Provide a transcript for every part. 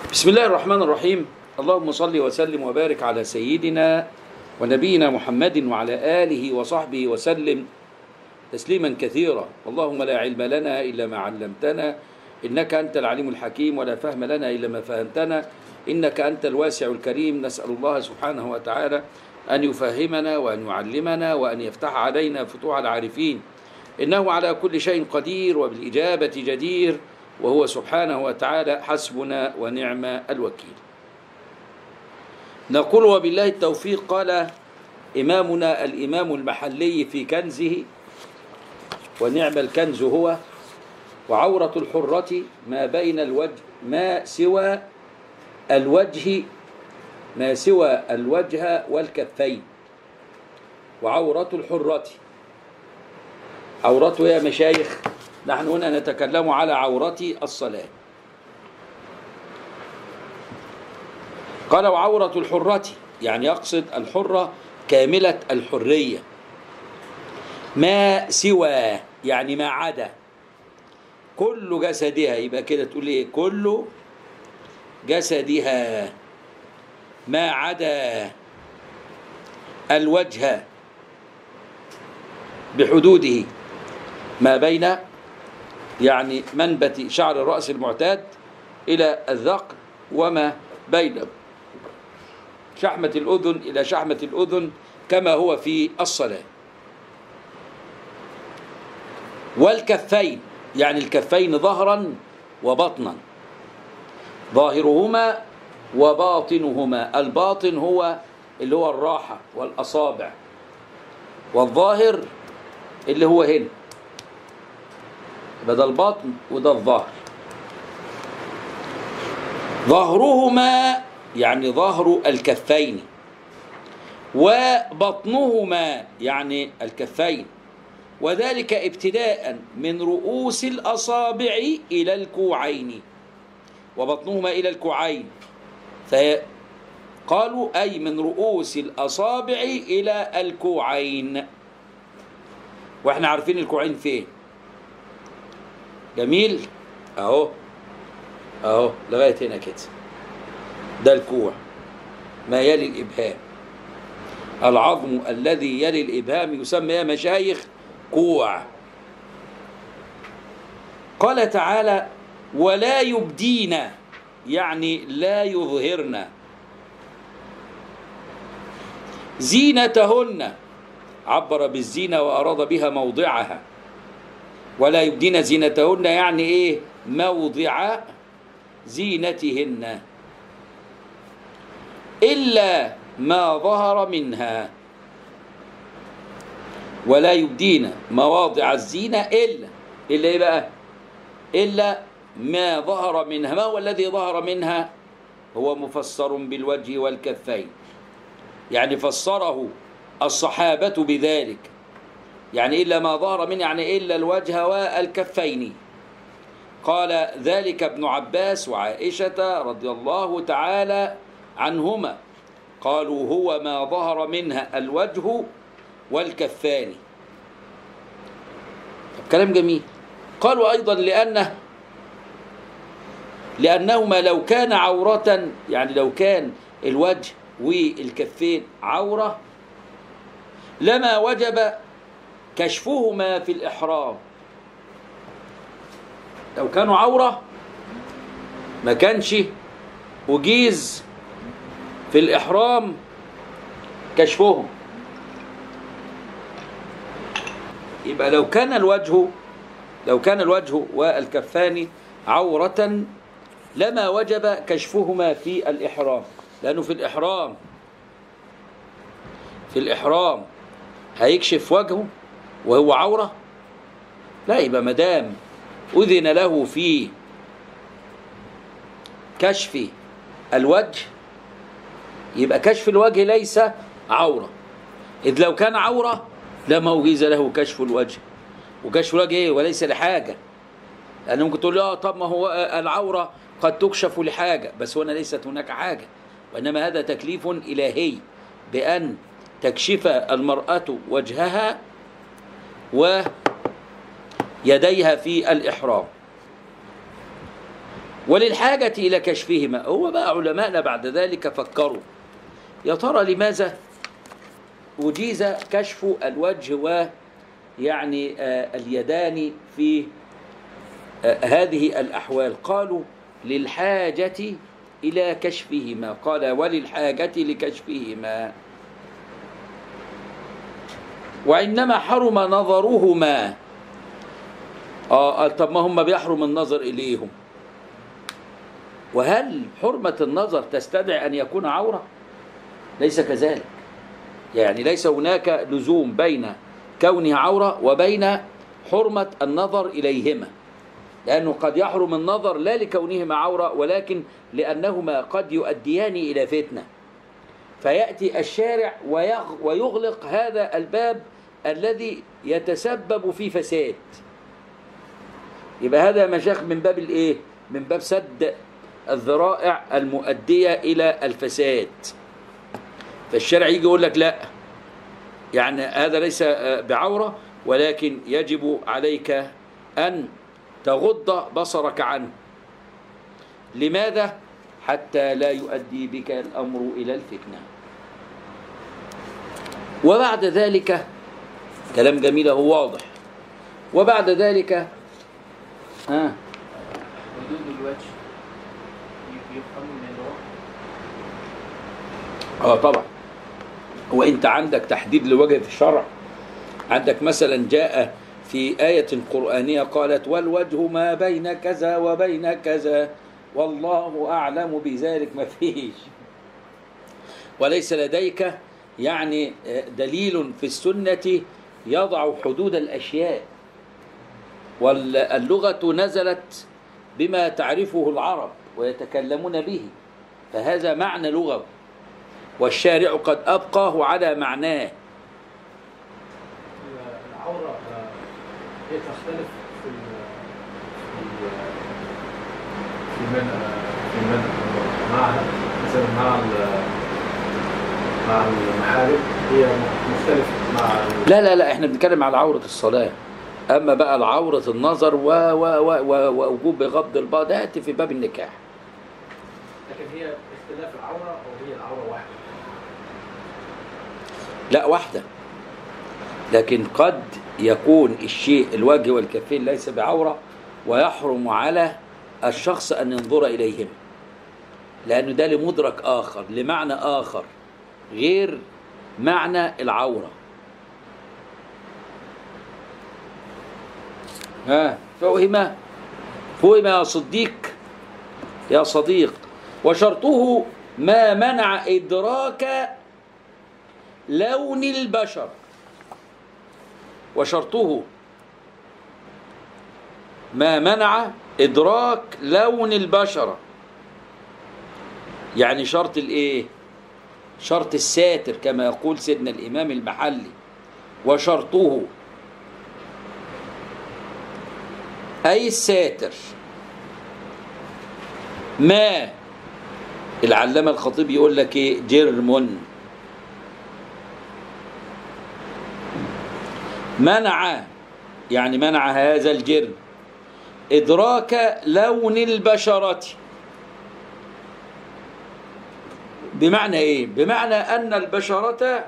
بسم الله الرحمن الرحيم اللهم صل وسلم وبارك على سيدنا ونبينا محمد وعلى آله وصحبه وسلم تسليما كثيرا اللهم لا علم لنا إلا ما علمتنا إنك أنت العليم الحكيم ولا فهم لنا إلا ما فهمتنا إنك أنت الواسع الكريم نسأل الله سبحانه وتعالى أن يفهمنا وأن يعلمنا وأن يفتح علينا فتوح العارفين إنه على كل شيء قدير وبالإجابة جدير وهو سبحانه وتعالى حسبنا ونعم الوكيل نقول وبالله التوفيق قال إمامنا الإمام المحلي في كنزه ونعم الكنز هو وعورة الحرة ما بين الوجه ما سوى الوجه ما سوى الوجه والكفين وعورة الحرة عورته يا مشايخ نحن هنا نتكلم على عورة الصلاة قال وعورة الحرة يعني يقصد الحرة كاملة الحرية ما سوى يعني ما عدا كل جسدها يبقى كده تقول ايه كل جسدها ما عدا الوجه بحدوده ما بين يعني منبت شعر الرأس المعتاد إلى الذقن وما بين شحمة الأذن إلى شحمة الأذن كما هو في الصلاة والكفين يعني الكفين ظهرا وبطنا ظاهرهما وباطنهما الباطن هو اللي هو الراحة والأصابع والظاهر اللي هو هنا يبقى ده البطن وده الظهر ظهرهما يعني ظهر الكفين وبطنهما يعني الكفين وذلك ابتداء من رؤوس الأصابع إلى الكوعين وبطنهما إلى الكوعين فقالوا أي من رؤوس الأصابع إلى الكوعين واحنا عارفين الكوعين فين جميل اهو اهو لغايه هنا كده ده الكوع ما يلي الابهام العظم الذي يلي الابهام يسمى يا مشايخ كوع قال تعالى ولا يبدين يعني لا يظهرن زينتهن عبر بالزينه واراد بها موضعها ولا يبدين زينتهن يعني ايه موضع زينتهن الا ما ظهر منها ولا يبدين مواضع الزينه الا الا ايه بقى الا ما ظهر منها ما هو الذي ظهر منها هو مفسر بالوجه والكفين يعني فسره الصحابه بذلك يعني إلا ما ظهر منه يعني إلا الوجه والكفين قال ذلك ابن عباس وعائشة رضي الله تعالى عنهما قالوا هو ما ظهر منها الوجه والكفان كلام جميل قالوا أيضا لأنه لأنهما لو كان عورة يعني لو كان الوجه والكفين عورة لما وجب كشفهما في الإحرام لو كانوا عورة ما كانش أجيز في الإحرام كشفهم يبقى لو كان الوجه لو كان الوجه والكفان عورة لما وجب كشفهما في الإحرام لأنه في الإحرام في الإحرام هيكشف وجهه وهو عورة لا يبقى مدام أذن له في كشف الوجه يبقى كشف الوجه ليس عورة إذ لو كان عورة لما أجيز له كشف الوجه وكشف الوجه إيه وليس لحاجة لأنه ممكن تقول له طب ما هو العورة قد تكشف لحاجة بس هنا ليست هناك حاجة وإنما هذا تكليف إلهي بأن تكشف المرأة وجهها ويديها في الإحرام وللحاجة إلى كشفهما هو بقى علماءنا بعد ذلك فكروا يا ترى لماذا أجيز كشف الوجه ويعني آه، اليدان في آه، هذه الأحوال قالوا للحاجة إلى كشفهما قال وللحاجة لكشفهما وإنما حرم نظرهما آه آه، طب ما هم بيحرم النظر إليهم وهل حرمة النظر تستدعي أن يكون عورة؟ ليس كذلك يعني ليس هناك لزوم بين كونه عورة وبين حرمة النظر إليهما لأنه قد يحرم النظر لا لكونهما عورة ولكن لأنهما قد يؤديان إلى فتنة فيأتي الشارع ويغ- ويغلق هذا الباب الذي يتسبب في فساد يبقى هذا مشاخ من باب الايه من باب سد الذرائع المؤدية إلى الفساد فالشارع يجي يقول لك لا يعني هذا ليس آه، بعورة ولكن يجب عليك أن تغض بصرك عنه لماذا؟ حتى لا يؤدي بك الأمر إلى الفتنة وبعد ذلك كلام جميل هو واضح وبعد ذلك ها حدود الوجه يفهم من اللغة اه طبعا وانت عندك تحديد لوجه في الشرع عندك مثلا جاء في آية قرآنية قالت والوجه ما بين كذا وبين كذا والله أعلم بذلك ما فيش وليس لديك يعني آه، دليل في السنة يضع حدود الأشياء واللغة نزلت بما تعرفه العرب ويتكلمون به فهذا معنى لغوي والشارع قد أبقاه على معناه العورة آه، هي تختلف في ال في في المنع في المنع مع مثلا مع ال- مع المحارم هي مختلفة مع ال- لا لا لا احنا بنتكلم على عورة الصلاة أما بقى العورة النظر و و و و ووجوب غض البصر ده يأتي في باب النكاح لكن هي اختلاف العورة أو هي العورة واحدة لا واحدة لكن قد يكون الشيء الوجه والكفين ليس بعورة ويحرم على الشخص أن ينظر إليهم لأنه ده لمدرك آخر لمعنى آخر غير معنى العورة ها فهم فهم يا صديق يا صديق وشرطه ما منع إدراك لون البشر وشرطه ما منع إدراك لون البشرة يعني شرط الإيه شرط الساتر كما يقول سيدنا الإمام المحلي وشرطه أي الساتر ما العلامة الخطيب يقول لك إيه جرم منع يعني منع هذا الجرم إدراك لون البشرة بمعنى إيه؟ بمعنى أن البشرة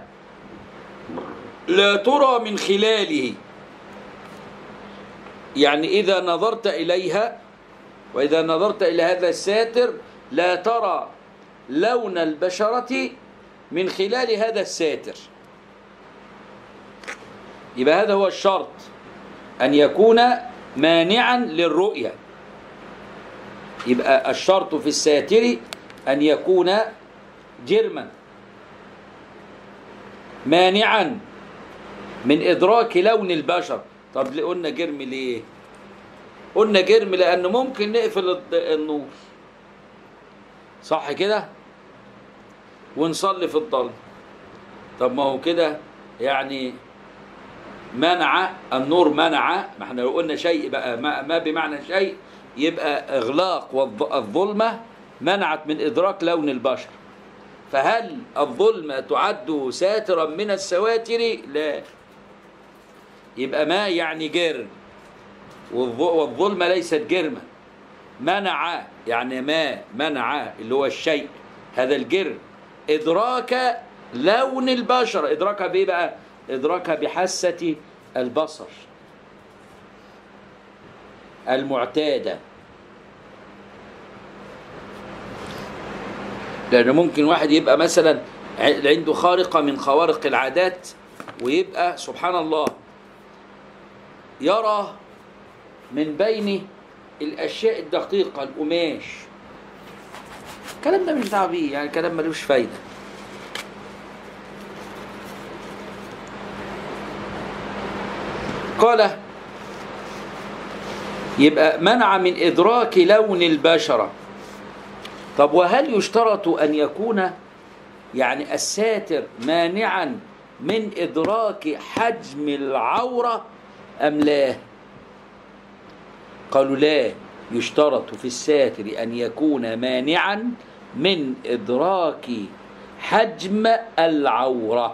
لا ترى من خلاله يعني إذا نظرت إليها وإذا نظرت إلى هذا الساتر لا ترى لون البشرة من خلال هذا الساتر يبقى هذا هو الشرط أن يكون مانعا للرؤية يبقى الشرط في الساتر أن يكون جرما مانعا من إدراك لون البشر طب ليه قلنا جرم ليه قلنا جرم لأنه ممكن نقفل الض- النور صح كده ونصلي في الضلمة طب ما هو كده يعني منع النور منع ما احنا لو قلنا شيء بقى ما, ما بمعنى شيء يبقى اغلاق والظ- الظلمه منعت من ادراك لون البشر فهل الظلمه تعد ساترا من السواتر لا يبقى ما يعني جرم والظ- والظلمه ليست جرما منع يعني ما منع اللي هو الشيء هذا الجر إدراك لون البشر إدراكها بإيه بقى إدراكها بحاسة البصر المعتادة لأن ممكن واحد يبقى مثلا ع- عنده خارقة من خوارق العادات ويبقى سبحان الله يرى من بين الأشياء الدقيقة القماش الكلام ده مش دعوه بيه يعني كلام ملوش فايدة قال يبقى منع من إدراك لون البشرة طب وهل يشترط أن يكون يعني الساتر مانعا من إدراك حجم العورة أم لا قالوا لا يشترط في الساتر أن يكون مانعا من إدراك حجم العورة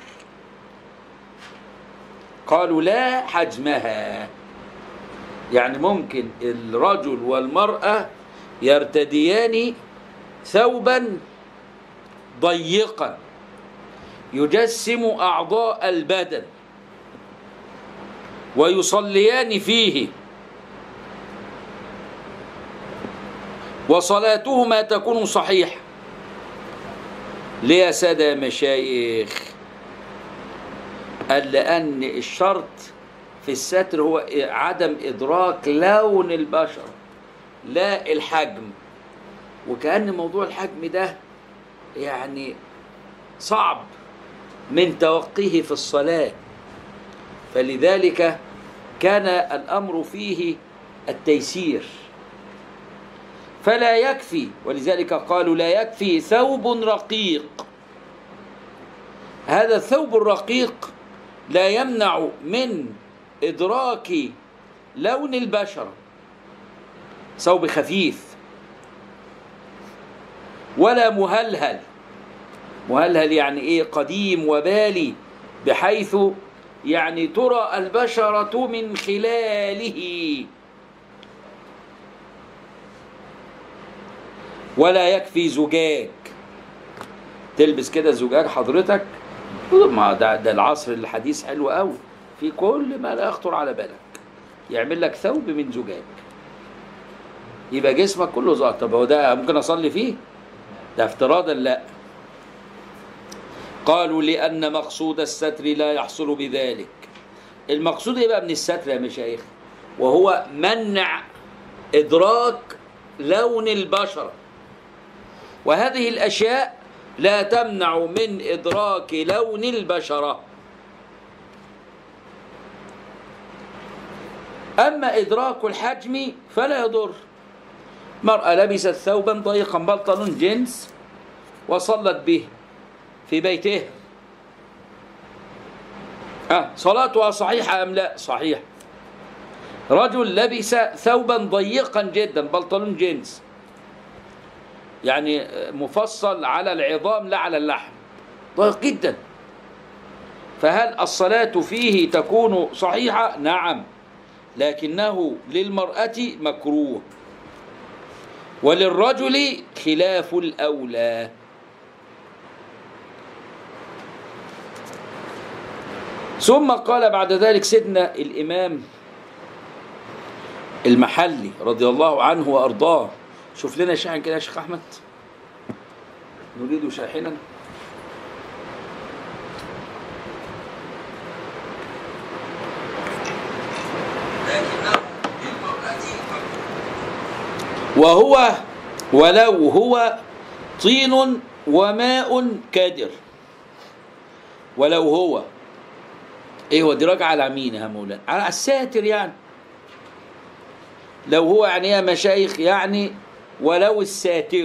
قالوا لا حجمها يعني ممكن الرجل والمرأة يرتديان ثوبا ضيقا يجسم أعضاء البدن ويصليان فيه وصلاتهما تكون صحيحة ليه يا سادة يا مشايخ قال لأن الشرط في الستر هو عدم إدراك لون البشر لا الحجم وكأن موضوع الحجم ده يعني صعب من توقيه في الصلاة فلذلك كان الأمر فيه التيسير فلا يكفي ولذلك قالوا لا يكفي ثوب رقيق هذا الثوب الرقيق لا يمنع من إدراك لون البشرة ثوب خفيف ولا مهلهل مهلهل يعني ايه قديم وبالي بحيث يعني ترى البشرة من خلاله ولا يكفي زجاج تلبس كده زجاج حضرتك ما ده, ده العصر الحديث حلو قوي في كل ما لا يخطر على بالك يعمل لك ثوب من زجاج يبقى جسمك كله ظاهر طب هو ده ممكن اصلي فيه ده افتراضا لا قالوا لأن مقصود الستر لا يحصل بذلك المقصود ايه بقى من الستر يا مشايخ وهو منع إدراك لون البشرة وهذه الأشياء لا تمنع من إدراك لون البشرة أما إدراك الحجم فلا يضر مرأة لبست ثوبا ضيقا بلطن جنس وصلت به في بيتها أه صلاتها صحيحة أم لا صحيح رجل لبس ثوبا ضيقا جدا بلطلون جنس يعني مفصل على العظام لا على اللحم ضيق جدا فهل الصلاة فيه تكون صحيحة نعم لكنه للمرأة مكروه وللرجل خلاف الأولى ثم قال بعد ذلك سيدنا الإمام المحلي رضي الله عنه وأرضاه شوف لنا شاحن كده يا شيخ أحمد نريد شاحنا وهو ولو هو طين وماء كدر ولو هو ايه هو دي راجعه على مين يا مولانا على الساتر يعني لو هو يعني يا مشايخ يعني ولو الساتر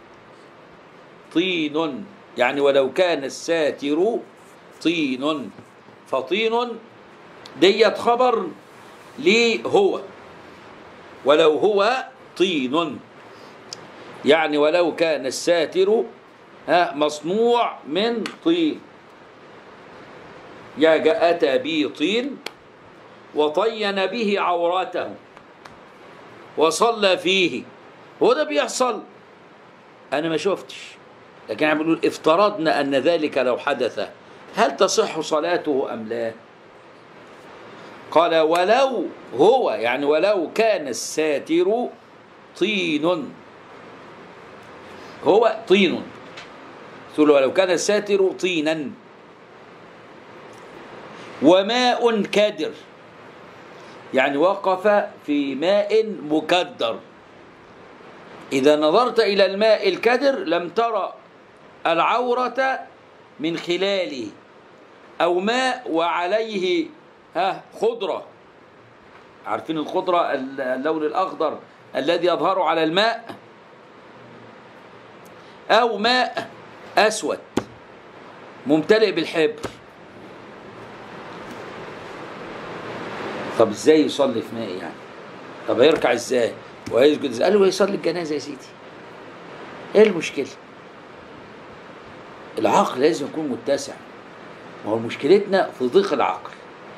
طين يعني ولو كان الساتر طين فطين ديت خبر ليه هو ولو هو طين يعني ولو كان الساتر ها مصنوع من طين يا أتى به طين وطين به عورته وصلى فيه هو ده بيحصل انا ما شفتش لكن احنا بنقول افترضنا ان ذلك لو حدث هل تصح صلاته ام لا قال ولو هو يعني ولو كان الساتر طين هو طين ثم ولو كان الساتر طينا وماء كدر يعني وقف في ماء مكدر إذا نظرت إلى الماء الكدر لم ترى العورة من خلاله أو ماء وعليه ها خضرة عارفين الخضرة اللون الأخضر الذي يظهر على الماء أو ماء أسود ممتلئ بالحبر طب ازاي يصلي في ماء يعني طب هيركع ازاي وهيسجد ازاي قال له يصلي الجنازه يا سيدي ايه المشكله العقل لازم يكون متسع ما هو مشكلتنا في ضيق العقل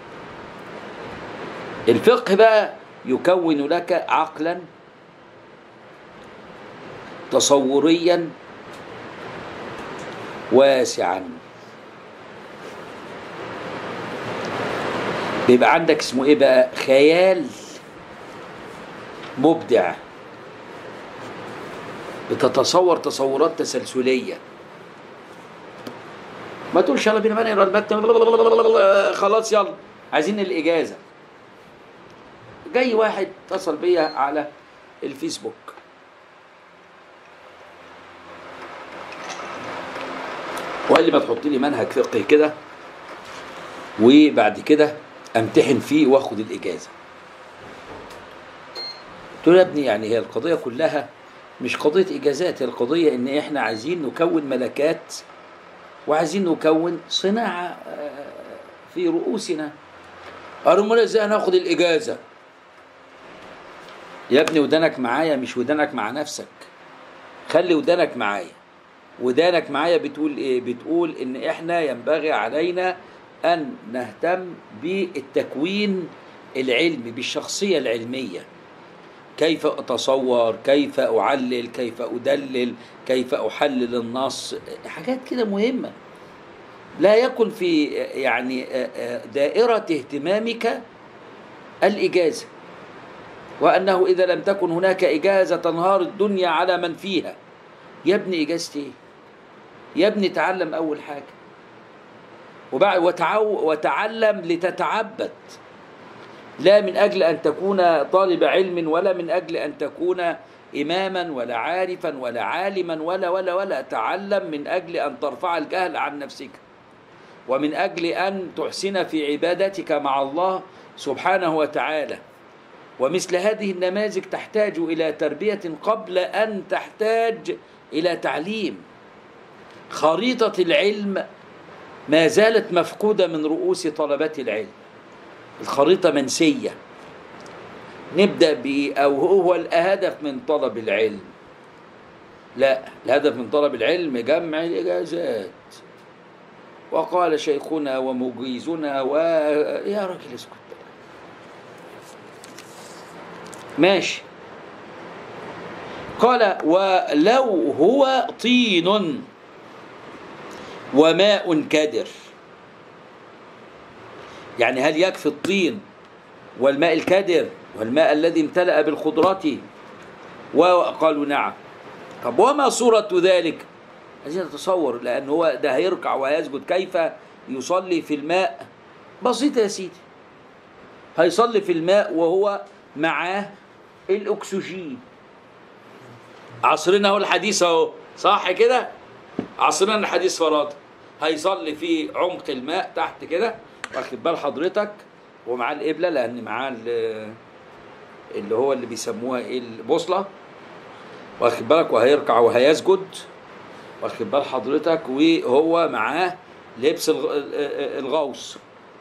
الفقه بقى يكون لك عقلا تصوريا واسعا بيبقى عندك اسمه ايه بقى خيال مبدع بتتصور تصورات تسلسليه ما تقولش يلا بينا بقى نقرا المتن خلاص يلا عايزين الاجازه جاي واحد اتصل بيا على الفيسبوك وقال لي ما تحط لي منهج فقهي كده وبعد كده امتحن فيه واخد الاجازه قلت له يا ابني يعني هي القضيه كلها مش قضيه اجازات هي القضيه ان احنا عايزين نكون ملكات وعايزين نكون صناعه في رؤوسنا قالوا امال ازاي هناخد الاجازه يا ابني ودانك معايا مش ودانك مع نفسك خلي ودانك معايا ودانك معايا بتقول ايه بتقول ان احنا ينبغي علينا ان نهتم بالتكوين العلمي بالشخصيه العلميه كيف اتصور كيف اعلل كيف ادلل كيف احلل النص حاجات كده مهمه لا يكن في يعني دائره اهتمامك الاجازه وانه اذا لم تكن هناك اجازه تنهار الدنيا على من فيها يا ابني اجازتي ايه يا ابني تعلم اول حاجه وبعد وتعو وتعلم لتتعبد لا من اجل ان تكون طالب علم ولا من اجل ان تكون اماما ولا عارفا ولا عالما ولا ولا ولا تعلم من اجل ان ترفع الجهل عن نفسك ومن اجل ان تحسن في عبادتك مع الله سبحانه وتعالى ومثل هذه النماذج تحتاج الى تربيه قبل ان تحتاج الى تعليم خريطه العلم ما زالت مفقوده من رؤوس طلبه العلم الخريطه منسيه نبدا ب او هو الهدف من طلب العلم لا الهدف من طلب العلم جمع الاجازات وقال شيخنا ومجيزنا و يا راجل اسكت ماشي قال ولو هو طين وماء كدر يعني هل يكفي الطين والماء الكدر والماء الذي امتلأ بالخضرة وقالوا نعم طب وما صورة ذلك عايزين نتصور لأن هو ده هيركع وهيسجد كيف يصلي في الماء بسيطة يا سيدي هيصلي في الماء وهو معاه الأكسجين عصرنا هو الحديث اهو صح كده عصرنا الحديث فراد هيصلي في عمق الماء تحت كده واخد بال حضرتك ومعاه القبله لان معاه اللي هو اللي بيسموها ايه البوصله واخد بالك وهيركع وهيسجد واخد بال حضرتك وهو معاه لبس الغوص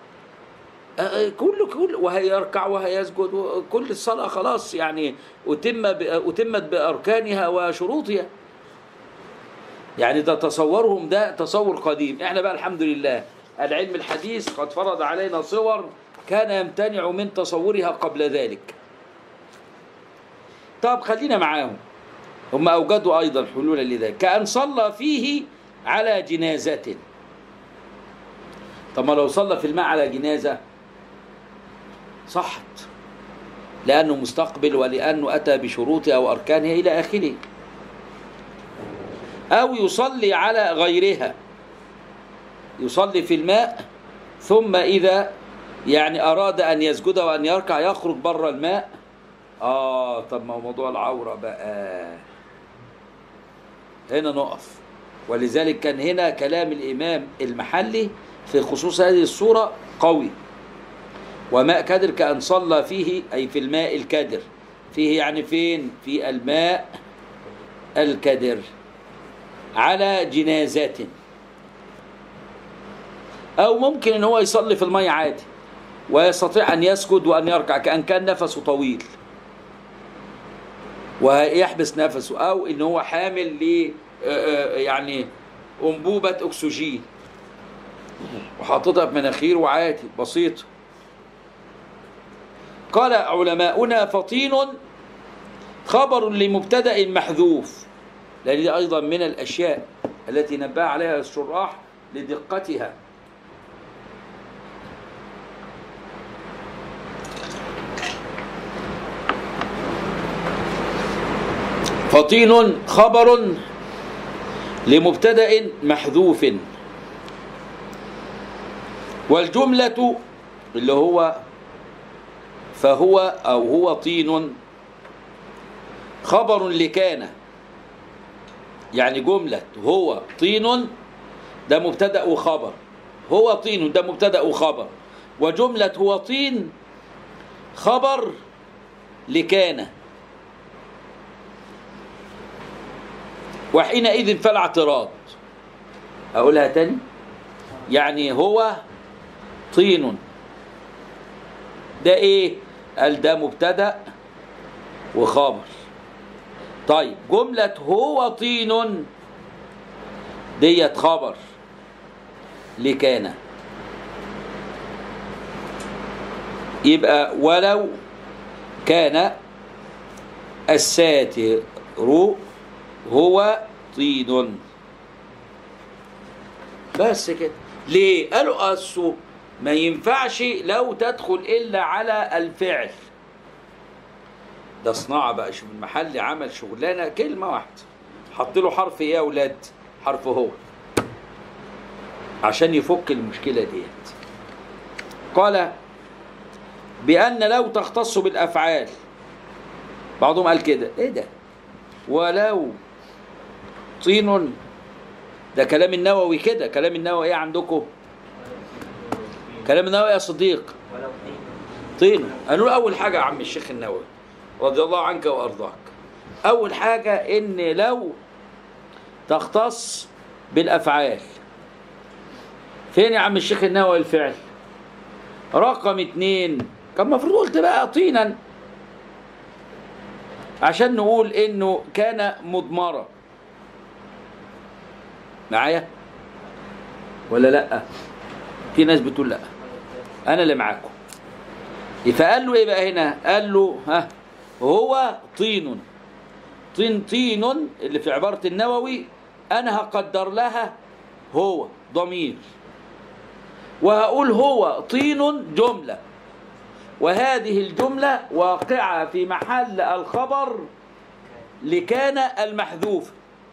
كل كل وهيركع وهيسجد كل الصلاة خلاص يعني أتم أتمت بأركانها وشروطها يعني ده تصورهم ده تصور قديم احنا بقى الحمد لله العلم الحديث قد فرض علينا صور كان يمتنع من تصورها قبل ذلك طب خلينا معاهم هم أوجدوا أيضا حلولا لذلك كأن صلى فيه على جنازة طب ما لو صلى في الماء على جنازة صحت لأنه مستقبل ولأنه أتى بشروطها وأركانها إلى آخره أو يصلي على غيرها يصلي في الماء ثم إذا يعني أراد أن يسجد وأن يركع يخرج بره الماء آه طب ما هو موضوع العورة بقى هنا نقف ولذلك كان هنا كلام الإمام المحلي في خصوص هذه الصورة قوي وماء كدر كأن صلى فيه أي في الماء الكدر فيه يعني فين في الماء الكدر على جنازة أو ممكن إن هو يصلي في الماء عادي ويستطيع أن يسجد وأن يركع كأن كان نفسه طويل ويحبس نفسه أو إن هو حامل ل يعني أنبوبة أكسجين وحاططها في مناخير وعادي بسيط قال علماؤنا فطين خبر لمبتدأ محذوف لأن دي أيضا من الأشياء التي نبه عليها الشراح لدقتها فطين خبر لمبتدأ محذوف والجملة اللي هو فهو أو هو طين خبر لكان يعني جملة هو طين ده مبتدأ وخبر هو طين ده مبتدأ وخبر وجملة هو طين خبر لكان وحينئذ فلا اعتراض أقولها تاني يعني هو طين ده ايه قال ده مبتدا وخبر طيب جملة هو طين ديت خبر لكان يبقى ولو كان الساتر هو طين بس كده ليه قالوا أصله ما ينفعش لو تدخل إلا على الفعل ده صناعة بقى شوف المحل عمل شغلانة كلمة واحدة حط له حرف ايه يا اولاد حرف هو عشان يفك المشكلة ديت قال بأن لو تختص بالأفعال بعضهم قال كده ايه ده ولو طين ده كلام النووي كده كلام النووي ايه عندكم كلام النووي يا صديق ولو طين طين قالوا له اول حاجه يا عم الشيخ النووي رضي الله عنك وارضاك اول حاجه ان لو تختص بالافعال فين يا عم الشيخ النووي الفعل رقم اتنين كان المفروض قلت بقى طينا عشان نقول انه كان مضمرة معايا ولا لا في ناس بتقول لا انا اللي معاكم فقال له ايه بقى هنا قال له ها هو طين طين طين اللي في عبارة النووي انا هقدر لها هو ضمير وهقول هو طين جملة وهذه الجملة واقعة في محل الخبر لكان المحذوف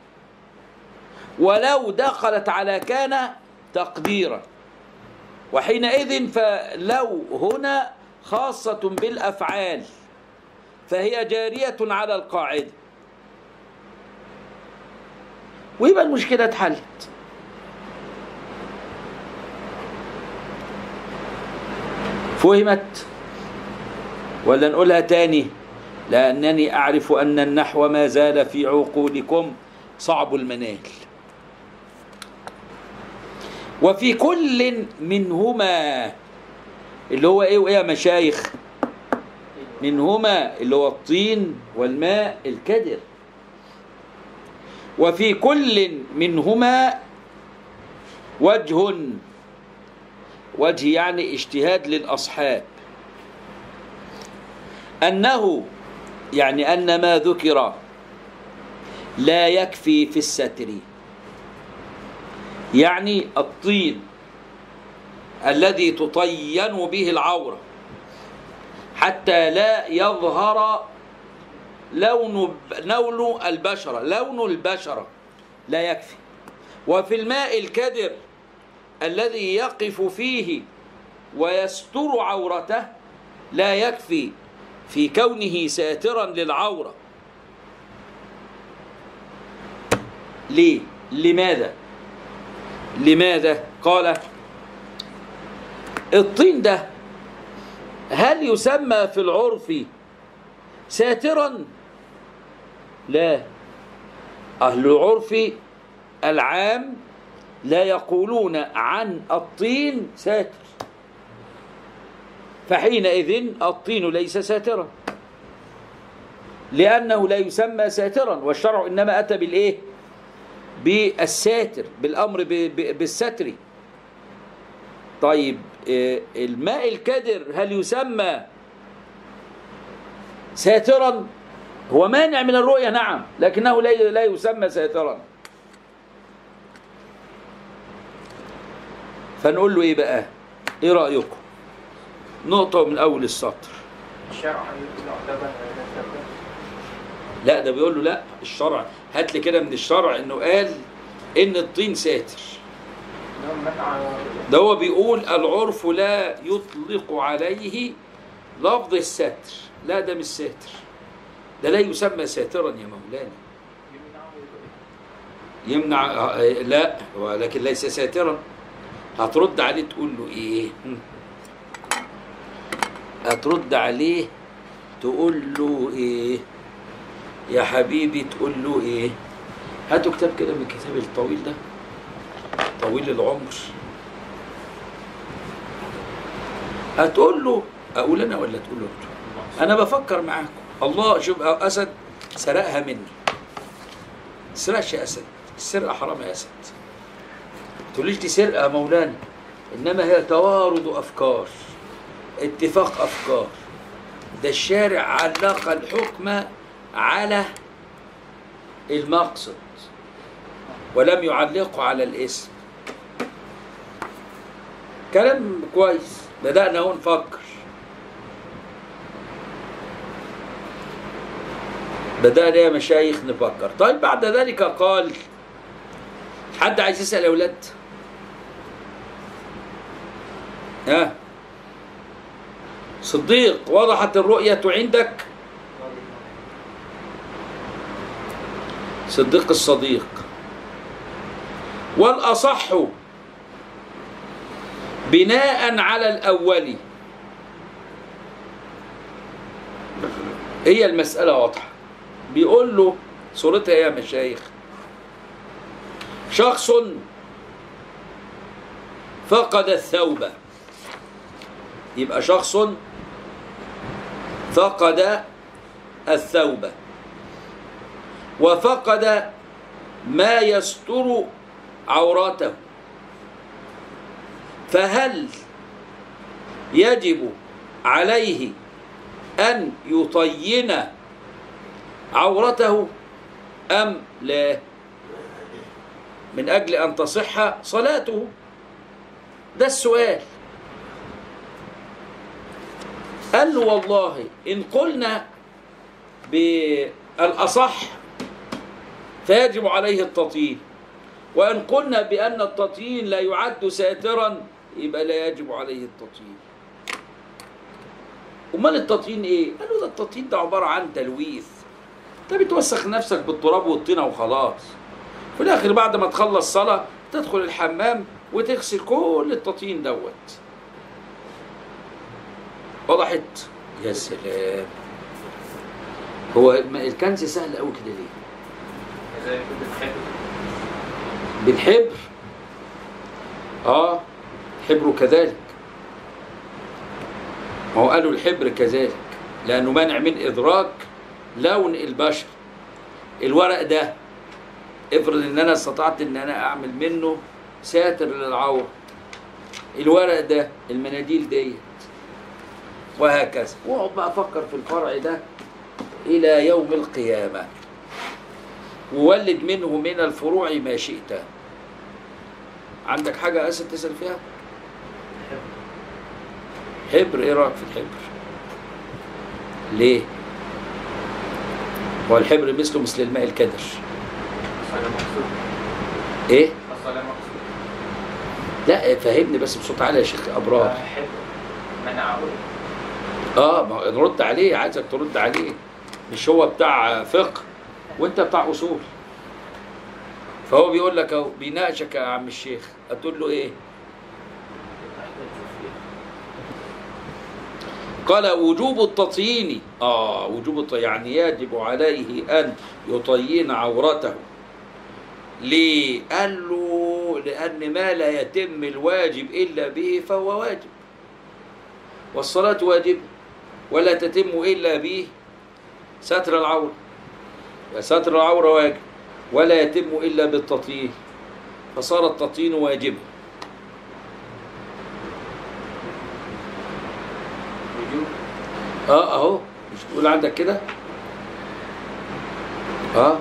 ولو دخلت على كان تقديرا وحينئذ فلو هنا خاصة بالأفعال فهي جارية على القاعدة ويبقى المشكلة اتحلت فهمت ولا نقولها تاني لأنني أعرف أن النحو ما زال في عقولكم صعب المنال وفي كل منهما اللي هو ايه وايه يا مشايخ منهما اللي هو الطين والماء الكدر وفي كل منهما وجه وجه يعني اجتهاد للأصحاب أنه يعني أن ما ذكر لا يكفي في الستر يعني الطين الذي تطين به العورة حتى لا يظهر لون لون البشرة لون البشرة لا يكفي وفي الماء الكدر الذي يقف فيه ويستر عورته لا يكفي في كونه ساترا للعورة ليه لماذا لماذا قال الطين ده هل يسمى في العرف ساترا لا أهل العرف العام لا يقولون عن الطين ساتر فحينئذ الطين ليس ساترا لأنه لا يسمى ساترا والشرع إنما أتى بالإيه بالساتر بالأمر ب- ب- بالستر طيب آه، الماء الكدر هل يسمى ساترا هو مانع من الرؤية نعم لكنه لا لا يسمى ساترا فنقول له ايه بقى ايه رأيكم نقطة من اول السطر الشرع يعتبر ساتر لا ده بيقول له لا الشرع هات لي كده من الشرع انه قال ان الطين ساتر ده منع ده هو بيقول العرف لا يطلق عليه لفظ الستر لا ده مش ساتر ده لا يسمى ساترا يا مولانا يمنع آه، لا ولكن ليس ساترا هترد عليه تقول له ايه هم. هترد عليه تقول له ايه يا حبيبي تقول له ايه هاتوا كتاب كده من الكتاب الطويل ده طويل العمر هتقول له اقول انا ولا تقول له انت انا بفكر معاكم الله شوف اسد سرقها مني سرقش يا اسد السرقه حرام يا اسد تقوليش دي سرقه يا مولانا انما هي توارد افكار اتفاق افكار ده الشارع علق الحكم على المقصد ولم يعلقه على الاسم كلام كويس بدأنا اهو نفكر بدأنا يا مشايخ نفكر طيب بعد ذلك قال حد عايز يسأل يا ولاد ها صديق وضحت الرؤية عندك صديق الصديق والأصح بناء على الأول هي المسألة واضحة بيقول له صورتها يا مشايخ شخص فقد الثوب يبقى شخص فقد الثوب وفقد ما يستر عورته فهل يجب عليه أن يطين عورته أم لا من أجل أن تصح صلاته ده السؤال قال له والله إن قلنا بالأصح فيجب عليه التطيين وإن قلنا بأن التطيين لا يعد ساترا يبقى لا يجب عليه التطيين امال التطيين ايه قالوا ده التطيين ده عباره عن تلويث انت بتوسخ نفسك بالتراب والطينه وخلاص في الاخر بعد ما تخلص صلاه تدخل الحمام وتغسل كل التطيين دوت وضحت يا سلام هو الكنز سهل قوي كده ليه زي كده بتحب بالحبر اه حبر كذلك ما هو قالوا الحبر كذلك لانه مانع من ادراك لون البشر الورق ده افرض ان انا استطعت ان انا اعمل منه ساتر للعوره الورق ده المناديل ديت وهكذا واقعد بقى افكر في الفرع ده إلى يوم القيامة وولد منه من الفروع ما شئت عندك حاجة أسد تسأل فيها؟ حبر إيه رأيك في الحبر؟ ليه؟ هو الحبر مثله مثل الماء الكدر الصلاة مقصود إيه؟ الصلاة مقصود لا فهمني بس بصوت عالي يا شيخ أبرار حب منعه اه ما نرد عليه عايزك ترد عليه مش هو بتاع فقه وانت بتاع اصول فهو بيقول لك اهو بيناقشك يا عم الشيخ هتقول له ايه قال وجوب التطيين اه وجوب التطيين يعني يجب عليه ان يطين عورته ليه قال له لان ما لا يتم الواجب الا به فهو واجب والصلاه واجب ولا تتم الا به ستر العوره وستر العوره واجب ولا يتم الا بالتطيين فصار التطيين واجبا وجوب اه اهو مش تقول عندك كده اه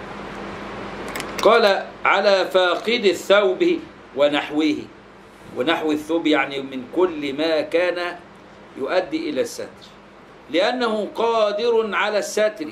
قال على فاقد الثوب ونحوه ونحو الثوب يعني من كل ما كان يؤدي الى الستر لانه قادر على الستر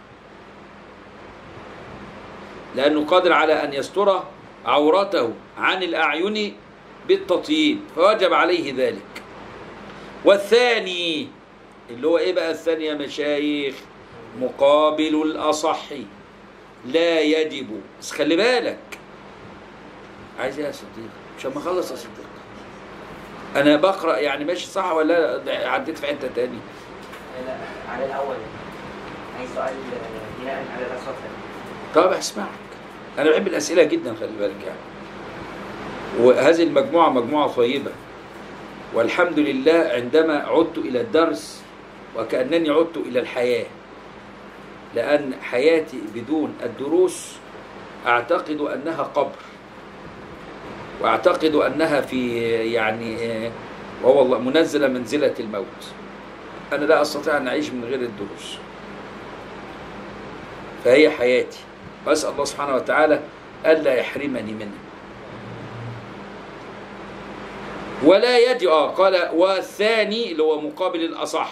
لانه قادر على ان يستر عورته عن الاعين بالتطيين فوجب عليه ذلك والثاني اللي هو ايه بقى الثاني يا مشايخ مقابل الاصح لا يجب بس خلي بالك عايز ايه يا صديق عشان ما اخلص يا صديق انا بقرا يعني ماشي صح ولا عديت في حته تاني لا على الأول عايز سؤال آه، بناء على الأصوات طب اسمعك انا بحب الاسئله جدا خلي بالك يعني وهذه المجموعه مجموعه طيبه والحمد لله عندما عدت الى الدرس وكانني عدت الى الحياه لان حياتي بدون الدروس اعتقد انها قبر واعتقد انها في يعني آه، وهو الله منزله منزله الموت انا لا استطيع ان اعيش من غير الدروس فهي حياتي واسال الله سبحانه وتعالى الا يحرمني منها ولا يجب اه قال والثاني اللي هو مقابل الاصح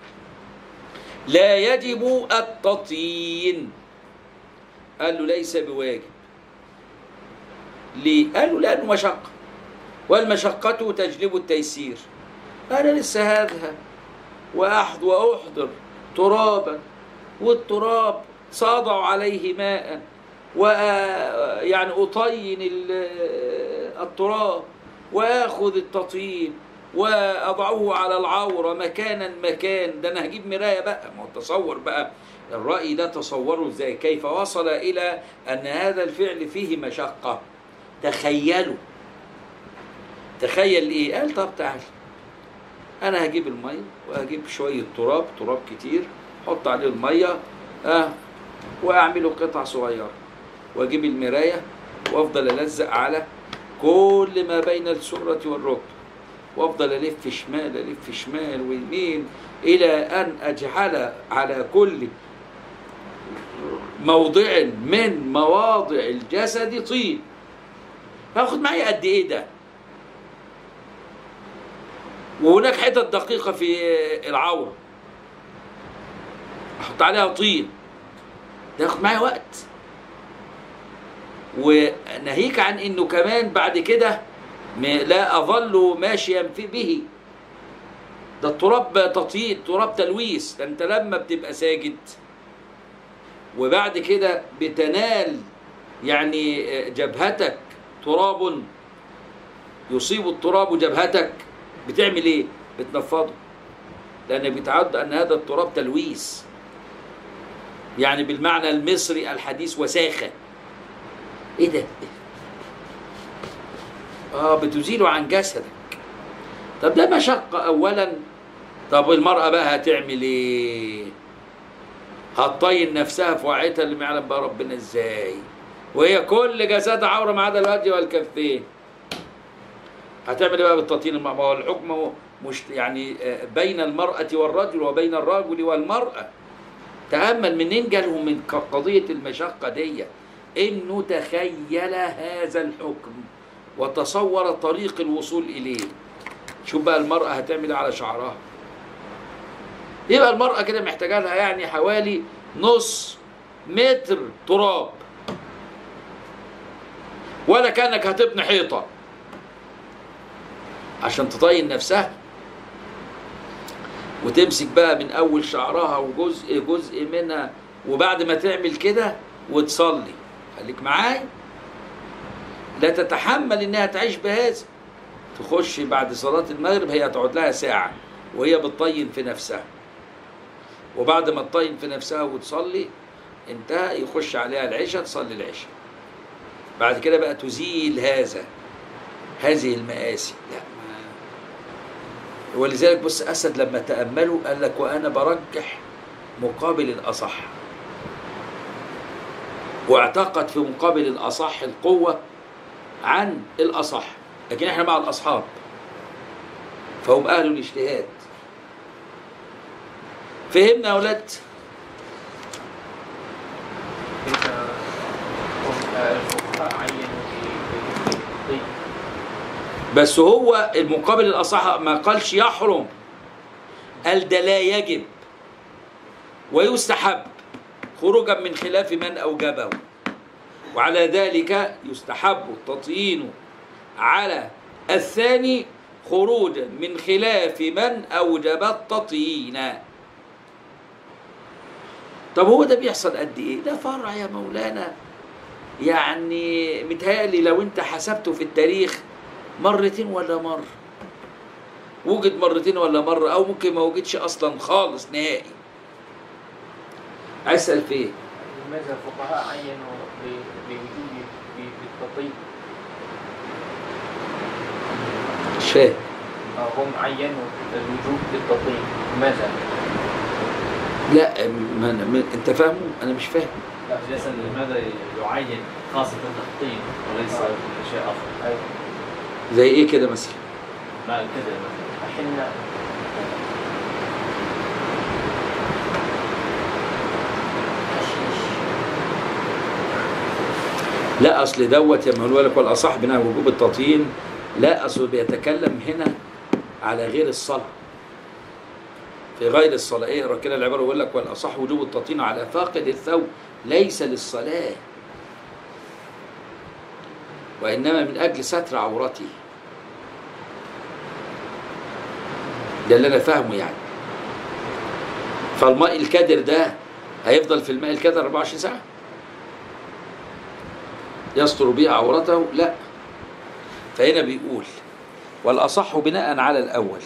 لا يجب التطين قال له ليس بواجب ليه؟ قال له لانه مشقه والمشقه تجلب التيسير انا لسه هذهب وأحض وأحضر ترابا والتراب صادع عليه ماء ويعني أطين ال- التراب وآخذ التطين وأضعه على العورة مكانا مكان ده أنا هجيب مراية بقى ما هو تصور بقى الرأي ده تصوره ازاي كيف وصل إلى أن هذا الفعل فيه مشقة تخيلوا تخيل إيه قال طب تعال انا هجيب الميه وهجيب شويه تراب تراب كتير احط عليه الميه اه واعمله قطع صغيره واجيب المرايه وافضل الزق على كل ما بين السره والركب وافضل الف شمال الف شمال ويمين الى ان اجعل على كل موضع من مواضع الجسد طين هاخد معايا قد ايه ده وهناك حتت دقيقة في العورة أحط عليها طين ده ياخد معايا وقت وناهيك عن إنه كمان بعد كده م- لا أظل ماشيا في به ده التراب تطيين تراب تلويث ده أنت لما بتبقى ساجد وبعد كده بتنال يعني جبهتك تراب يصيب التراب جبهتك بتعمل ايه؟ بتنفضه لان بيتعد ان هذا التراب تلويث يعني بالمعنى المصري الحديث وساخه ايه ده؟ اه بتزيله عن جسدك طب ده مشقه اولا طب المراه بقى هتعمل ايه؟ هتطين نفسها في وعيتها اللي ما يعلم بقى ربنا ازاي وهي كل جسدها عوره ما عدا الوجه والكفين هتعمل ايه بقى بالتطين ما هو الحكم هو مش يعني آه، بين المرأة والرجل وبين الرجل والمرأة تأمل منين جالهم من ق- قضية المشقة دي إنه تخيل هذا الحكم وتصور طريق الوصول إليه شوف بقى المرأة هتعمل إيه على شعرها يبقى المرأة كده محتاجة لها يعني حوالي نص متر تراب ولا كأنك هتبني حيطة عشان تطين نفسها وتمسك بقى من اول شعرها وجزء جزء منها وبعد ما تعمل كده وتصلي خليك معايا لا تتحمل انها تعيش بهذا تخش بعد صلاة المغرب هي هتقعد لها ساعة وهي بتطين في نفسها وبعد ما تطين في نفسها وتصلي انتهى يخش عليها العشاء تصلي العشاء بعد كده بقى تزيل هذا هذه المآسي لا ما ولذلك بص أسد لما تأمله قال لك وأنا برجح مقابل الأصح واعتقد في مقابل الأصح القوة عن الأصح لكن احنا مع الأصحاب فهم أهل الاجتهاد فهمنا يا أولاد كيف هم الفقهاء عينوا في في الطين بس هو المقابل الأصح ما قالش يحرم قال ده لا يجب ويستحب خروجا من خلاف من أوجبه وعلى ذلك يستحب التطيين على الثاني خروجا من خلاف من أوجب التطيين طب هو ده بيحصل قد إيه؟ ده فرع يا مولانا يعني متهيألي لو أنت حسبته في التاريخ مرتين ولا مرة وجد مرتين ولا مرة أو ممكن ما وجدش أصلا خالص نهائي أسأل في إيه؟ لماذا الفقهاء عينوا ب- بوجود ب- بالتطيب مش فاهم هم عينوا الوجوب بالتطيب لماذا؟ لا ما أنا ما أنت فاهمه أنا مش فاهم لا جلسا لماذا يعين خاصة التخطيط وليس شيء آخر؟ أيوة. زي إيه كده مثلا ماء الكدر مثلا حنا حشيش لا أصل دوت يا ما هو لك والأصح بناء وجوب التطيين لا أصل بيتكلم هنا على غير الصلاة في غير الصلاة إيه اقرا كده العبارة يقول لك والأصح وجوب التطيين على فاقد الثوب ليس للصلاة وإنما من أجل ستر عورته ده اللي أنا فاهمه يعني فالماء الكدر ده هيفضل في الماء الكدر 24 ساعة يستر به عورته لا فهنا بيقول والأصح بناء على الأول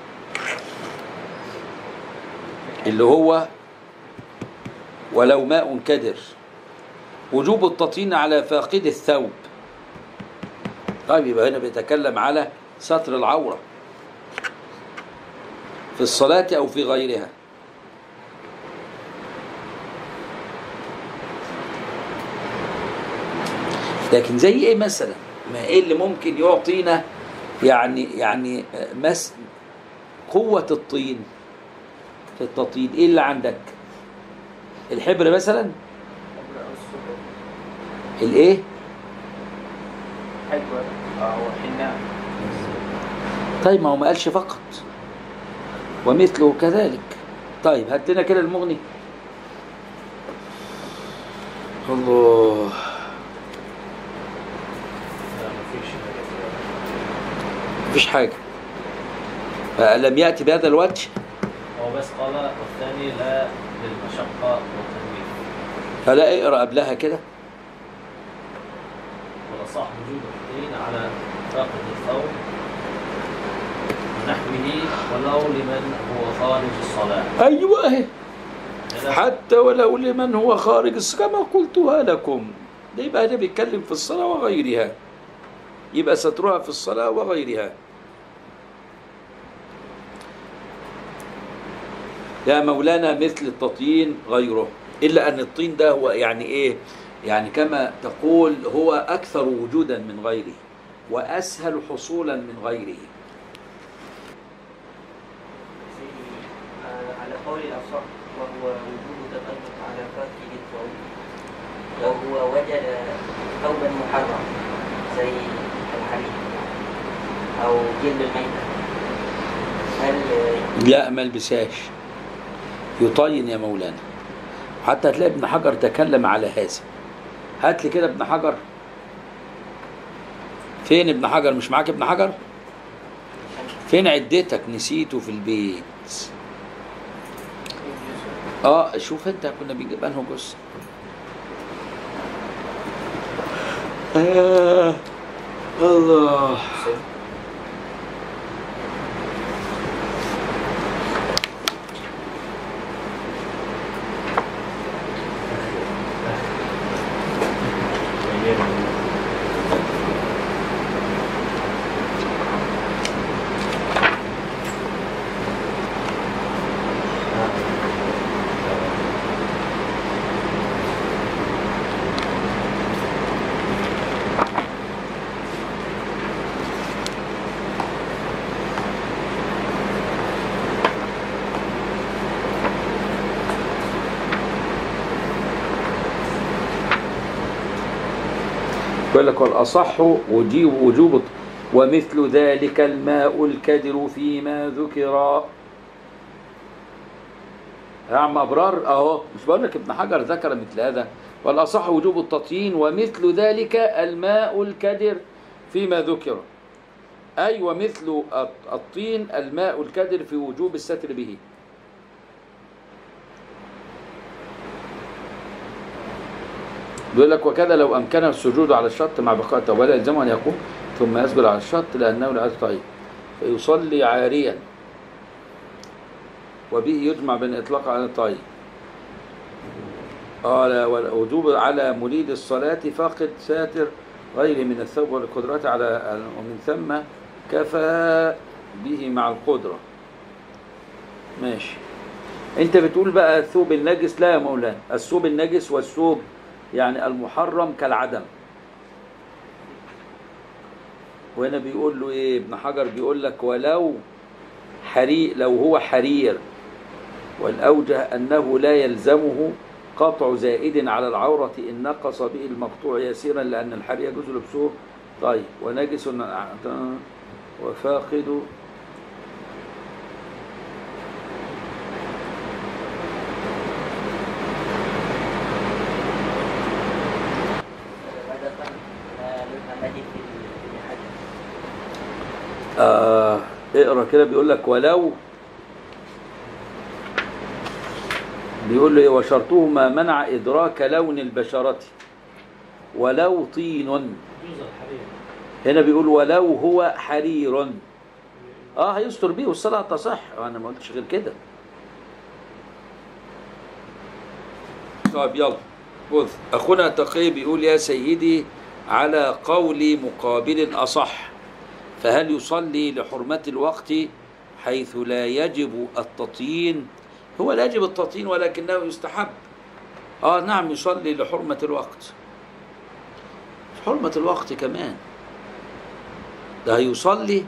اللي هو ولو ماء كدر وجوب التطين على فاقد الثوب طيب يبقى هنا بيتكلم على ستر العورة في الصلاة أو في غيرها لكن زي ايه مثلا ما ايه اللي ممكن يعطينا يعني يعني مس قوة الطين في التطين ايه اللي عندك الحبر مثلا حبر أو السكر الايه حبر أو حناء طيب ما هو ما قالش فقط ومثله كذلك طيب هات لنا كده المغني الله لا ما فيش مفيش حاجة فلم يأتي بهذا الوجه هو بس قال والثاني لا للمشقة والتنوير فلا اقرأ قبلها كده والأصح وجوب الطين على فاقد الثوب نحوه ولو لمن هو خارج الصلاة ايوه اهي إذا- حتى ولو لمن هو خارج الصلاة كما قلتها لكم ده يبقى هنا بيتكلم في الصلاة وغيرها يبقى سترها في الصلاة وغيرها يا مولانا مثل التطين غيره إلا أن الطين ده هو يعني إيه يعني كما تقول هو أكثر وجودا من غيره وأسهل حصولا من غيره في آه، على قول الأصح وهو وجوب تقدم كافي للثوب لو هو وجد ثوبا محرم زي الحرير أو جلد الميتة هل لا ما البسهاش يطين يا مولانا حتى هتلاقي ابن حجر تكلم على هذا هات لي كده ابن حجر فين ابن حجر مش معاك ابن حجر فين عدتك نسيته في البيت اه شوف انت كنا بنجيب انه جزء آه الله يقول لك والأصح وجيب وجوب ومثل ذلك الماء الكدر فيما ذكر يا عم أبرار أهو مش بقول لك ابن حجر ذكر مثل هذا والأصح وجوب التطيين ومثل ذلك الماء الكدر فيما ذكر أي ومثل الطين الماء الكدر في وجوب الستر به بيقول لك وكذا لو أمكنه السجود على الشط مع بقاء التوبة ولا يلزمه أن يقوم ثم يسجد على الشط لأنه لا طيب فيصلي عاريا وبه يجمع بين الإطلاق على الطيب قال والوجوب على مريد الصلاة فاقد ساتر غيره من الثوب والقدرات على ومن ثم كفى به مع القدرة ماشي انت بتقول بقى الثوب النجس لا يا مولانا الثوب النجس والثوب يعني المحرم كالعدم وهنا بيقول له ايه ابن حجر بيقول لك ولو حرير لو هو حرير والأوجه أنه لا يلزمه قطع زائد على العورة إن نقص به المقطوع يسيرا لأن الحرير يجوز لبسه طيب ونجس وفاقد بدقا للأمد في الحج آه اقرا كده بيقول لك ولو بيقول له ايه وشرطه ما منع ادراك لون البشرة ولو طين يجوز الحرير هنا بيقول ولو هو حرير اه هيستر بيه والصلاة تصح انا ما قلتش غير كده طيب يلا خذ اخونا تقي بيقول يا سيدي على قول مقابل اصح فهل يصلي لحرمة الوقت حيث لا يجب التطين هو لا يجب التطين ولكنه يستحب اه نعم يصلي لحرمة الوقت حرمة الوقت كمان ده هيصلي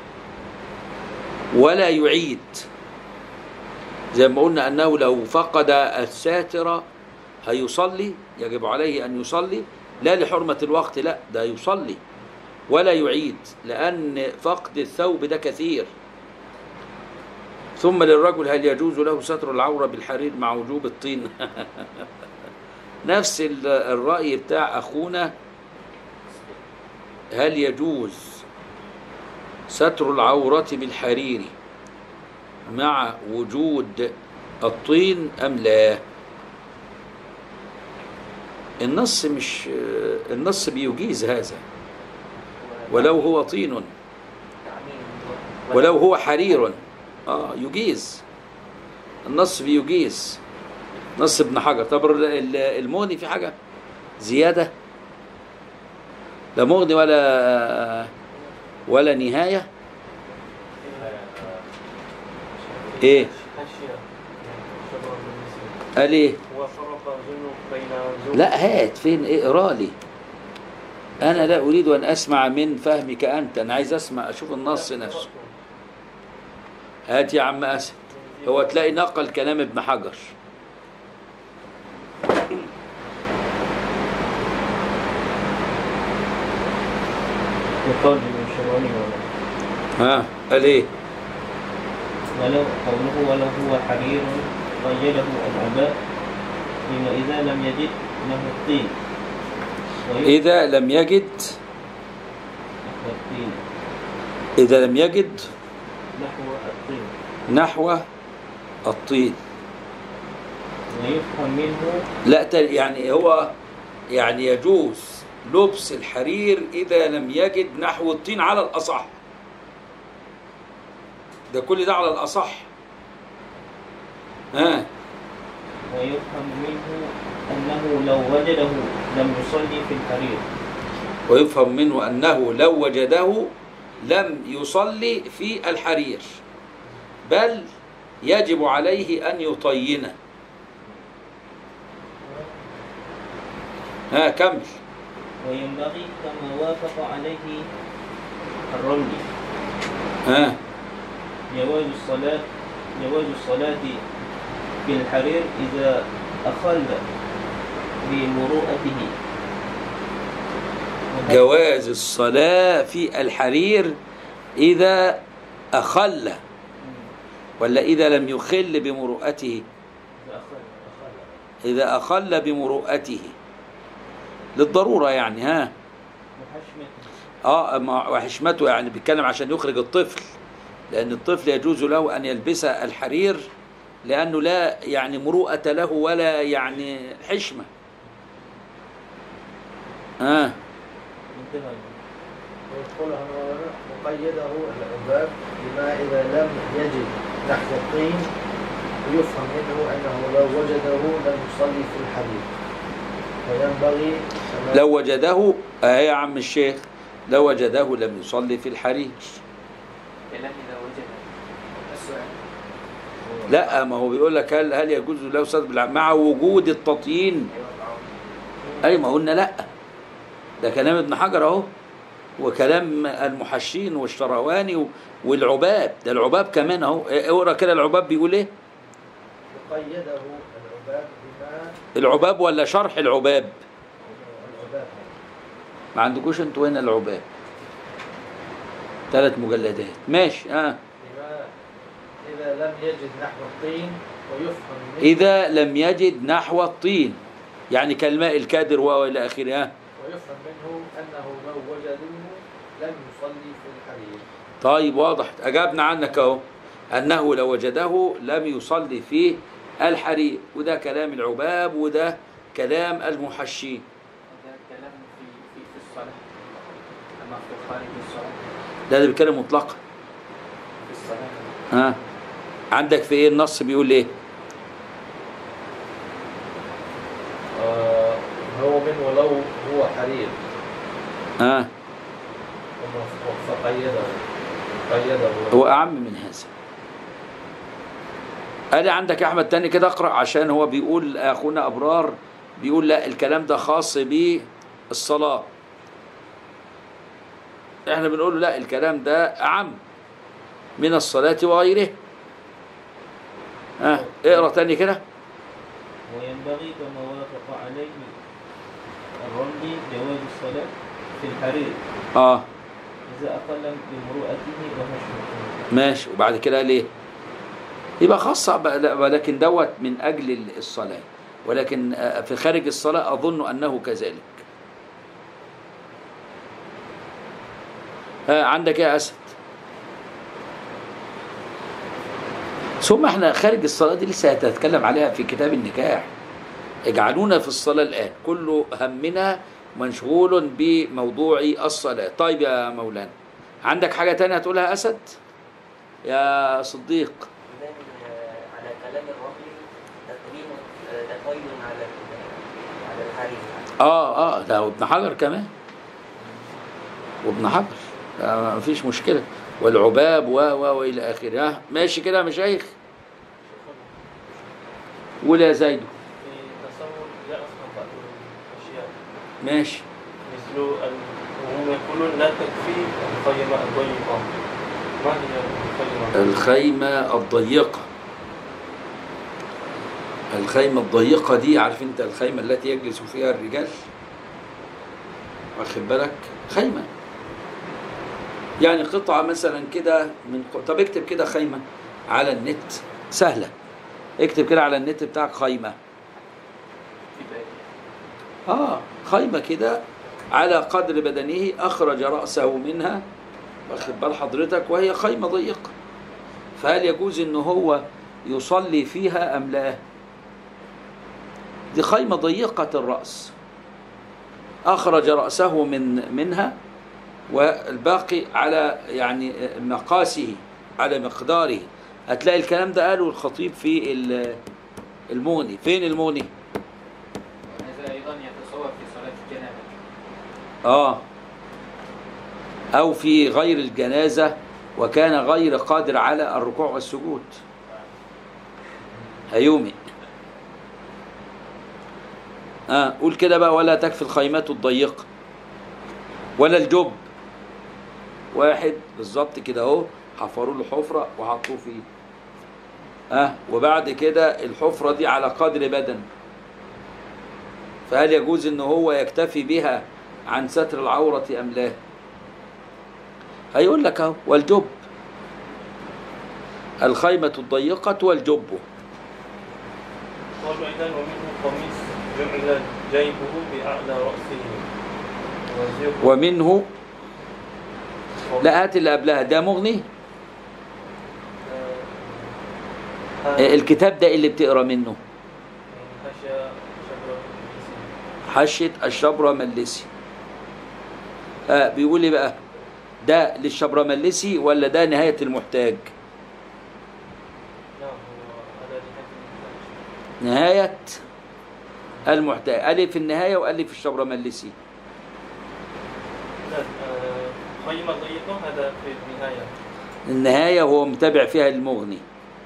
ولا يعيد زي ما قلنا أنه لو فقد الساتر هيصلي يجب عليه أن يصلي لا لحرمة الوقت لا ده يصلي ولا يعيد لأن فقد الثوب ده كثير ثم للرجل هل يجوز له ستر العورة بالحرير مع وجوب الطين نفس ال- الرأي بتاع أخونا هل يجوز ستر العورة بالحرير مع وجود الطين أم لا النص مش النص بيجيز هذا ولو هو طين تعميم ولو هو حرير اه يجيز النص بيجيز نص ابن حجر طب ال- ال- المغني في حاجة زيادة لا مغني ولا ولا نهاية ايه حاشية شباب المسلم قال ايه وفرق جنوب بين زوج لا هات فين اقرا لي انا لا اريد ان اسمع من فهمك انت انا عايز اسمع اشوف النص نفسه هات يا عم اسد هو تلاقي نقل كلام ابن حجر وقال ابن شوالي ولا ها قال ايه ولو قوله ولو هو حرير غيره العباء لما إذا لم يجد له الطين ويؤخذ إذا لم يجد الطين إذا لم يجد نحو الطين نحو الطين ويفهم منه لا ت- يعني هو يعني يجوز لبس الحرير إذا لم يجد نحو الطين على الأصح ده كل ده على الأصح ها ويفهم منه أنه لو وجده لم يصلي في الحرير ويفهم منه أنه لو وجده لم يصلي في الحرير بل يجب عليه أن يطينه ها كمل وينبغي كما وافق عليه الرملي ها جواز الصلاة جواز الصلاة في الحرير إذا أخل بمروءته جواز الصلاة في الحرير إذا أخل ولا إذا لم يخل بمروءته إذا أخل أخل إذا أخل بمروءته للضرورة يعني ها وحشمته اه ما- وحشمته يعني بيتكلم عشان يخرج الطفل لأن الطفل يجوز له أن يلبس الحرير لأنه لا يعني مروءة له ولا يعني حشمة آه انتهى ويدخلها مقيده العباب بما إذا لم يجد نحو الطين ويفهم منه أنه لو وجده لم يصلي في الحديث وينبغي كما- لو وجده آه يا عم الشيخ لو وجده لم يصلي في الحرير كلام إذا وجد السؤال لا ما هو بيقول لك هل هل يجوز له صد بالع- مع وجود التطيين اي ما قلنا لا ده كلام ابن حجر اهو وكلام المحشين والشرواني و- والعباب ده العباب كمان اهو إيه، اقرا كده العباب بيقول ايه وقيده العباب بما العباب ولا شرح العباب العباب ما عندكوش انتوا هنا العباب ثلاث مجلدات ماشي اه بما إذا لم يجد نحو الطين ويفهم منه اذا لم يجد نحو الطين يعني كالماء الكادر والى اخره اه ويفهم منه أنه لو وجدوه لم يصلي في الحرير طيب واضح أجابنا عنك أهو أنه لو وجده لم يصلي في الحرير وده كلام العباب وده كلام المحشين هذا كلام في في في الصلاة أما في خارج الصلاة ده اللي بيتكلم مطلقا في الصلاة ها عندك في ايه النص بيقول ايه آه هو من ولو هو حرير ها فقيده قيده هو أعم من هذا أنا عندك يا أحمد تاني كده أقرأ عشان هو بيقول أخونا أبرار بيقول لا الكلام ده خاص بالصلاة احنا بنقول له لا الكلام ده أعم من الصلاة وغيره ها اقرأ تاني كده وينبغي كما وافق عليه الرملي جواز الصلاة في الحرير اه إذا أقل بمروءته وحشمته ماشي وبعد كده قال ايه يبقى خاصة بقى- لا، ولكن دوت من أجل الصلاة ولكن آه، في خارج الصلاة أظن أنه كذلك ها عندك إيه يا أسد ثم احنا خارج الصلاة دي لسه هتتكلم عليها في كتاب النكاح اجعلونا في الصلاة الآن كل همنا مشغول بموضوع الصلاة طيب يا مولانا عندك حاجة تانية هتقولها يا أسد يا صديق إذن آه، على كلام الرملي تقديم آه، تقييم على ال- على الحرير اه اه ده وابن حجر كمان وابن حجر آه مفيش مشكلة والعباب و و والى اخره آه ماشي كده يا مشايخ قول يا زيد في تصور يأخذ بعض الأشياء ماشي مثل ال- وهم يقولون لا تكفي الخيمة الضيقة ما هي الخيمة؟ الخيمة الضيقة الخيمة الضيقة دي عارف انت الخيمة التي يجلس فيها الرجال واخد بالك خيمة يعني قطعة مثلا كده من طب اكتب كده خيمة على النت سهلة اكتب كده على النت بتاعك خيمة في باقي اه خيمة كده على قدر بدنه أخرج رأسه منها واخد بال حضرتك وهي خيمة ضيقة فهل يجوز إن هو يصلي فيها أم لا؟ دي خيمة ضيقة الرأس أخرج رأسه من منها والباقي على يعني مقاسه على مقداره هتلاقي الكلام ده قاله الخطيب في ال- المغني فين المغني؟ هذا أيضا يتصور في صلاة الجنابة آه أو في غير الجنازة وكان غير قادر على الركوع والسجود هيومئ آه قول كده بقى ولا تكفي الخيمات الضيقة ولا الجب واحد بالظبط كده اهو حفروا له حفرة وحطوه فيه آه وبعد كده الحفرة دي على قدر بدن فهل يجوز ان هو يكتفي بها عن ستر العورة ام لا هيقول لك اهو والجب الخيمة الضيقة والجب قالوا إذا ومنه قميص جعل جيبه بأعلى رأسه وزره ومنه لا هات اللي قبلها ده مغني آه، آه، الكتاب ده اللي بتقرا منه حاشا شجرة الإبليس. حشة الشبرة ملسي آه بيقول لي بقى ده للشبرة ملسي ولا ده نهاية المحتاج لا هو على نهاية المحتاج. نهاية المحتاج قال لي في النهاية وقال لي في الشبرة ملسي لا آه، خيمة ضيقة هذا في النهاية النهاية هو متابع فيها المغني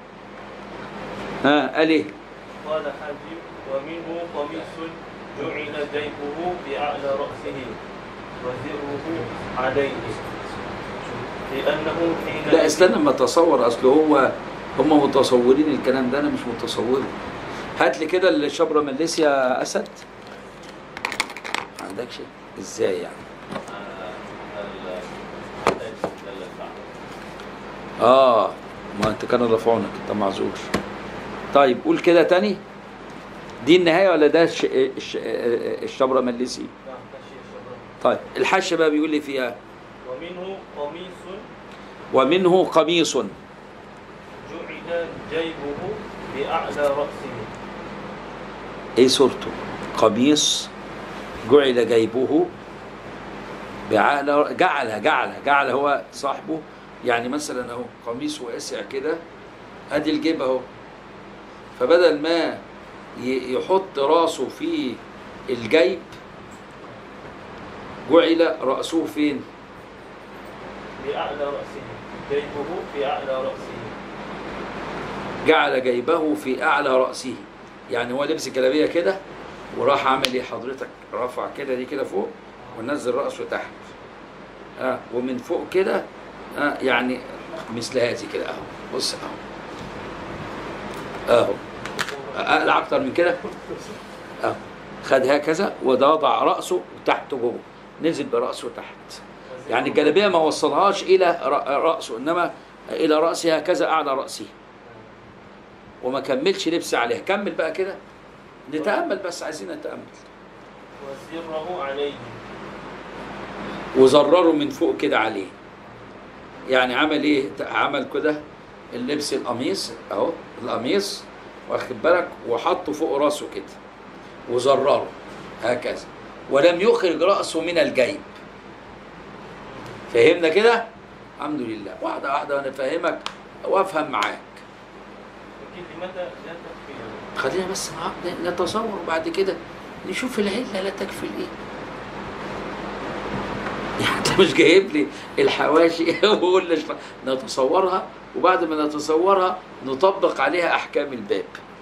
ها قال ايه قال حاجب ومنه قميص جعل جيبه بأعلى رأسه وزره عليه لأنه حين لا استنى ما اتصور اصل هو هم متصورين الكلام ده انا مش متصوره هات لي كده الشبرة ملسي يا اسد ما عندكش ازاي يعني اه ما انت كان رفعونك انت معذور طيب قول كده تاني دي النهايه ولا ده الش... الش... الشبرة ملسي لا، حاشية الشجرة. طيب الحش بقى بيقول لي فيها ومنه قميص ومنه قميص جعل جيبه بأعلى رأسه ايه صورته قميص جعل جيبه بعلى جعل جعل جعل هو صاحبه يعني مثلا اهو قميص واسع كده ادي الجيب اهو فبدل ما ي- يحط راسه في الجيب جعل رأسه فين بأعلى رأسه جيبه بأعلى رأسه جعل جيبه في اعلى راسه يعني هو لبس جلابيه كده وراح عامل ايه حضرتك رفع كده دي كده فوق ونزل راسه تحت اه ومن فوق كده آه يعني مثل هذه كده اهو بص اهو اهو اقلع اكتر من كده اهو خد هكذا وده وضع راسه تحت جوه نزل براسه تحت يعني الجلابيه ما وصلهاش الى ر- راسه انما الى راسه هكذا اعلى راسه وما كملش لبس عليها كمل بقى كده نتأمل بس عايزين نتأمل وزره عليه وزرره من فوق كده عليه يعني عمل ايه عمل كده اللبس القميص اهو القميص واخد بالك وحطه فوق راسه كده وزرره هكذا ولم يخرج رأسه من الجيب فهمنا كده الحمد لله واحدة واحدة وانا فاهمك وافهم معاك لكن لماذا لا تكفي خلينا بس نع- نتصور بعد كده نشوف العلة لا تكفي الايه يعني انت مش جايب لي الحواشي وقول لي نتصورها وبعد ما نتصورها نطبق عليها احكام الباب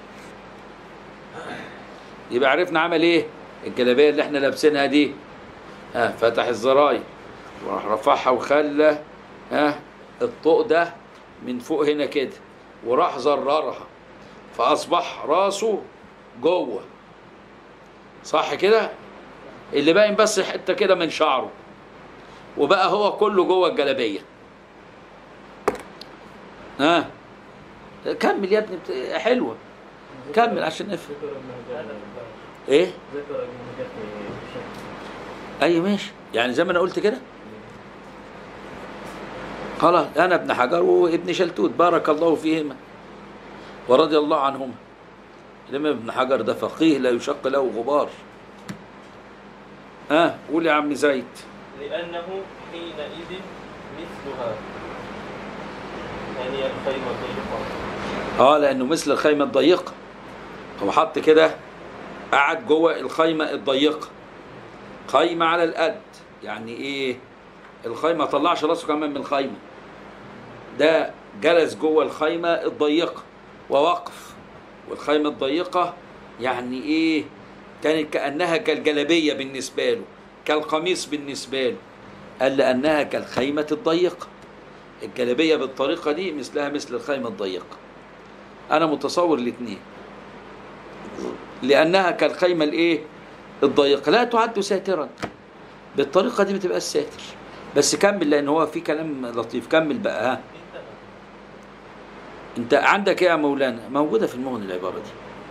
يبقى عرفنا عمل ايه الجلابيه اللي احنا لابسينها دي ها فتح الزراير وراح رفعها وخلى ها الطوق ده من فوق هنا كده وراح زررها فاصبح راسه جوه صح كده اللي باين بس حته كده من شعره وبقى هو كله جوه الجلابيه ها كمل يا ابني بت- حلوه كمل عشان نفهم ذكر ابن هجر ايه ذكر ابن هجر في الشرح اي ماشي يعني زي ما انا قلت كده خلاص انا ابن حجر وابن شلتوت بارك الله فيهما ورضي الله عنهما الامام ابن حجر ده فقيه لا يشق له غبار ها آه قول يا عم زيد لأنه حينئذ مثلها يعني الخيمة الضيقة اه لانه مثل الخيمه الضيقه هو حط كده قعد جوه الخيمه الضيقه خيمه على القد يعني ايه الخيمه ما طلعش راسه كمان من الخيمه ده جلس جوه الخيمه الضيقه ووقف والخيمه الضيقه يعني ايه كانت كانها كالجلبيه بالنسبه له كالقميص بالنسبه له قال لانها كالخيمه الضيقه الجلبيه بالطريقه دي مثلها مثل الخيمه الضيقه انا متصور الاثنين لانها كالخيمه الايه الضيقه لا تعد ساترا بالطريقه دي ما تبقاش ساتر بس كمل لان هو في كلام لطيف كمل بقى ها انتهى انت عندك ايه يا مولانا موجوده في المغني العباره دي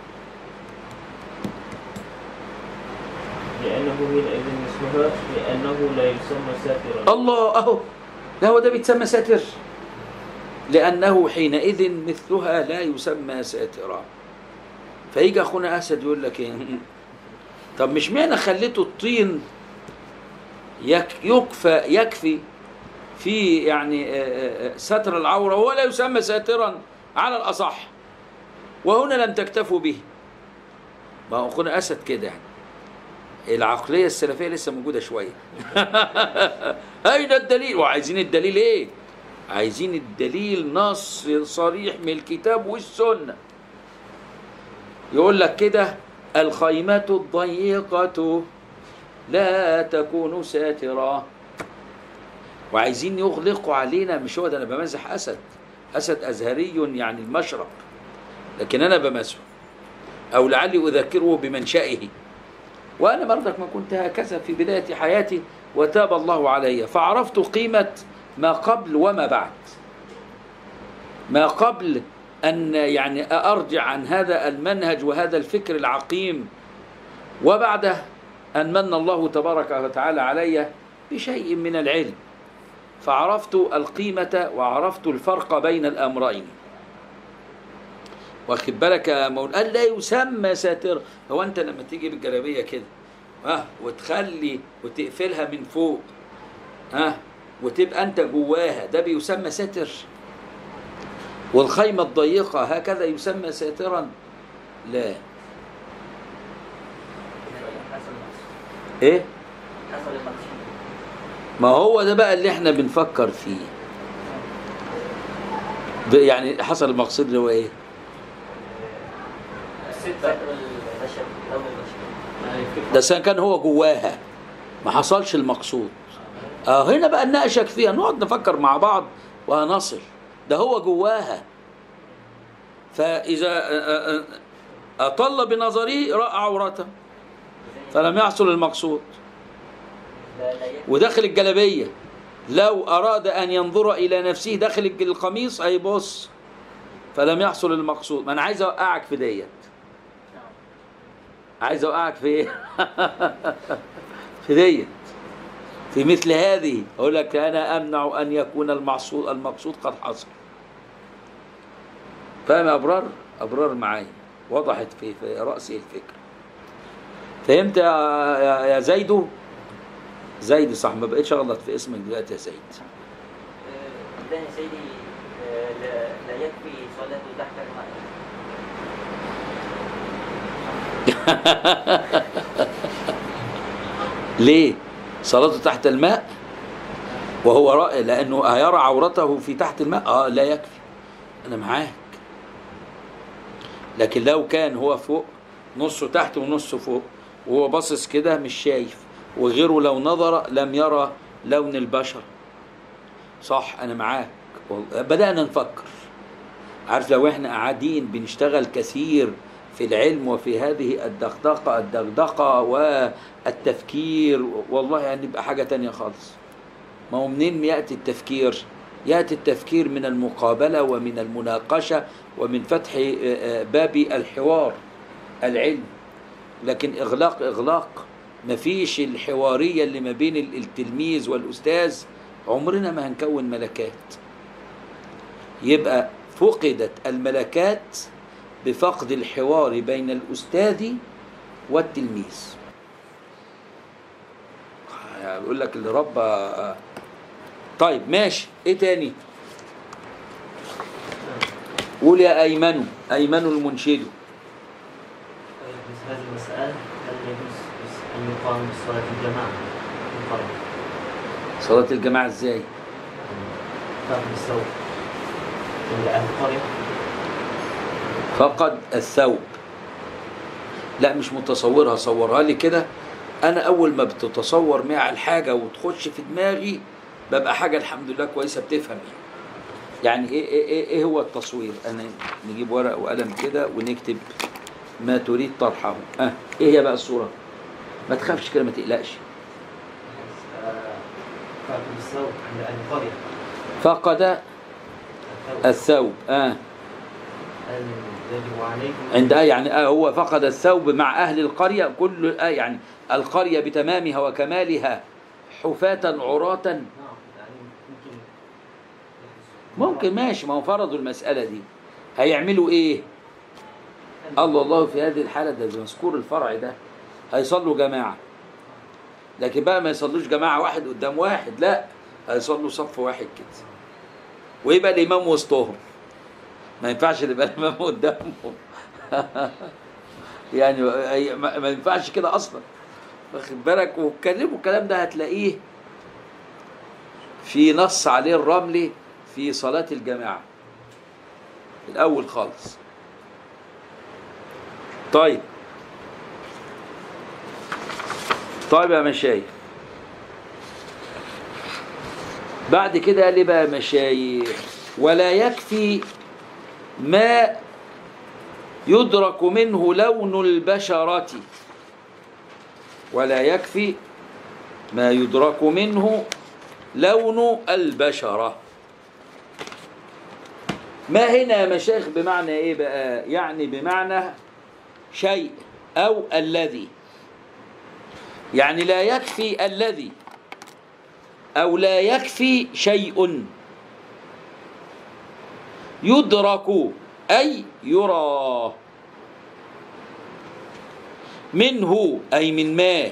لأنه حينئذ مثلها لأنه لا يسمى ساترا الله اهو ده هو ده بيتسمى ساتر لانه حينئذ مثلها لا يسمى ساترا فيجي اخونا اسد يقول لك ايه طب مش معنى خليته الطين يك يكفى يكفي في يعني آه، آه، آه، ستر العوره وهو لا يسمى ساترا على الاصح وهنا لم تكتفوا به ما هو اخونا اسد كده يعني العقليه السلفيه لسه موجوده شويه اين الدليل وعايزين الدليل ايه عايزين الدليل نص صريح من الكتاب والسنه يقول لك كده الخيمه الضيقه لا تكون ساترا وعايزين يغلقوا علينا مش هو ده انا بمزح اسد اسد ازهري يعني المشرق لكن انا بمزحه او لعلي اذكره بمنشئه وانا برضك ما كنت هكذا في بدايه حياتي وتاب الله علي فعرفت قيمه ما قبل وما بعد ما قبل ان يعني ارجع عن هذا المنهج وهذا الفكر العقيم وبعده ان من الله تبارك وتعالى علي بشيء من العلم فعرفت القيمه وعرفت الفرق بين الامرين واخد بالك يا مول قال لا يسمى ساتر هو انت لما تيجي بالجلابيه كده ها وتخلي وتقفلها من فوق ها وتبقى انت جواها ده بيسمى ساتر والخيمه الضيقه هكذا يسمى ساترا لا حسب المقصود ايه حسب المقصود ما هو ده بقى اللي احنا بنفكر فيه ده يعني حصل المقصود اللي هو ايه ستر البشر لون البشر ده سواء كان هو جواها ما حصلش المقصود اه هنا بقى نناقشك فيها نقعد نفكر مع بعض وهنصل ده هو جواها فإذا آه، آه، أطل بنظره رأى عورته فلم يحصل المقصود لا لا يكفي وداخل الجلبية لو أراد أن ينظر إلى نفسه داخل الج- القميص هيبص فلم يحصل المقصود ما أنا عايز أوقعك في ديت عايز أوقعك في إيه؟ في ديت في مثل هذه أقول لك أنا أمنع أن يكون المقصود المقصود قد حصل فاهم يا أبرار؟ أبرار معايا وضحت في, في رأسي الفكرة فهمت يا, يا, يا زيدو؟ زيد صح ما بقتش اغلط في اسمك دلوقتي يا زيد آه، إذن يا سيدي آه، لا, لا يكفي صلاته تحت الماء ليه صلاته تحت الماء وهو رأي لانه هيرى عورته في تحت الماء اه لا يكفي انا معاك لكن لو كان هو فوق نصه تحت ونصه فوق وهو باصص كده مش شايف وغيره لو نظر لم يرى لون البشر صح انا معاك والله بدأنا نفكر عارف لو احنا قاعدين بنشتغل كثير في العلم وفي هذه الدغدغة الدغدغة والتفكير والله هنبقى حاجة تانية خالص ما هو منين يأتي التفكير يأتي التفكير من المقابلة ومن المناقشة ومن فتح آه، آه، باب الحوار العلم لكن إغلاق إغلاق مفيش الحوارية اللي ما بين ال- التلميذ والأستاذ عمرنا ما هنكون ملكات يبقى فقدت الملكات بفقد الحوار بين الأستاذ والتلميذ يقول لك اللي ربى طيب ماشي ايه تاني قول يا ايمن ايمن المنشد طيب مثل هذه المسألة هل يجوز أن يقام بصلاة الجماعة في القرية؟ صلاة الجماعة ازاي فقد الثوب عند أهل القرية فقد الثوب لا مش متصورها صورها لي كده انا اول ما بتتصور مع الحاجه وتخش في دماغي ببقى حاجه الحمد لله كويسه بتفهم يعني ايه ايه ايه, إيه هو التصوير انا نجيب ورق وقلم كده ونكتب ما تريد طرحه اه ايه هي بقى الصوره ما تخافش كده ما تقلقش آه، فقد الثوب عند أهل القرية فقد الثوب الثوب اه هل يجب عليكم عند آه يعني آه هو فقد الثوب مع أهل القرية كل آه يعني القرية بتمامها وكمالها حفاة عراة نعم يعني ممكن ممكن ماشي ما هو فرضوا المسألة دي هيعملوا إيه؟ الله الله في هذه الحالة ده مذكور الفرع ده هيصلوا جماعة لكن بقى ما يصلوش جماعة واحد قدام واحد لا هيصلوا صف واحد كده ويبقى الإمام وسطهم ما ينفعش يبقى الإمام قدامهم يعني ما ما ينفعش كده أصلا واخد بالك واتكلموا الكلام ده هتلاقيه في نص عليه الرملي في صلاة الجماعة الأول خالص طيب طيب يا مشايخ بعد كده قال لي بقى يا مشايخ ولا يكفي ما يدرك منه لون البشرة ولا يكفي ما يدرك منه لون البشرة ما هنا يا مشايخ بمعنى ايه بقى يعني بمعنى شيء او الذي يعني لا يكفي الذي او لا يكفي شيء يدرك اي يرى منه اي من ما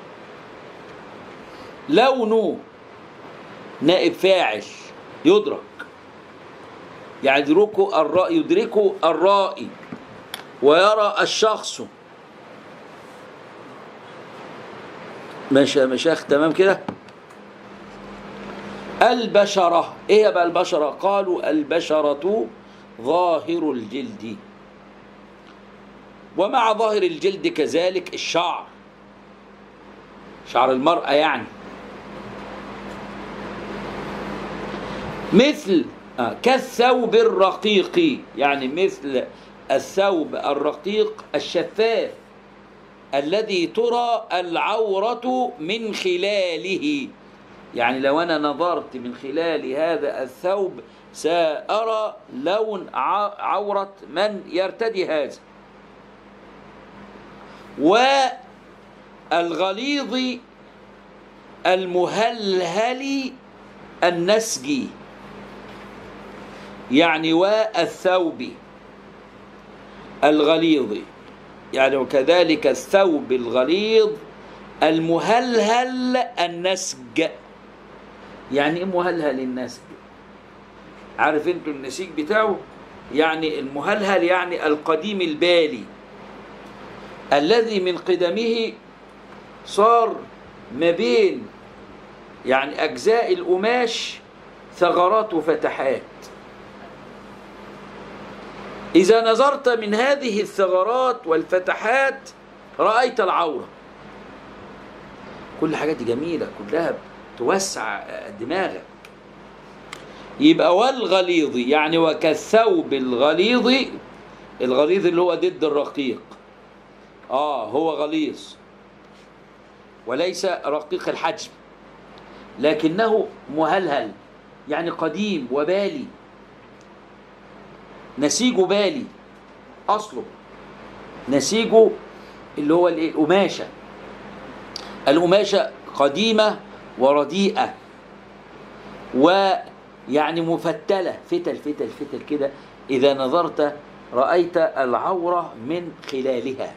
لون نائب فاعل يدرك يعني يدركه الرأي يدركه الرائي ويرى الشخص ماشي يا مشايخ تمام كده البشرة ايه بقى البشرة قالوا البشرة ظاهر الجلد ومع ظاهر الجلد كذلك الشعر شعر المرأة يعني مثل آه، كالثوب الرقيق يعني مثل الثوب الرقيق الشفاف الذي ترى العورة من خلاله يعني لو أنا نظرت من خلال هذا الثوب سأرى لون ع- عورة من يرتدي هذا والغليظ المهلهل النسجي يعني والثوب الغليظ يعني وكذلك الثوب الغليظ المهلهل النسج يعني ايه مهلهل النسج عارف انتوا النسيج بتاعه يعني المهلهل يعني القديم البالي الذي من قدمه صار ما بين يعني اجزاء القماش ثغرات وفتحات إذا نظرت من هذه الثغرات والفتحات رأيت العورة كل الحاجات دي جميلة كلها توسع دماغك يبقى والغليظ يعني وكالثوب الغليظ الغليظ اللي هو ضد الرقيق اه هو غليظ وليس رقيق الحجم لكنه مهلهل يعني قديم وبالي نسيجه بالي اصله نسيجه اللي هو الايه القماشه القماشه قديمه ورديئه ويعني مفتله فتل فتل فتل كده اذا نظرت رايت العوره من خلالها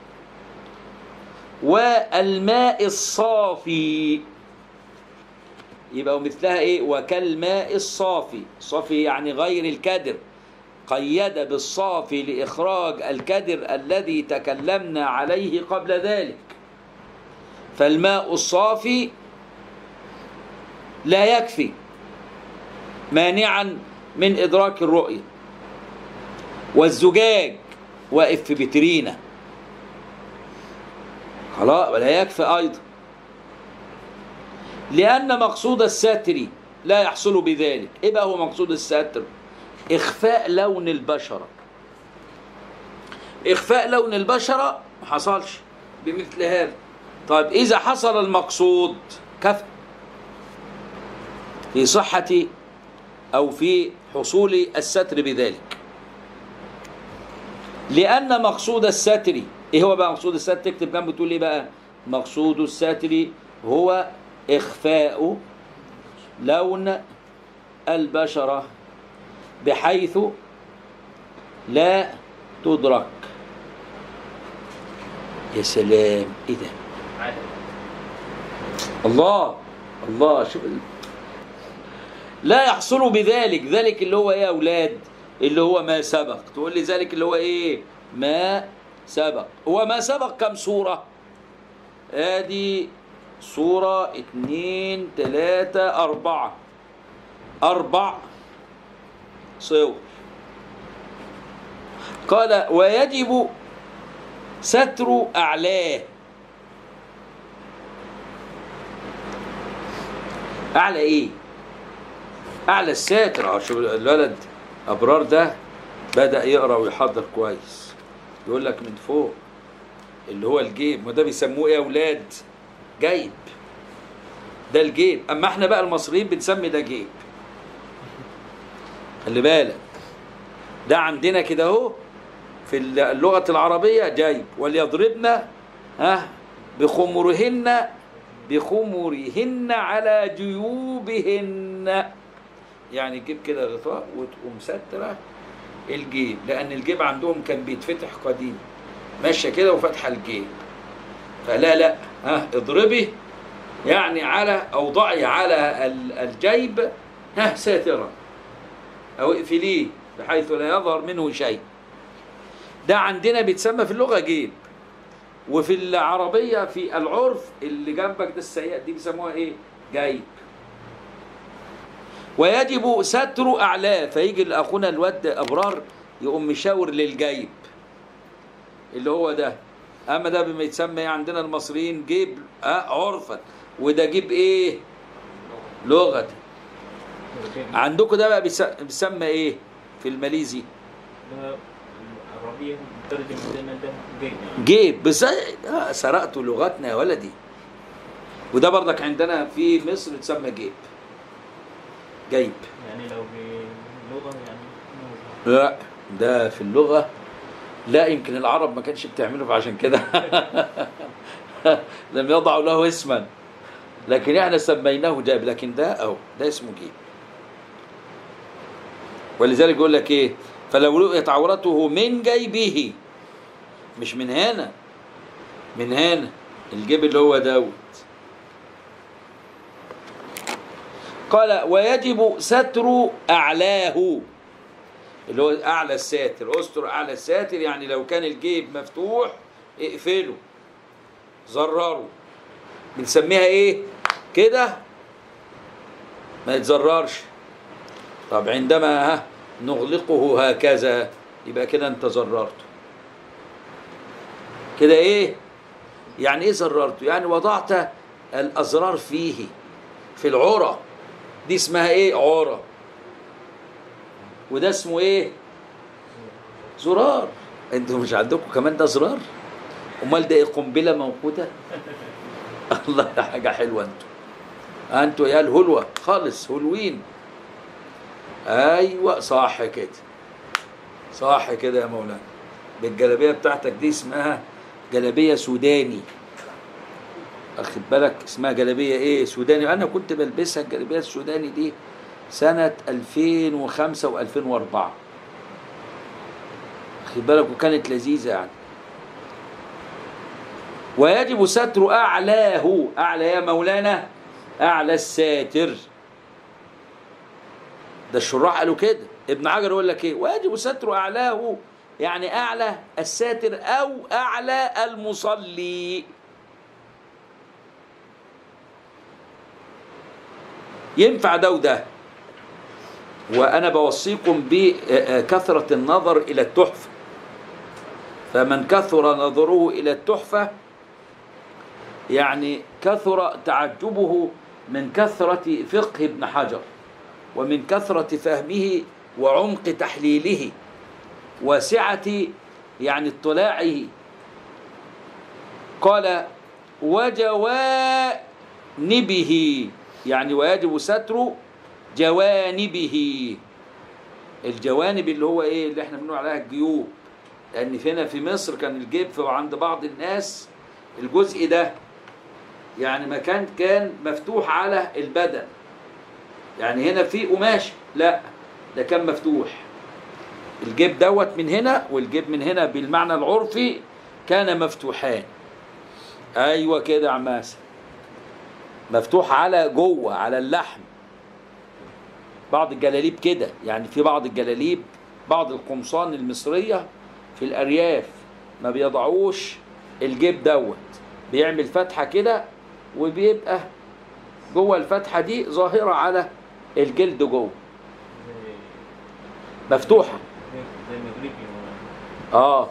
والماء الصافي يبقى مثلها ايه وكالماء الصافي صافي يعني غير الكدر قيد بالصافي لاخراج الكدر الذي تكلمنا عليه قبل ذلك فالماء الصافي لا يكفي مانعا من ادراك الرؤيه والزجاج واقف في بترينه خلاص ولا يكفي ايضا لان مقصود الستر لا يحصل بذلك ايه بقى هو مقصود الستر اخفاء لون البشره اخفاء لون البشره ما حصلش بمثل هذا طيب اذا حصل المقصود كفى في صحه او في حصول الستر بذلك لأن مقصود الستر إيه هو بقى مقصود الستر تكتب جنبه تقول إيه بقى مقصود الستر هو إخفاء لون البشرة بحيث لا تدرك يا سلام إيه ده عادي الله الله شوف ال- لا يحصل بذلك ذلك اللي هو ايه يا اولاد اللي هو ما سبق تقول لي ذلك اللي هو ايه ما سبق هو ما سبق كم صورة ادي صورة اتنين تلاتة اربعة اربع صور قال ويجب ستر اعلاه اعلى ايه اعلى الساتر اه شوف الولد ابرار ده بدا يقرا ويحضر كويس يقول لك من فوق اللي هو الجيب وده بيسموه ايه يا اولاد جيب ده الجيب اما احنا بقى المصريين بنسمي ده جيب خلي بالك ده عندنا كده اهو في اللغه العربيه جيب وليضربن ها بخمرهن بخمرهن على جيوبهن يعني تجيب كده غطاء وتقوم سترة الجيب لأن الجيب عندهم كان بيتفتح قديم ماشية كده وفتحة الجيب فلا لا ها اضربي يعني على أو ضعي على ال- الجيب ها ساترة أو اقفليه بحيث لا يظهر منه شيء ده عندنا بيتسمى في اللغة جيب وفي العربية في العرف اللي جنبك ده السيئات دي بيسموها ايه جيب ويجب ستر أعلاه فيجي لأخونا الواد أبرار يقوم مشاور للجيب اللي هو ده أما ده بما يتسمى إيه عندنا المصريين جيب أه عرفا وده جيب إيه لغة عندكم ده بقى بيس- بيسمى إيه في الماليزي العربية مترجم عندنا ده جيب يعني جيب بس آه سرقت لغتنا يا ولدي وده برضك عندنا في مصر تسمى جيب جيب يعني لو بلغة يعني لا ده في اللغة لا يمكن العرب ما كانش بتعمله فعشان كده لم يضعوا له اسما لكن احنا سميناه جيب لكن ده او ده اسمه جيب ولذلك يقول لك ايه فلو رؤيت عورته من جيبه مش من هنا من هنا الجيب اللي هو دوت قال ويجب ستر أعلاه اللي هو أعلى الساتر أستر أعلى الساتر يعني لو كان الجيب مفتوح اقفله زرره بنسميها إيه كده ما يتزررش طب عندما ها نغلقه هكذا يبقى كده انت زررته كده ايه يعني ايه زررته يعني وضعت الازرار فيه في العرى دي اسمها ايه عرى وده اسمه ايه زرار انتوا مش عندكم كمان ده زرار امال ده ايه قنبله موقوته الله ده حاجه حلوه انتوا انتوا يا الهلوة خالص هلوين ايوه صح كده صح كده يا مولانا بالجلابيه بتاعتك دي اسمها جلابيه سوداني اخد بالك اسمها جلابيه ايه سوداني انا كنت بلبسها الجلابيه السوداني دي سنه 2005 و2004 خد بالك وكانت لذيذه يعني ويجب ستر اعلاه اعلى يا مولانا اعلى الساتر ده الشراح قالوا كده ابن حجر يقول لك ايه ويجب ستر اعلاه يعني اعلى الساتر او اعلى المصلي ينفع ده وده وانا بوصيكم بكثره النظر الى التحفه فمن كثر نظره الى التحفه يعني كثر تعجبه من كثره فقه ابن حجر ومن كثره فهمه وعمق تحليله وسعه يعني اطلاعه قال وجوانبه يعني ويجب ستر جوانبه الجوانب اللي هو ايه اللي احنا بنقول عليها الجيوب لان هنا في مصر كان الجيب في عند بعض الناس الجزء ده يعني مكان كان مفتوح على البدن يعني هنا في قماش لا ده كان مفتوح الجيب دوت من هنا والجيب من هنا بالمعنى العرفي كان مفتوحان ايوه كده يا عماسه مفتوح على جوه على اللحم بعض الجلاليب كده يعني في بعض الجلاليب بعض القمصان المصريه في الارياف ما بيضعوش الجيب دوت بيعمل فتحه كده وبيبقى جوه الفتحه دي ظاهره على الجلد جوه مفتوحه زي مغربي اه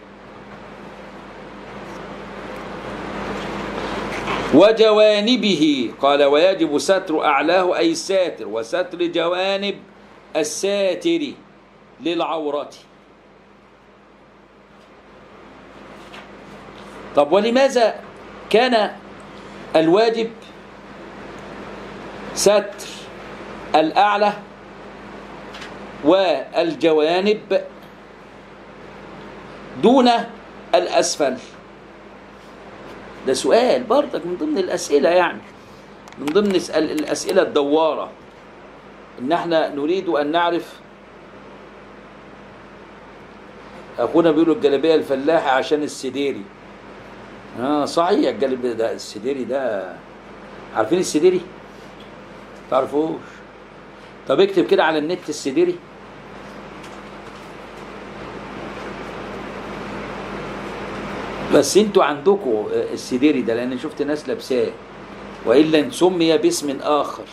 وجوانبه قال ويجب ستر أعلاه أي الساتر وستر جوانب الساتر للعورة طب ولماذا كان الواجب ستر الأعلى والجوانب دون الأسفل ده سؤال برضك من ضمن الأسئلة يعني من ضمن اسأل- الأسئلة الدوارة إن احنا نريد أن نعرف أخونا بيقولوا الجلابية الفلاحة عشان السديري اه صحيح الجلابية ده السديري ده عارفين السديري؟ تعرفوش طب اكتب كده على النت السديري بس انتوا عندكم السديري ده لان شفت ناس لابساه والا ان سمي باسم اخر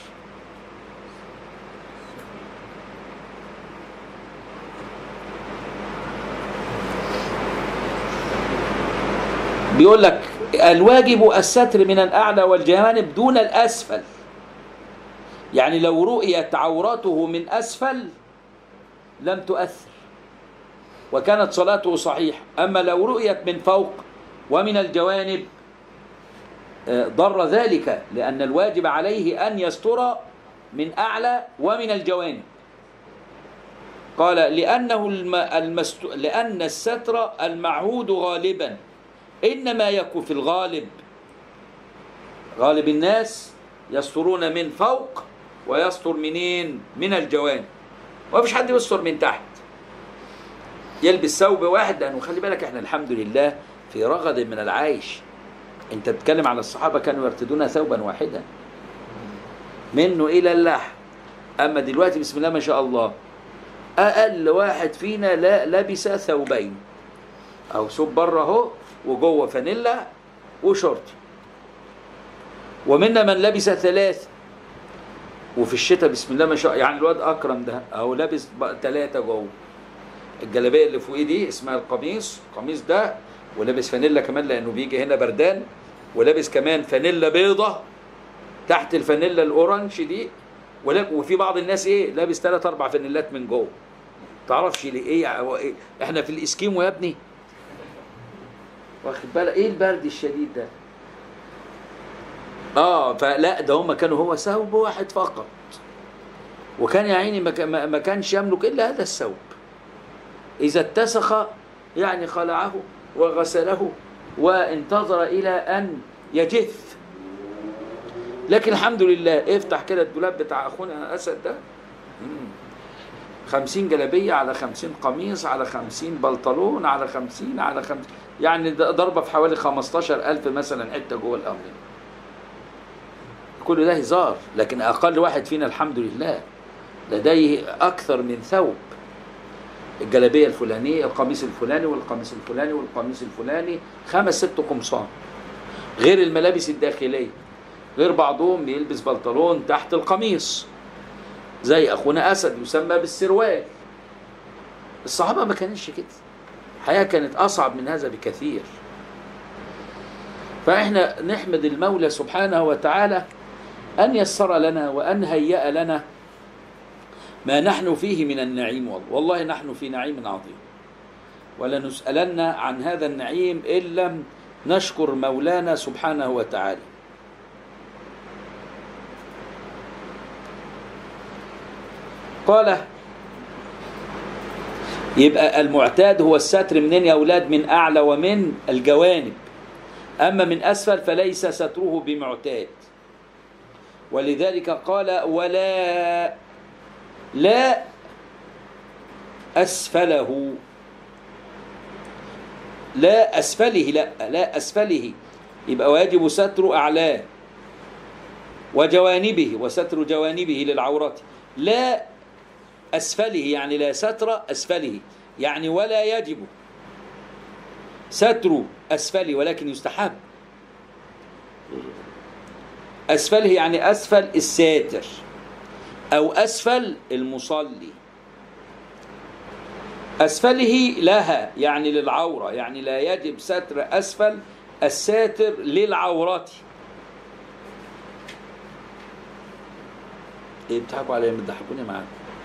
بيقول لك الواجب الستر من الاعلى والجوانب دون الاسفل يعني لو رؤيت عورته من اسفل لم تؤثر وكانت صلاته صحيحه اما لو رؤيت من فوق ومن الجوانب آه، ضر ذلك لان الواجب عليه ان يستر من اعلى ومن الجوانب قال لانه الم... المست... لان الستر المعهود غالبا انما يكون في الغالب غالب الناس يسترون من فوق ويستر منين من الجوانب ومفيش حد يستر من تحت يلبس ثوب واحد لانه خلي بالك احنا الحمد لله في رغد من العيش انت بتتكلم على الصحابه كانوا يرتدون ثوبا واحدا منه الى اللحم اما دلوقتي بسم الله ما شاء الله اقل واحد فينا لا لبس ثوبين او ثوب بره اهو وجوه فانيلا وشورت ومنا من لبس ثلاث وفي الشتاء بسم الله ما شاء يعني الواد اكرم ده اهو لابس ثلاثه جوه الجلابيه اللي فوقيه دي اسمها القميص القميص ده ولابس فانيلا كمان لانه بيجي هنا بردان ولابس كمان فانيلا بيضة تحت الفانيلا الاورنج دي ولاب- وفي بعض الناس ايه لابس ثلاث اربع فانيلات من جوه تعرفش ليه ايه هو إيه؟ احنا في الاسكيمو يا ابني واخد بالك ايه البرد الشديد ده اه فلا ده هم كانوا هو ثوب واحد فقط وكان يا عيني ما كان- ما ما كانش يملك الا هذا الثوب اذا اتسخ يعني خلعه وغسله وانتظر الى ان يجف لكن الحمد لله افتح كده الدولاب بتاع اخونا اسد ده مم. خمسين جلابية على خمسين قميص على خمسين بنطلون على خمسين على خمسين يعني ده ضربة في حوالي خمستاشر ألف مثلا حتة جوه الأرض كل ده هزار لكن أقل واحد فينا الحمد لله لديه أكثر من ثوب الجلابية الفلانية القميص الفلاني والقميص الفلاني والقميص الفلاني خمس ست قمصان غير الملابس الداخلية غير بعضهم بيلبس بنطلون تحت القميص زي اخونا اسد يسمى بالسروال الصحابه ما كانش كده الحياه كانت اصعب من هذا بكثير فاحنا نحمد المولى سبحانه وتعالى ان يسر لنا وان هيأ لنا ما نحن فيه من النعيم والله, والله نحن في نعيم عظيم ولنسألن عن هذا النعيم إن لم نشكر مولانا سبحانه وتعالى قال يبقى المعتاد هو الستر منين يا أولاد من أعلى ومن الجوانب أما من أسفل فليس ستره بمعتاد ولذلك قال ولا لا أسفله لا أسفله لا لا أسفله يبقى واجب ستر أعلاه وجوانبه وستر جوانبه للعورة لا أسفله يعني لا ستر أسفله يعني ولا يجب ستر أسفله ولكن يستحب أسفله يعني أسفل الساتر أو أسفل المصلي أسفله لها يعني للعورة يعني لا يجب ستر أسفل الساتر للعورة ايه بتضحكوا عليا بتضحكوني معاكم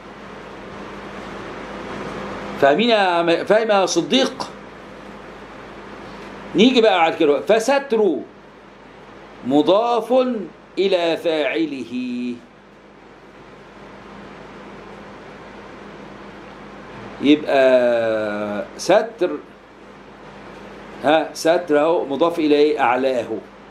فاهمين يا فاهم يا صديق نيجي بقى بعد كده فستر مضاف إلى فاعله يبقى ستر ها ستر اهو مضاف الى ايه اعلاه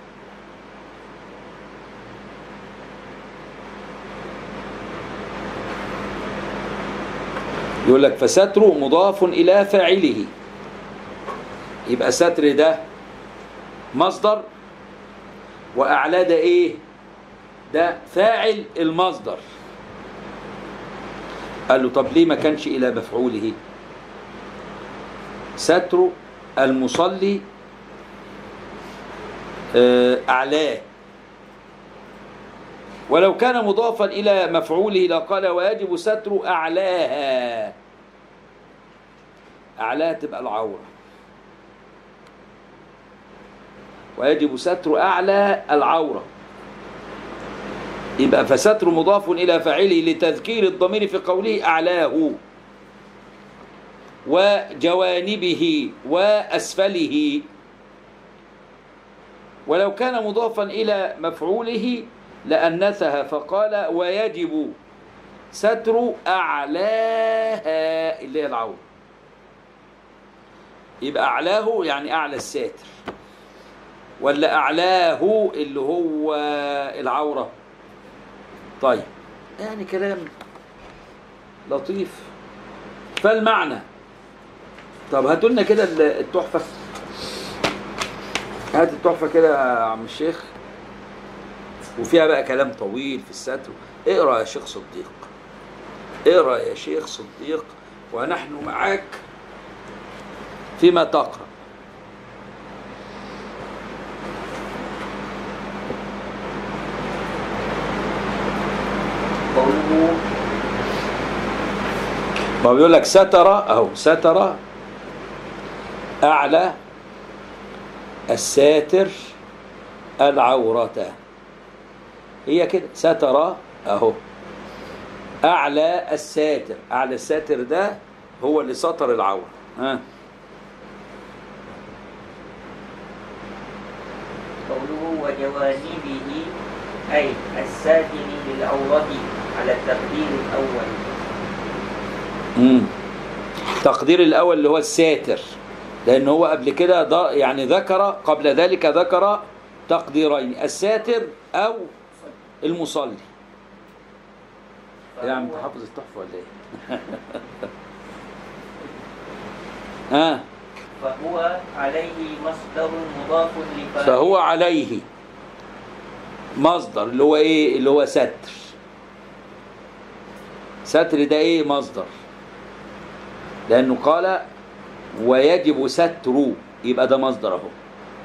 يقول لك فستر مضاف الى فاعله يبقى ستر ده مصدر واعلى ده ايه ده فاعل المصدر قال له طب ليه ما كانش الى مفعوله ستر المصلي آه، اعلاه ولو كان مضافا الى مفعوله لقال ويجب ستر اعلاها اعلاها تبقى العوره ويجب ستر اعلى العوره يبقى فستر مضاف إلى فاعله لتذكير الضمير في قوله أعلاه وجوانبه وأسفله ولو كان مضافا إلى مفعوله لأنثها فقال ويجب ستر أعلاها اللي هي العورة يبقى أعلاه يعني أعلى الساتر ولا أعلاه اللي هو العورة طيب يعني كلام لطيف فالمعنى طب هاتوا لنا كده التحفة هات التحفة كده يا عم الشيخ وفيها بقى كلام طويل في الستر اقرا يا شيخ صديق اقرا يا شيخ صديق ونحن معك فيما تقرأ قوله ما بيقول لك ستر اهو ستر اعلى الساتر العورة هي كده ستر اهو اعلى الساتر اعلى الساتر ده هو اللي ستر العورة ها قوله وجوانبه أي الساتر للعورة على التقدير الأول مم. التقدير الأول اللي هو الساتر لأن هو قبل كده ض- يعني ذكر قبل ذلك ذكر تقديرين الساتر أو المصلي يا عم فهو- تحفظ التحفة ولا إيه؟ ها فهو عليه مصدر مضاف لفاعل فهو عليه مصدر اللي هو ايه اللي هو ستر ستر ده ايه مصدر لانه قال ويجب ستر يبقى ده مصدر اهو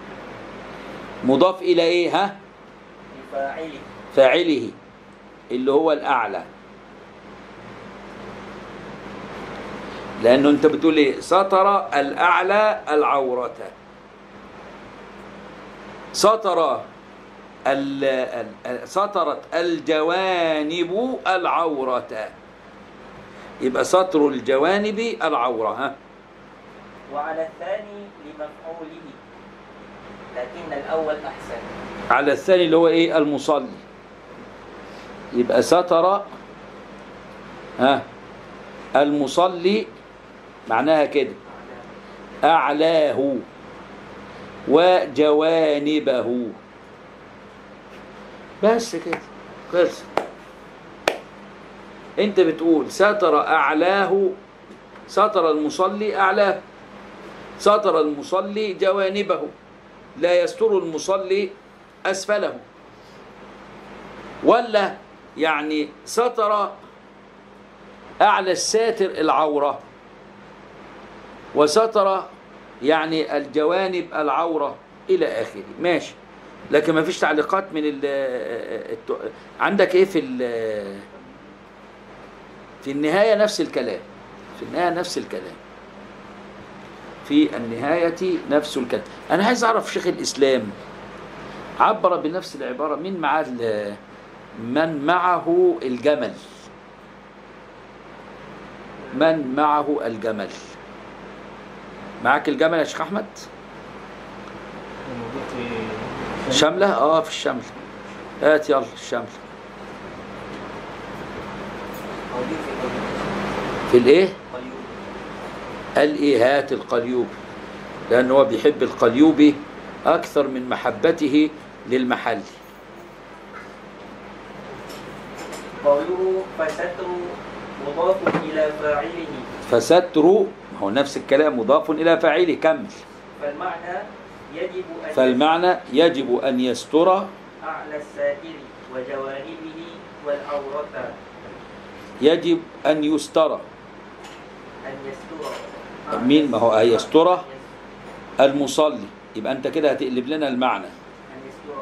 مضاف الى ايه ها لفاعله فاعله اللي هو الاعلى لانه انت بتقول ايه ستر الاعلى العوره ستر ال- ال- سترت الجوانب العورة يبقى ستر الجوانب العورة ها وعلى الثاني لمفعوله لكن الأول أحسن على الثاني اللي هو ايه المصلي يبقى ستر ها المصلي معناها كده أعلاه وجوانبه بس كده خلص انت بتقول ستر أعلاه ستر المصلي أعلاه ستر المصلي جوانبه لا يستر المصلي أسفله ولا يعني ستر أعلى الساتر العورة وستر يعني الجوانب العورة إلى آخره ماشي لكن ما فيش تعليقات من ال الت- عندك إيه في ال- في النهاية نفس الكلام في النهاية نفس الكلام في النهاية نفس الكلام أنا عايز أعرف شيخ الإسلام عبر بنفس العبارة من معاه ال- من معه الجمل من معه الجمل معاك الجمل يا شيخ أحمد موجود في شاملة اه في الشمل هات يلا الشمل موجود في قليوب في الايه قليوب قال ايه هات القليوب لأنه هو بيحب القليوب أكثر من محبته للمحل قوله فستر مضاف إلى فاعله فستر ما هو نفس الكلام مضاف إلى فاعله كمل فالمعنى يجب أن فالمعنى يجب أن يستر أعلى الساتر وجوانبه والعورة يجب أن يستر أن يستر مين ما هو هيستر المصلي يبقى أنت كده هتقلب لنا المعنى أن يستر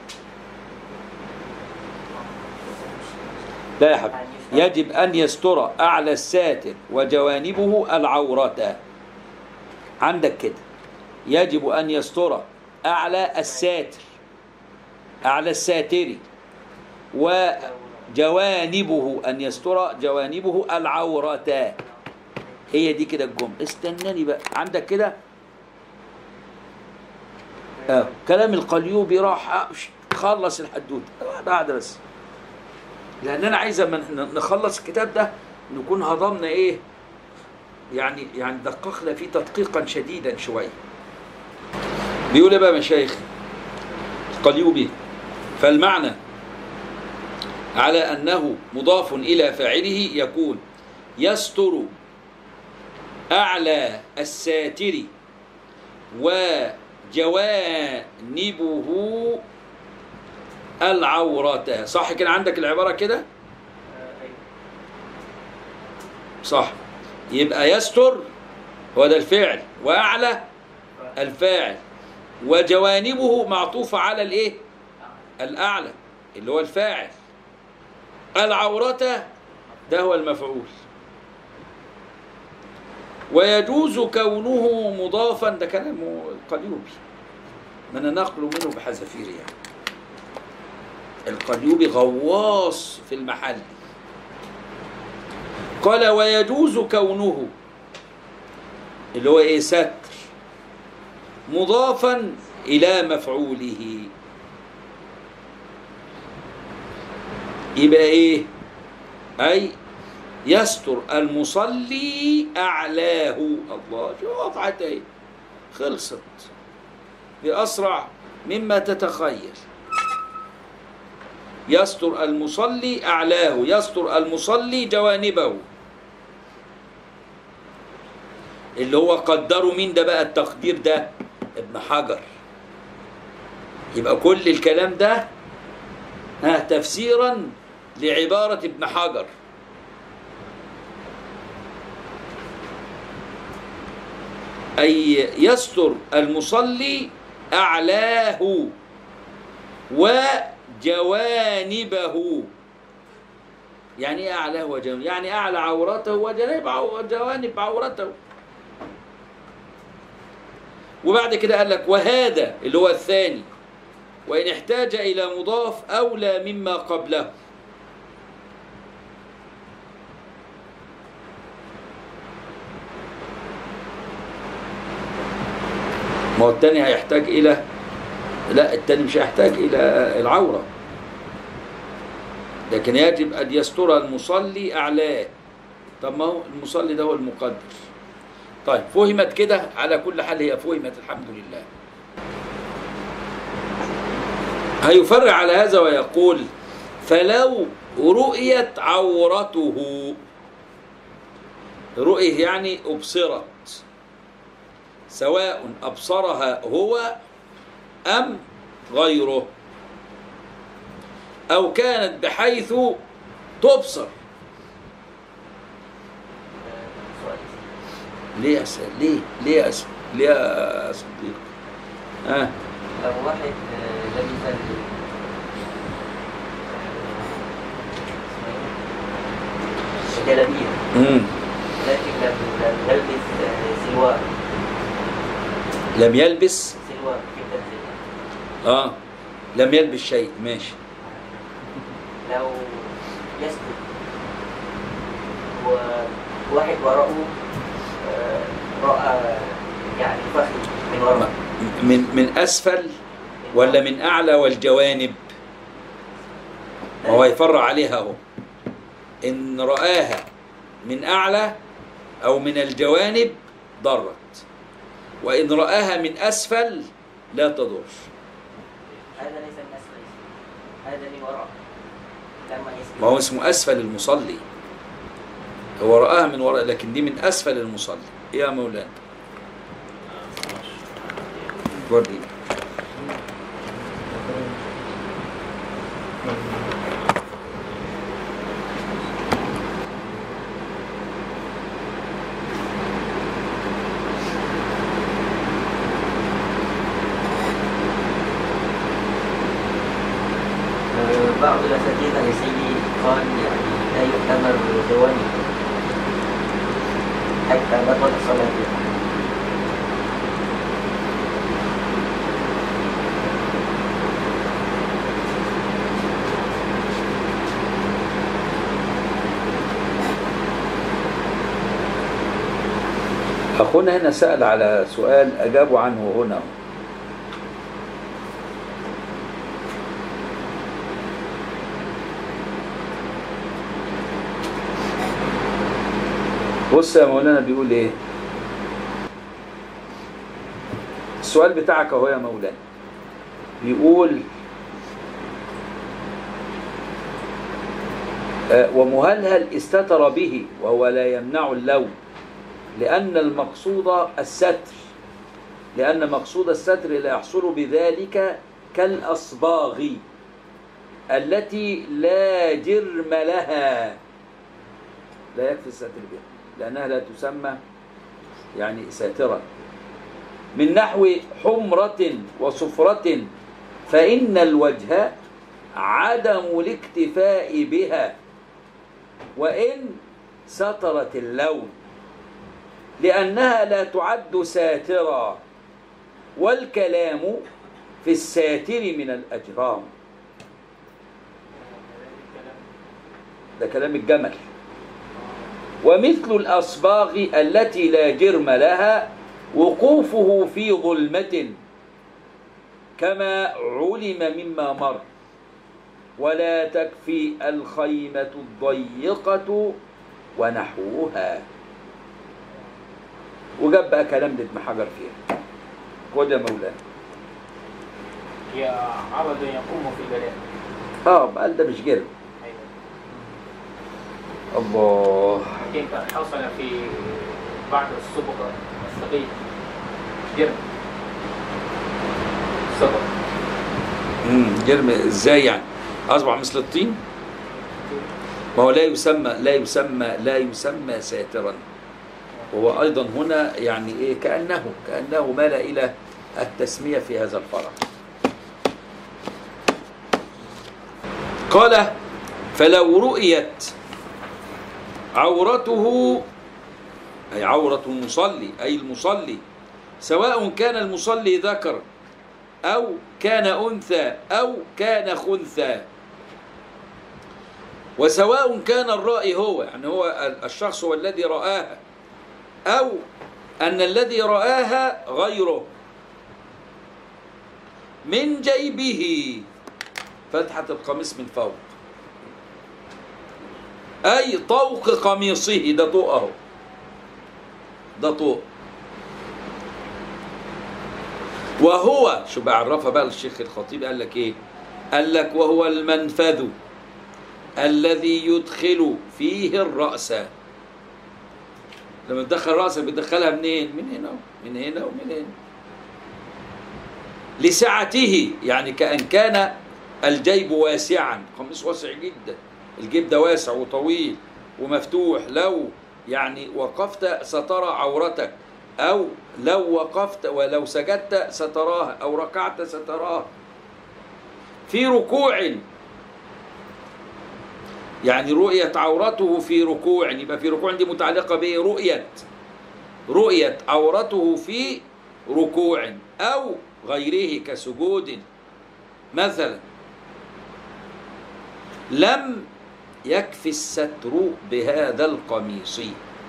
لا يا حبيبي يجب أن يستر أعلى الساتر وجوانبه العورة عندك كده يجب أن يستر أعلى الساتر أعلى الساتر وجوانبه أن يستر جوانبه العورة هي دي كده الجملة استناني بقى عندك كده آه. كلام القليوبي راح آه، خلص الحدوته واحدة واحدة بس لان انا عايز اما ن- نخلص الكتاب ده نكون هضمنا ايه يعني يعني دققنا فيه تدقيقا شديدا شويه بيقول ايه بقى يا مشايخ القليوبي فالمعنى على انه مضاف الى فاعله يكون يستر اعلى الساتر وجوانبه العورة صح كده عندك العبارة كده آه، أيوة. صح يبقى يستر هو ده الفعل وأعلى الفاعل وجوانبه معطوفة على الإيه الأعلى اللي هو الفاعل العورة ده هو المفعول ويجوز كونه مضافا ده كلام القليوبي من نقل منه بحذافير يعني القليوبي غواص في المحل قال ويجوز كونه اللي هو ايه ستر مضافا الى مفعوله يبقى ايه اي يستر المصلي اعلاه الله شو وضعت ايه خلصت باسرع مما تتخيل يستر المصلي اعلاه يستر المصلي جوانبه اللي هو قدروا مين ده بقى التقدير ده ابن حجر يبقى كل الكلام ده ها تفسيرا لعبارة ابن حجر أي يستر المصلي أعلاه وجوانبه يعني ايه أعلاه وجوانبه يعني أعلى عورته وجانب عو- وجوانب عورته وبعد كده قال لك وهذا اللي هو الثاني وإن احتاج إلى مضاف أولى مما قبله ما هو التاني هيحتاج إلى لا التاني مش هيحتاج إلى العورة لكن يجب أن يستر المصلي أعلاه طب ما هو المصلي ده هو المقدر طيب فهمت كده على كل حال هي فهمت الحمد لله هيفرع على هذا ويقول فلو رؤيت عورته رؤيه يعني أبصرت سواء أبصرها هو أم غيره أو كانت بحيث تبصر سؤال ليه يا سيد ليه ليه يا سيد ليه يا صديق ها لو واحد آه، لبس ال- اسمه إيه؟ الجلابية مم. لكن لم لم يلبس آه، سلوار لم يلبس سلوار كده زي اه لم يلبس شيء ماشي لو يسكت وواحد وراءه آه، رأى يعني فخذ من وراء من من اسفل ولا من اعلى والجوانب ما هو يفرع عليها اهو ان رآها من اعلى او من الجوانب ضرت وان رآها من اسفل لا تضر هذا ليس من أسفل هذا من وراء لما يسكت ما هو اسمه اسفل المصلي هو رآها من وراء لكن دي من اسفل المصلي يا مولانا وريني آه، بعض الأساتذة يا سيدي قال يعني لا يؤتمر جوانب حتى بطلت الصلاة فيها أخونا هنا سأل على سؤال أجابوا عنه هنا بص يا مولانا بيقول إيه السؤال بتاعك أهو يا مولانا بيقول آه، ومهلهل استتر به وهو لا يمنع اللوم لأن المقصود الستر لأن مقصود الستر لا يحصل بذلك كالأصباغ التي لا جرم لها لا يكفي الستر بها لأنها لا تسمى يعني ساترة من نحو حمرة وصفرة فإن الوجه عدم الاكتفاء بها وإن سترت اللون لأنها لا تعد ساترا والكلام في الساتر من الأجرام ده كلام الجمل ومثل الأصباغ التي لا جرم لها وقوفه في ظلمة كما علم مما مر ولا تكفي الخيمة الضيقة ونحوها وجاب بقى كلام لابن حجر فيها خد يا مولانا هي عرض يقوم في البلاء اه قال ده مش جرم أيوة. الله لكن قد حصل في بعض السبق الصغير جرم سبق امم جرم ازاي يعني اصبح مثل الطين ما هو لا يسمى لا يسمى لا يسمى ساترا وهو ايضا هنا يعني ايه كانه كانه مال الى التسميه في هذا الفرع قال فلو رؤيت عورته اي عوره المصلي اي المصلي سواء كان المصلي ذكر أو كان أنثى أو كان خنثى وسواء كان الرائي هو يعني هو الشخص هو الذي رآها أو أن الذي رآها غيره من جيبه فتحة القميص من فوق أي طوق قميصه ده طوق أهو ده طوق وهو شو بعرفها بقى الشيخ الخطيب قال لك ايه قال لك وهو المنفذ الذي يدخل فيه الرأس لما تدخل رأسك بتدخلها منين من هنا من هنا ومن هنا لسعته يعني كأن كان الجيب واسعا قميص واسع جدا الجيب ده واسع وطويل ومفتوح لو يعني وقفت سترى عورتك أو لو وقفت ولو سجدت ستراها أو ركعت ستراها في ركوع يعني رؤية عورته في ركوع يبقى في ركوع دي متعلقة به رؤية رؤية عورته في ركوع أو غيره كسجود مثلا لم يكفي الستر بهذا القميص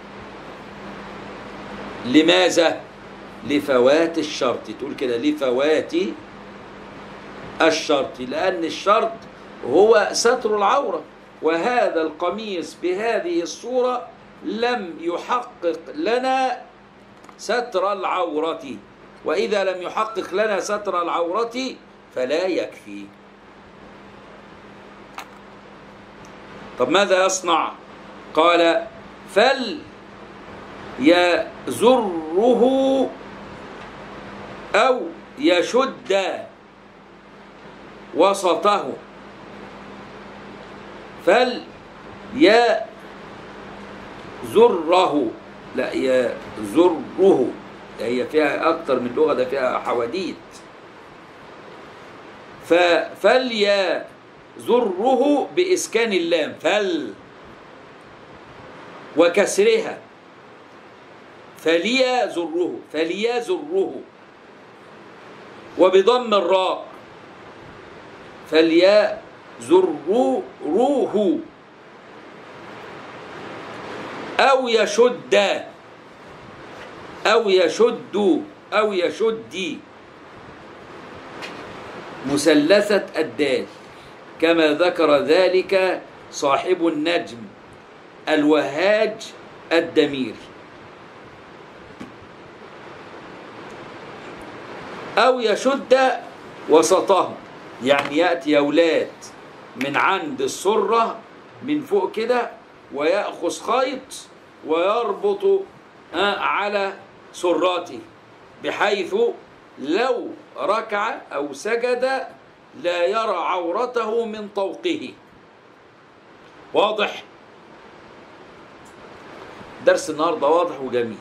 لماذا لفوات الشرط تقول كده لفوات الشرط لأن الشرط هو ستر العورة وهذا القميص بهذه الصورة لم يحقق لنا ستر العورة وإذا لم يحقق لنا ستر العورة فلا يكفي طب ماذا يصنع قال فل يزره أو يشد وسطه فل يزره لا يزره هي فيها أكتر من لغة ده فيها حواديت فليزره بإسكان اللام فل وكسرها فليزره فليزره وبضم الراء فليزره روه أو يشد أو يشد أو يشد مثلثة الدال كما ذكر ذلك صاحب النجم الوهاج الدميري أو يشد وسطه يعني يأتي أولاد من عند السرة من فوق كده ويأخذ خيط ويربط آه، على سراته بحيث لو ركع أو سجد لا يرى عورته من طوقه واضح درس النهارده واضح وجميل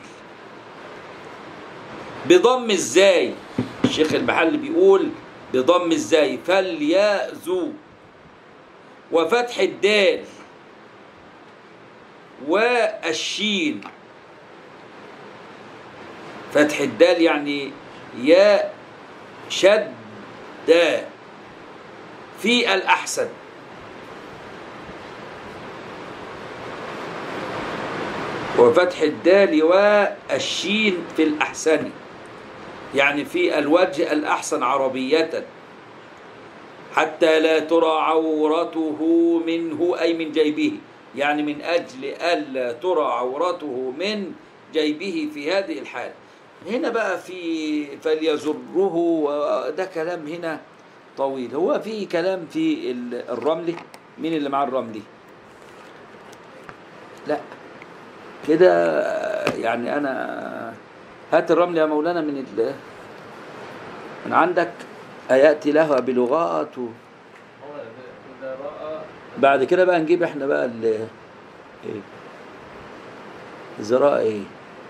بضم ازاي الشيخ المحل بيقول بضم ازاي فليأذو وفتح الدال والشين فتح الدال يعني يا شد في الأحسن وفتح الدال والشين في الأحسن يعني في الوجه الأحسن عربية حتى لا ترى عورته منه أي من جيبه يعني من أجل ألا ترى عورته من جيبه في هذه الحال هنا بقى في فليزره وده كلام هنا طويل هو في كلام في ال- الرملي مين اللي مع الرملي لا كده يعني انا هات الرمل يا مولانا من ال من عندك اياتي لها بلغات و... هو إذا رأى بعد كده بقى نجيب احنا بقى ال ايه الزراعة ايه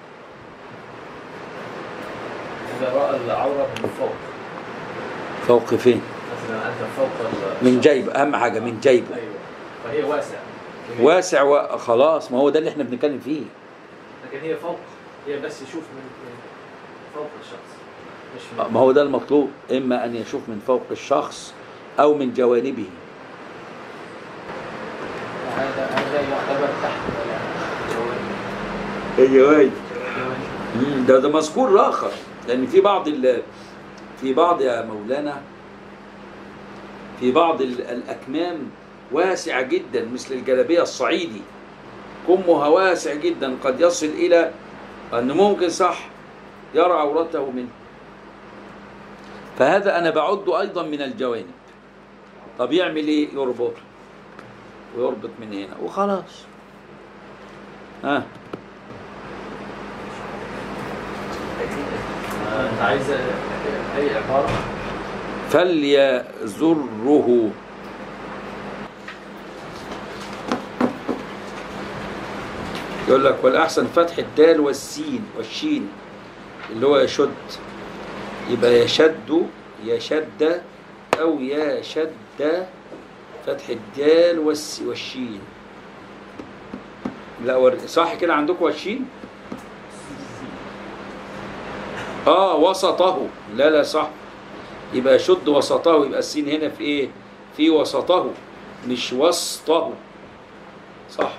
إذا رأى العورة من فوق فوق فين مثلا أنت فوق ال- من جيب اهم حاجة من جيبه أيوه فهي واسعة واسع وخلاص ما هو ده اللي احنا بنتكلم فيه لكن هي فوق هي بس يشوف من من فوق الشخص مش من ما هو ده المطلوب اما ان يشوف من فوق الشخص او من جوانبه هذا هذا يعتبر تحت ايوه مم، ده ده مذكور اخر لان في بعض ال في بعض يا مولانا في بعض ال- الاكمام واسعه جدا مثل الجلابيه الصعيدي كمها واسع جدا قد يصل الى ان ممكن صح يرى عورته منه فهذا انا بعده ايضا من الجوانب طب يعمل ايه يربط ويربط من هنا وخلاص ها آه، أنت عايز أي عبارة فليزره يقول لك والأحسن فتح الدال والسين والشين اللي هو يشد يبقى يشد يشد أو يشد فتح الدال والس- والشين لا ور- صح كده عندكم والشين اه وسطه لا لا صح يبقى يشد وسطه يبقى السين هنا في ايه في وسطه مش وسطه صح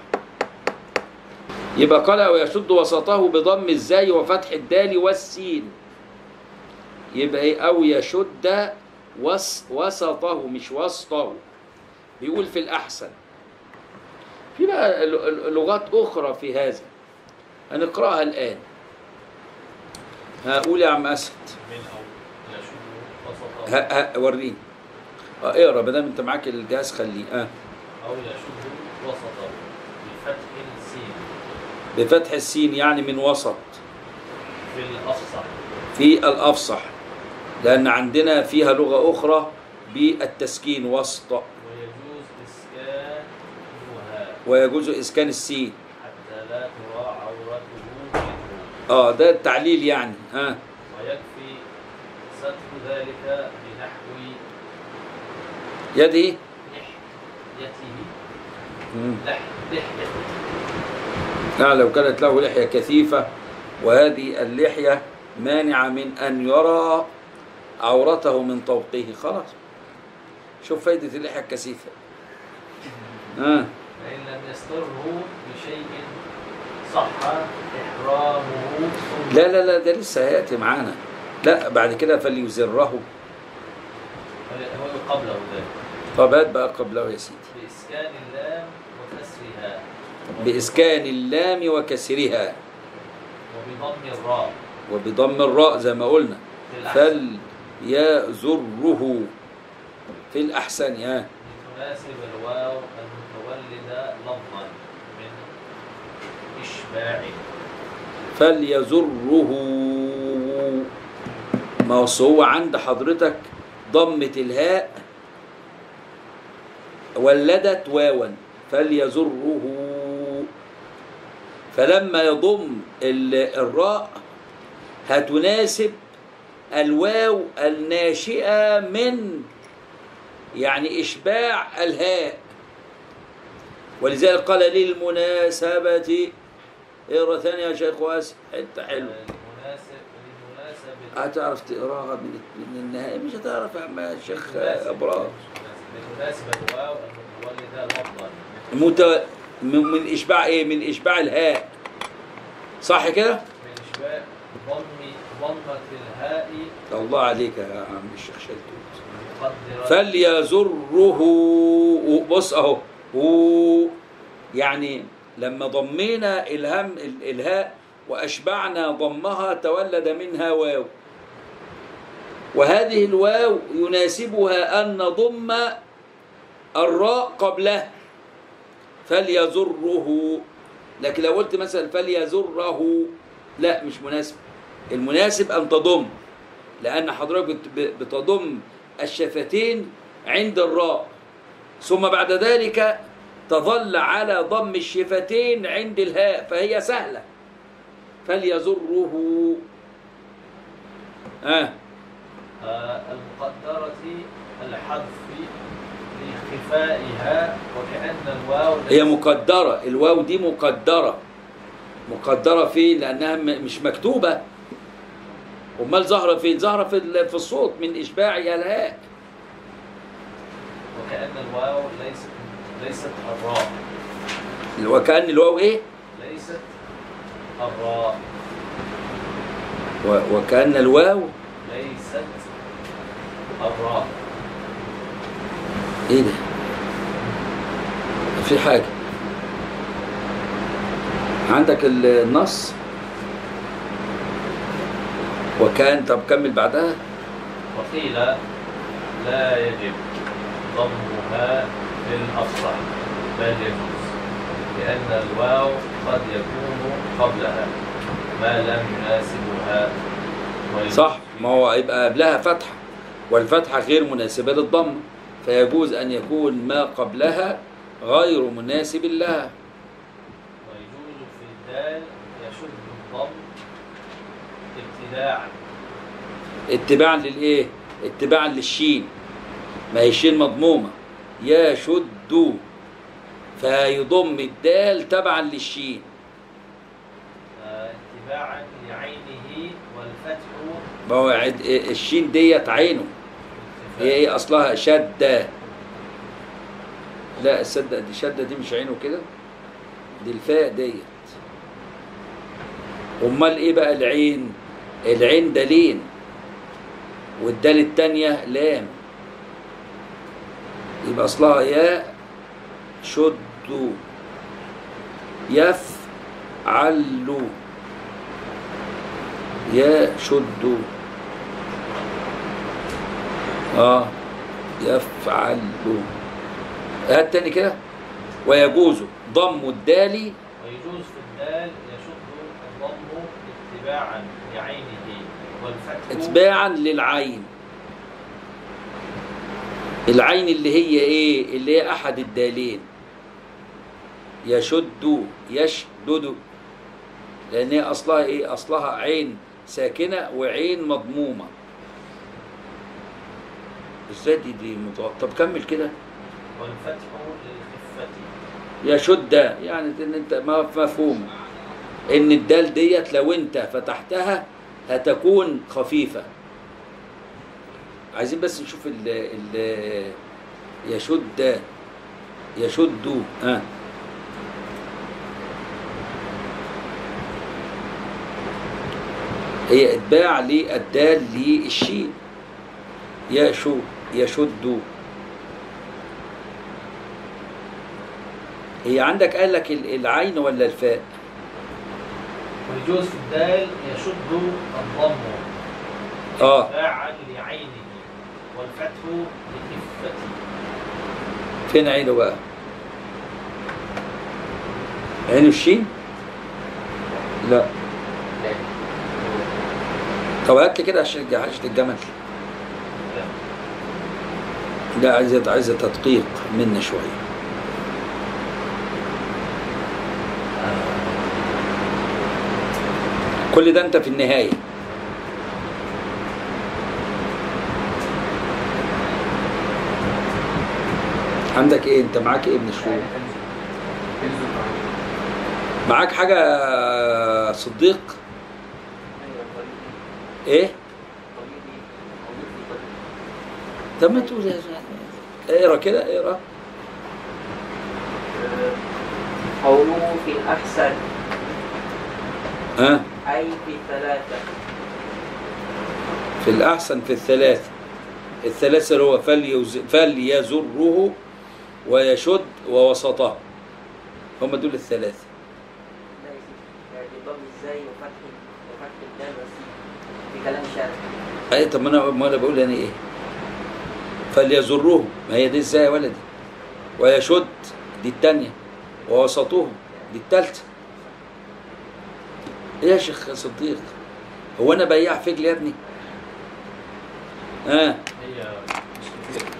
يبقى قال ويشد وسطه بضم الزاي وفتح الدال والسين يبقى ايه او يشد وس وسطه مش وسطه بيقول في الاحسن في بقى ل- ل- لغات اخرى في هذا هنقراها الان هقول يا عم اسد من أو يشد وسطه ها ها وريني اه اقرا ما دام انت معاك الجهاز خليه اه أو يشد وسطه بفتح السين بفتح السين يعني من وسط في الأفصح في الافصح لان عندنا فيها لغه اخرى بالتسكين وسط ويجوز إسكانها ويجوز اسكان السين حتى لا ترى عورته منه اه ده التعليل يعني ها ويكفي ستر ذلك بنحو يدي لحيته مم. لح لحيته نعم لو كانت له لحيه كثيفه وهذه اللحيه مانعه من ان يرى عورته من طوقه خلاص شوف فايده اللحيه الكثيفه اه فإن لم يستره بشيء صح إحرامه ثم لا لا لا ده لسه هياتي معانا لا بعد كده فليزره هو قبله ذلك طب هات بقى قبله يا سيدي بإسكان اللام وكسرها بإسكان اللام وكسرها وبضم الراء وبضم الراء زي ما قلنا في الأحسن فليزره في الأحسن يا لتناسب الواو المتولدة لفظا من إشباع فليزره ما هو أصل هو عند حضرتك ضمة الهاء ولدت واوا فليزره فلما يضم ال- الراء هتناسب الواو الناشئة من يعني إشباع الهاء ولذلك قال للمناسبة اقرا ثاني يا شيخ واسع حته حلوه لمناسب لمناسب هتعرف تقراها من من النهايه مش هتعرف يا عم شيخ ابراهيم لتناسب الواو المتولدة لفظا مت... من من اشباع ايه من اشباع الهاء صح كده من إشباع ضم ضمة الهاء الله عليك يا عم الشيخ شلتوت المقدرة فليزره بص اهو هو يعني لما ضمينا الهم الهاء واشبعنا ضمها تولد منها واو وهذه الواو يناسبها ان نضم الراء قبله فليزره لكن لو قلت مثلا فليزره لا مش مناسب المناسب ان تضم لان حضرتك بت- بتضم الشفتين عند الراء ثم بعد ذلك تظل على ضم الشفتين عند الهاء فهي سهلة فليزره آه. آه، المقدرة الحذف لخفائها وكأن الواو هي مقدرة الواو دي مقدرة مقدرة فين لأنها م- مش مكتوبة أمال ظاهرة فين ظاهرة في ال- في الصوت من إشباعها الهاء وكأن الواو ليست ليست الراء وكأن الواو إيه ليست الراء و- وكأن الواو ليست الراء ايه ده في حاجة عندك ال- النص وكان طب كمل بعدها وقيل لا يجب ضمها للأصح بل يجوز لأن الواو قد يكون قبلها ما لم يناسبها ويجوز صح ما هو يبقى قبلها فتحة والفتحة غير مناسبة للضم فيجوز أن يكون ما قبلها غير مناسب لها ويجوز في الدال يشد الضم ابتداعا اتباعا للإيه اتباعا للشين ما هي الشين مضمومة يشد فيضم الدال تبعا للشين آه، اتباعا لعينه والفتح ما هو عد- الشين ديت عينه هي ايه اصلها شده لا السدة دي شده دي مش عينه كده دي الفاء ديت امال ايه بقى العين العين دالين والدال التانية لام يبقى اصلها يا شد يفعل يا شد اه يفعل هات تاني كده ويجوز ضم الدال ويجوز في الدال يشد الضم اتباعا لعينه والفتح اتباعا للعين العين اللي هي ايه اللي هي احد الدالين يشد يشدد لان هي اصلها ايه اصلها عين ساكنه وعين مضمومه ازاي دي دي متوقع طب كمل كده والفتح للخفة يشد يعني ان انت ما مفهوم ان الدال ديت لو انت فتحتها هتكون خفيفه عايزين بس نشوف ال ال يشد يشد ها هي اتباع للدال للشين يشو يشد هي عندك قال لك ال- العين ولا الفاء ويجوز في الدال يشد الضم اه اتباعا لعينه والفتح لخفته فين عينه بقى عينه الشين لا طب هات لي كده عشان عشان الجمل لا عايزه عايزه تدقيق منا شويه كل ده انت في النهايه عندك ايه انت معاك ايه ابن شهور معاك حاجه صديق ايه طب ما تقول يا زلمة. اقرا كده اقرا قوله في الأحسن ها أي في ثلاثة في الاحسن في الثلاث الثلاثة اللي هو فليز... فليزره ويشد ووسطه هم دول الثلاثة لا يا سيدي يعني ضم ازاي وفتح وفتح الدال والسين في كلام الشارع اي طب ما انا ما انا بقول يعني ايه فليزره ما هي دي ازاي يا ولدي ويشد دي التانية ووسطه دي التالتة ايه يا شيخ صديق هو انا بياع فجل يا ابني اه هي مش كتير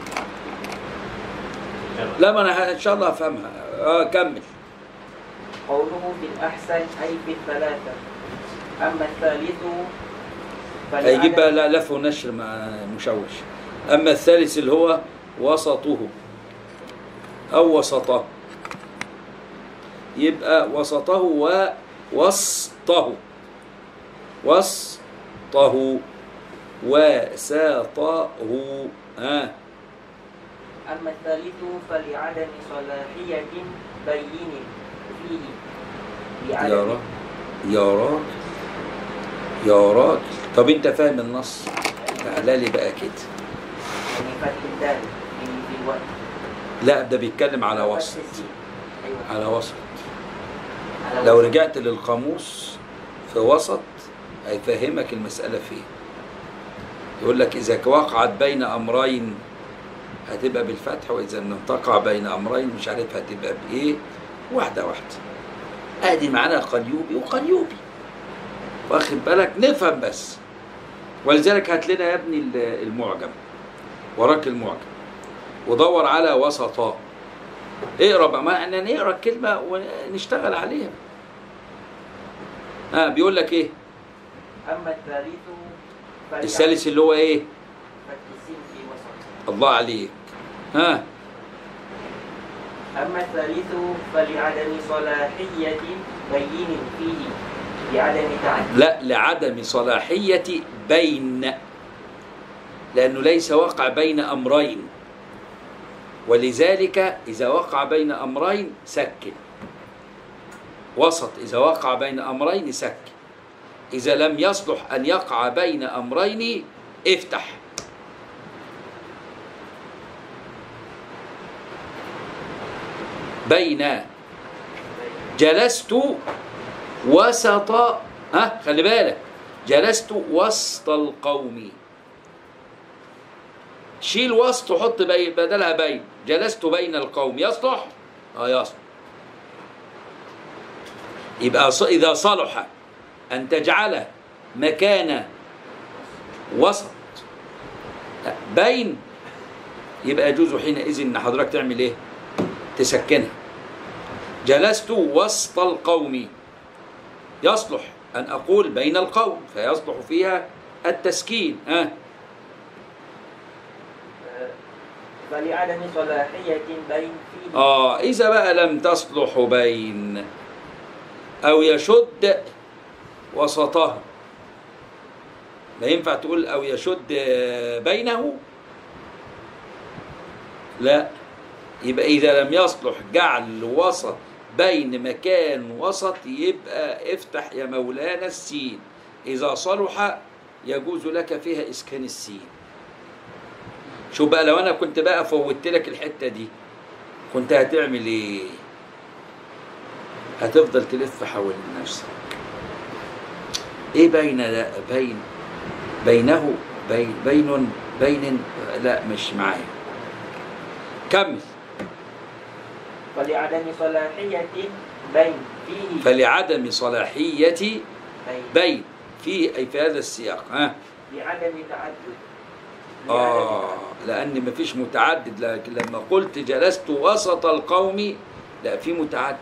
لا ما انا ه- ان شاء الله افهمها اه كمل قوله في الأحسن أي في الثلاثة أما الثالث هيجيب بقى فلعدم- لا لف ونشر مع مشوش اما الثالث اللي هو وسطه او وسطه يبقى وسطه ووسطه وسطه وساطه ها أما الثالث فلعدم صلاحية بين فيه يا لعدم راجل يا راجل يا راجل طب انت فاهم النص تعالى لي بقى كده يعني فتح الدال في في الوقت لا ده بيتكلم على فتح وسط السين. أيوة على وسط على لو وسط. رجعت للقاموس في وسط هيفهمك المسألة فيه يقول لك إذا وقعت بين أمرين هتبقى بالفتح وإذا لم تقع بين أمرين مش عارف هتبقى بإيه واحدة واحدة أدي معانا قليوبي وقليوبي واخد بالك نفهم بس ولذلك هات لنا يا ابني ال- المعجم وراك المعجم ودور على وسطا اقرا بقى ما احنا نقرا الكلمه ونشتغل عليها ها بيقول لك ايه أما الثالث فلعدم الثالث اللي هو ايه فتح السين في وسط الله عليك ها أما الثالث فلعدم صلاحية بين فيه لعدم تعدد لا لعدم صلاحيه بين لانه ليس وقع بين امرين ولذلك اذا وقع بين امرين سكن وسط اذا وقع بين امرين سكن اذا لم يصلح ان يقع بين امرين افتح بين جلست وسط ها خلي بالك جلست وسط القوم شيل وسط وحط بي بدلها بين جلست بين القوم يصلح اه يصلح يبقى ص- اذا صلح ان تجعل مكان وسط بين يبقى يجوز حينئذ ان حضرتك تعمل ايه تسكنها جلست وسط القوم يصلح أن أقول بين القوم فيصلح فيها التسكين ها فلعدم صلاحية بين فيه آه إذا بقى لم تصلح بين أو يشد وسطه لا ينفع تقول أو يشد بينه لا يبقى إذا لم يصلح جعل وسط بين مكان وسط يبقى افتح يا مولانا السين إذا صلح يجوز لك فيها إسكان السين شوف بقى لو أنا كنت بقى فوتت لك الحتة دي كنت هتعمل إيه؟ هتفضل تلف حول نفسك إيه بين لا بين بينه بين بين بين لا مش معايا كمل فلعدم صلاحية بين فيه فلعدم صلاحية بين بين في أي في هذا السياق ها لعدم تعدد آه لأن مفيش متعدد لكن لما قلت جلست وسط القوم لا في متعدد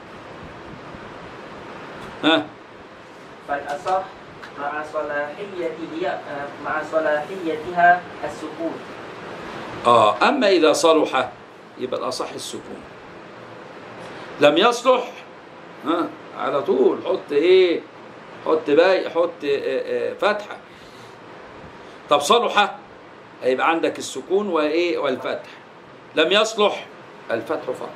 ها فالأصح مع صلاحيته مع صلاحيتها السكون آه أما إذا صلح يبقى الأصح السكون لم يصلح ها على طول حط إيه حط باي حط آه، آه، فتحة طب صلح هيبقى عندك السكون وإيه والفتح لم يصلح الفتح فقط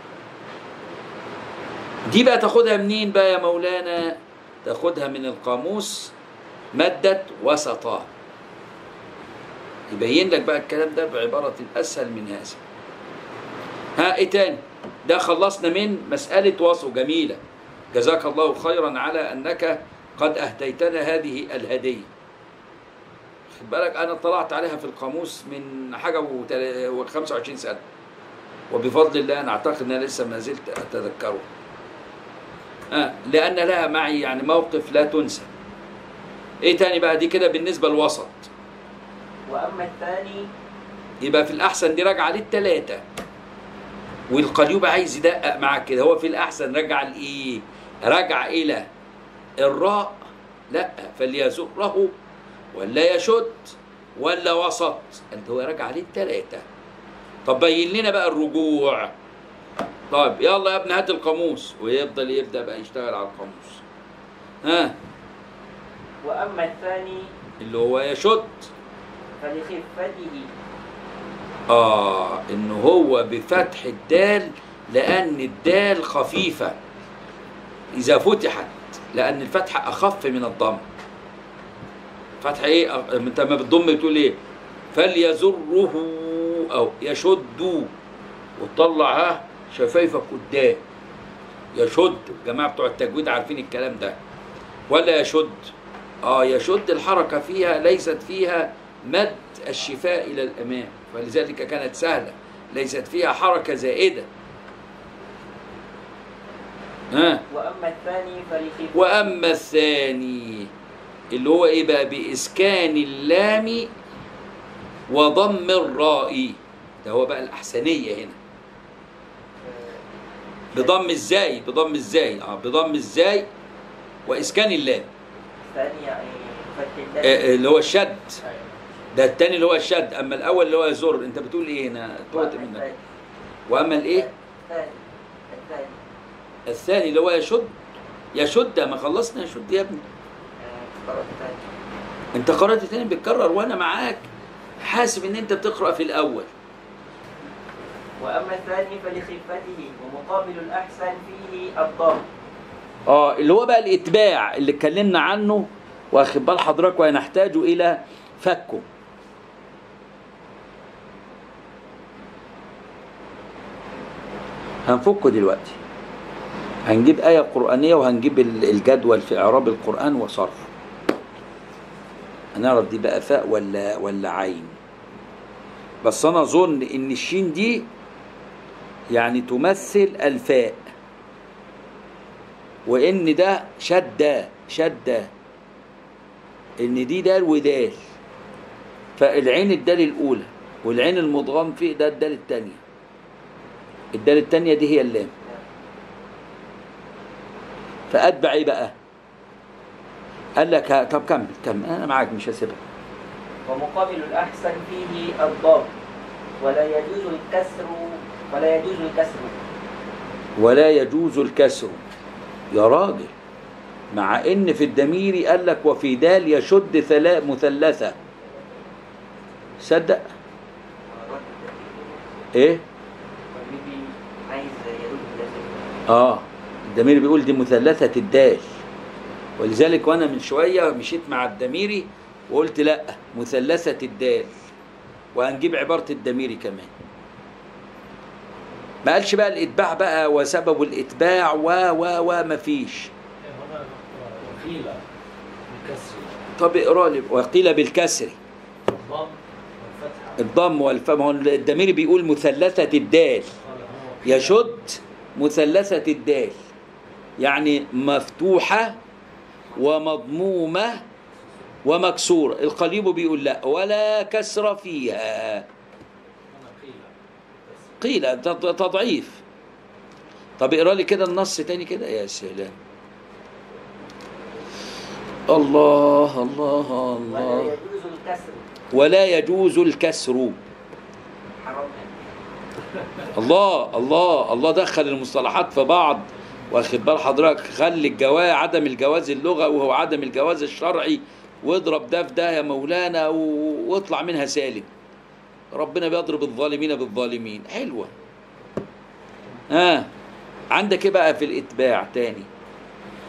دي بقى تاخدها منين بقى يا مولانا تاخدها من القاموس مادة وسطا يبين لك بقى الكلام ده بعبارة أسهل من هذا ها ايه تاني ده خلصنا من مسألة وصو جميلة جزاك الله خيرا على أنك قد أهديتنا هذه الهدية خد بالك أنا اطلعت عليها في القاموس من حاجة و 25 سنة وبفضل الله أنا أعتقد أن أنا لسه ما زلت أتذكره آه لأن لها معي يعني موقف لا تنسى إيه تاني بقى دي كده بالنسبة للوسط وأما الثاني يبقى في الأحسن دي راجعة للتلاتة والقليوب عايز يدقق معاك كده هو في الأحسن راجع لإيه؟ راجع إلى الراء لا فليزره ولا يشد ولا وسط انت هو راجع للتلاتة طب بين لنا بقى الرجوع طيب يلا يا ابني هات القاموس ويفضل يبدا بقى يشتغل على القاموس ها وأما الثاني اللي هو يشد فلخفته اه ان هو بفتح الدال لان الدال خفيفه اذا فتحت لان الفتح اخف من الضم فتح ايه أ- انت لما بتضم بتقول ايه فليزره او يشد وتطلع ها شفايفك قدام يشد الجماعه بتوع التجويد عارفين الكلام ده ولا يشد اه يشد الحركه فيها ليست فيها مد الشفاء الى الامام فلذلك كانت سهله ليست فيها حركه زائده ها وأما الثاني فلخفته واما الثاني اللي هو ايه بقى باسكان اللام وضم الراء ده هو بقى الاحسنيه هنا بضم ازاي بضم ازاي اه بضم ازاي واسكان اللام الثاني يعني فتح آه، الدال اللي هو الشد ده التاني اللي هو الشد اما الاول اللي هو يزر انت بتقول ايه هنا توت وأما منك الثاني واما الايه الثاني الثاني الثاني اللي هو يشد يشد ما خلصنا يشد يا ابني آه، قرأت الثاني انت قرأت تاني بتكرر وانا معاك حاسب ان انت بتقرأ في الاول وأما الثاني فلخفته ومقابل الأحسن فيه الضم اه اللي هو بقى الاتباع اللي اتكلمنا عنه واخد بال حضرتك ونحتاج الى فكه هنفكه دلوقتي هنجيب آية قرآنية وهنجيب ال- الجدول في إعراب القرآن وصرفه هنعرف دي بقى فاء ولا ولا عين بس أنا أظن إن الشين دي يعني تمثل الفاء وان ده شده شده ان دي دال ودال فالعين الدال الاولى والعين المضغم فيه ده الدال الثانيه الدال الثانيه دي هي اللام فاتبع ايه بقى قال لك ها طب كمل كمل انا معاك مش هسيبها ومقابل الأحسن فيه الضم ولا يجوز الكسر ولا يجوز الكسر ولا يجوز الكسر يا راجل مع ان في الدمير قال لك وفي دال يشد ثلاث مثلثه صدق ايه والنبي عايز يرد الكسر اه الدميري بيقول دي مثلثه الدال ولذلك وانا من شويه مشيت مع الدميري وقلت لا مثلثه الدال وهنجيب عباره الدميري كمان ما قالش بقى الاتباع بقى وسبب الاتباع و و و ما فيش هنا وقيل بالكسر طب اقرا لي وقيل بالكسر الضم والفتحة الضم والف ما هو الدميري بيقول مثلثه الدال قال هو وقيل يشد مثلثة الدال يعني مفتوحة ومضمومة ومكسورة القليب بيقول لا ولا كسر فيها هنا قيل قيل تض- تضعيف طب اقرا لي كده النص تاني كده يا سلام الله الله ولا الله يجوز الكسر ولا يجوز الكسر حرام الله الله الله دخل المصطلحات في بعض واخد بال حضرتك خلي الجواز عدم الجواز اللغوي وهو عدم الجواز الشرعي واضرب ده في ده يا مولانا و- واطلع منها سالم ربنا بيضرب الظالمين بالظالمين حلوه ها عندك ايه بقى في الاتباع تاني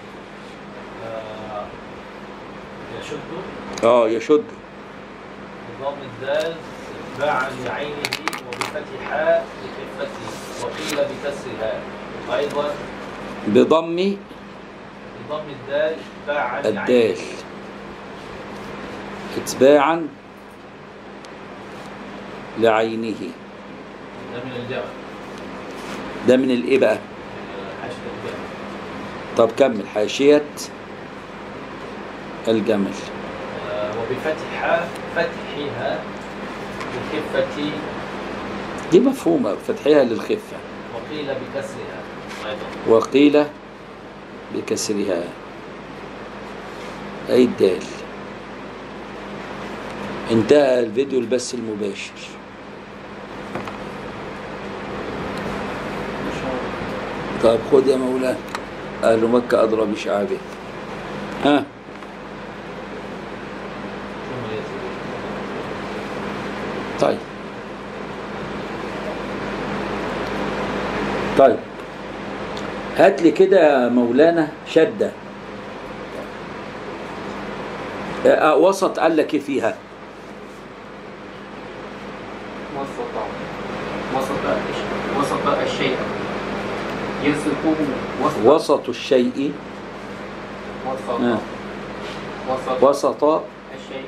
آه، يشد اه يشد بضم الدال باع لعينه وبفتح حاء لخفته وقيل بكسرها أيضا بضم بضم الدال باع الدال لعينه اتباعا لعينه ده من الجمع ده من الايه بقى حاشية الجمع طب كمل حاشية الجمل آه، وبفتح حاء فتحها لخفة دي مفهومة فتحها للخفة وقيل بكسرها أيضا وقيل بكسرها أي الدال انتهى الفيديو البث المباشر طب خد يا مولانا أهل مكة أدرى بشعابه ها ثم يزيد طيب طيب هات لي كده يا مولانا شدة آه، وسط قال لك ايه فيها وسط وسط وسط الشيء يصفه وسط وسط الشيء وسط آه. وسط وسط الشيء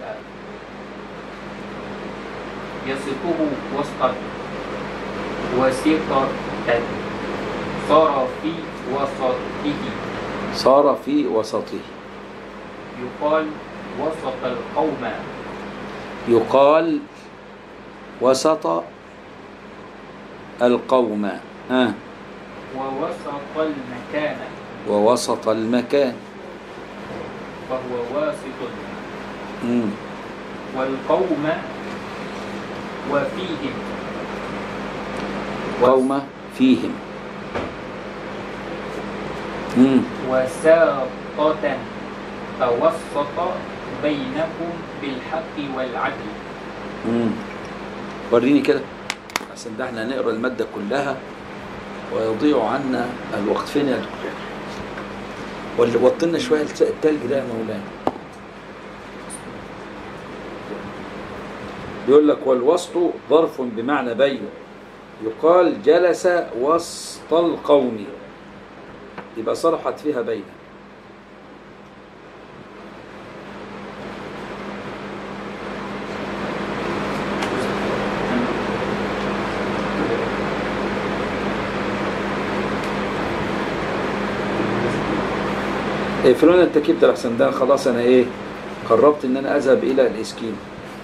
يصفه وسطا وسيطة صار في وسطه صار في وسطه يقال وسط القوم يقال وسط القوم ها ووسط المكان ووسط المكان فهو واسط مم. والقوم وفيهم قوم فيهم مم. وساطة توسط بينهم بالحق والعدل مم. وريني كده عشان ده احنا هنقرا الماده كلها ويضيع عنا الوقت فين يا دكتور ولا وطلنا شويه الت- التلج ده يا مولانا بيقول لك والوسط ظرف بمعنى بين يقال جلس وسط القوم يبقى صرحت فيها بين اقفلوا لنا التكييف ده احسن ده خلاص انا ايه قربت ان انا اذهب الى الاسكيم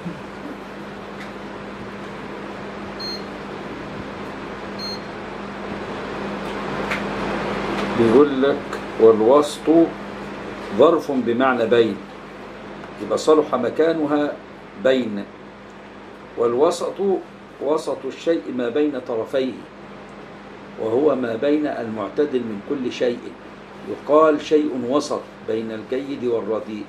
بيقول لك والوسط ظرف بمعنى بين يبقى صلح مكانها بين والوسط وسط الشيء ما بين طرفيه وهو ما بين المعتدل من كل شيء يقال شيء وسط بين الجيد والرديء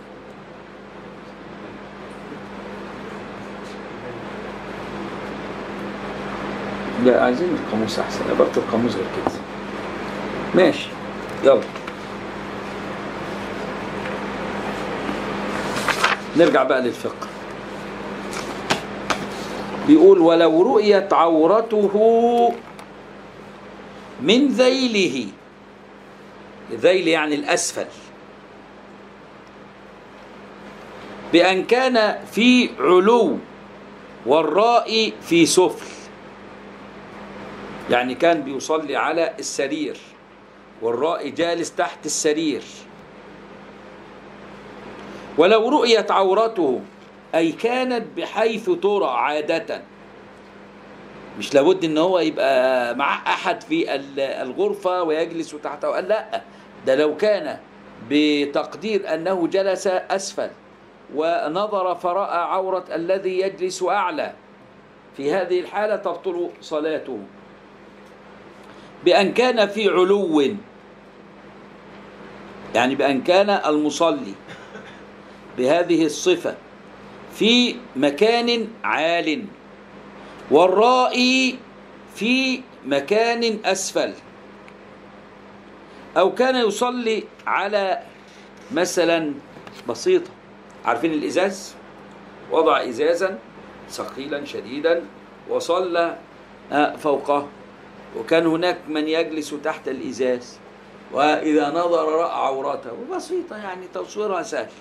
لا عايزين القاموس احسن عبارة القاموس غير كده ماشي يلا نرجع بقى للفقه بيقول ولو رؤيت عورته من ذيله ذيل يعني الأسفل بأن كان في علو والراء في سفل يعني كان بيصلي على السرير والراء جالس تحت السرير ولو رؤيت عورته أي كانت بحيث ترى عادةً مش لابد ان هو يبقى مع احد في ال- الغرفه ويجلس تحته قال لا ده لو كان بتقدير انه جلس اسفل ونظر فراى عوره الذي يجلس اعلى في هذه الحاله تبطل صلاته بان كان في علو يعني بان كان المصلي بهذه الصفه في مكان عال والرائي في مكان أسفل أو كان يصلي على مثلا بسيطة عارفين الإزاز وضع إزازا ثقيلا شديدا وصلى آه، فوقه وكان هناك من يجلس تحت الإزاز وإذا نظر رأى عورته بسيطة يعني تصويرها سهل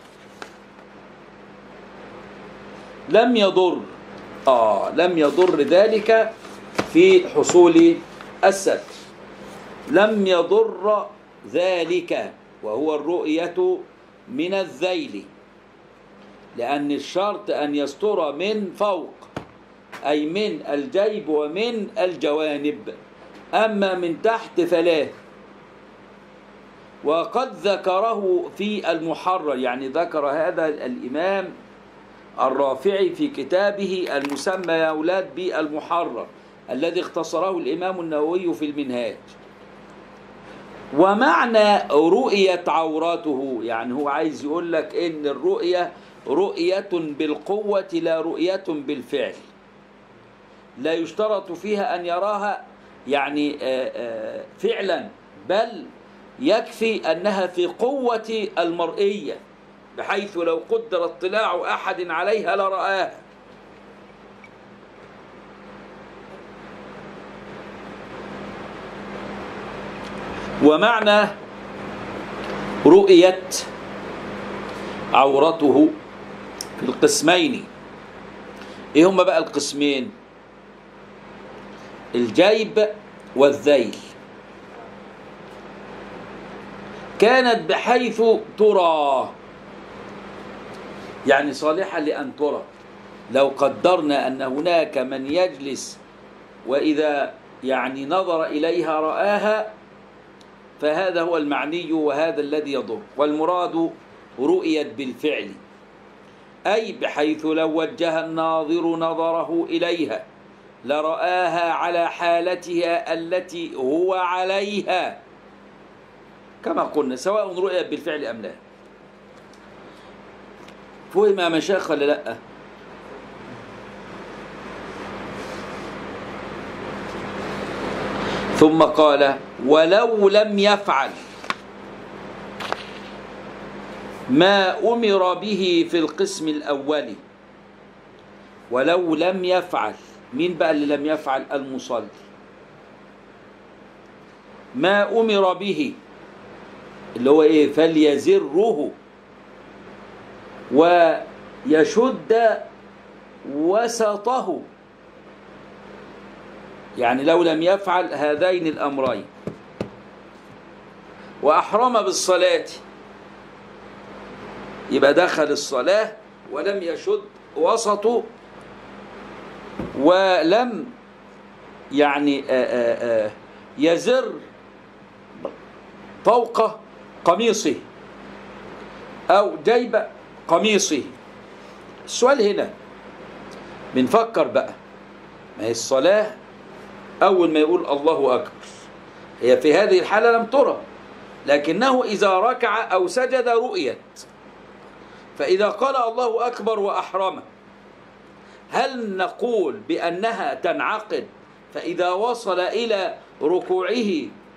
لم يضر آه لم يضر ذلك في حصول الستر لم يضر ذلك وهو الرؤية من الذيل لأن الشرط أن يستر من فوق أي من الجيب ومن الجوانب أما من تحت فلا وقد ذكره في المحرر يعني ذكر هذا الإمام الرافعي في كتابه المسمى يا أولاد بالمحرر الذي اختصره الإمام النووي في المنهاج ومعنى رؤية عوراته يعني هو عايز يقول لك إن الرؤية رؤية بالقوة لا رؤية بالفعل لا يشترط فيها أن يراها يعني آه، آه، فعلا بل يكفي أنها في قوة المرئية بحيث لو قدر اطلاع أحد عليها لرآها ومعنى رؤية عورته في القسمين ايه هما بقى القسمين الجيب والذيل كانت بحيث ترى يعني صالحة لأن ترى لو قدرنا أن هناك من يجلس وإذا يعني نظر إليها رآها فهذا هو المعني وهذا الذي يضر والمراد رؤيت بالفعل أي بحيث لو وجه الناظر نظره إليها لرآها على حالتها التي هو عليها كما قلنا سواء رؤيت بالفعل أم لا فهم يا مشايخ ولا لا ثم قال ولو لم يفعل ما أمر به في القسم الأول ولو لم يفعل مين بقى اللي لم يفعل المصلي ما أمر به اللي هو إيه فليزره ويشد وسطه يعني لو لم يفعل هذين الأمرين وأحرم بالصلاة يبقى دخل الصلاة ولم يشد وسطه ولم يعني آآ آآ يزر فوق قميصه أو جيب قميصه السؤال هنا بنفكر بقى ما هي الصلاة أول ما يقول الله أكبر هي في هذه الحالة لم ترى لكنه إذا ركع أو سجد رؤيت فإذا قال الله أكبر وأحرمه هل نقول بأنها تنعقد فإذا وصل إلى ركوعه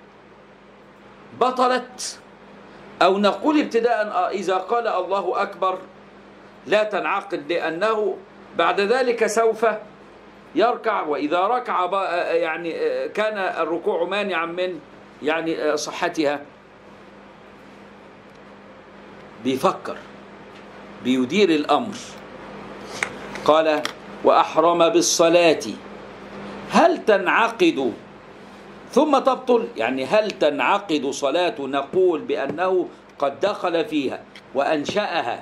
بطلت أو نقول ابتداء آه، إذا قال الله أكبر لا تنعقد لأنه بعد ذلك سوف يركع وإذا ركع ب- آه، يعني آه، كان الركوع مانعا من يعني آه، صحتها بيفكر بيدير الأمر قال وأحرم بالصلاة هل تنعقد ثم تبطل يعني هل تنعقد صلاة نقول بأنه قد دخل فيها وأنشأها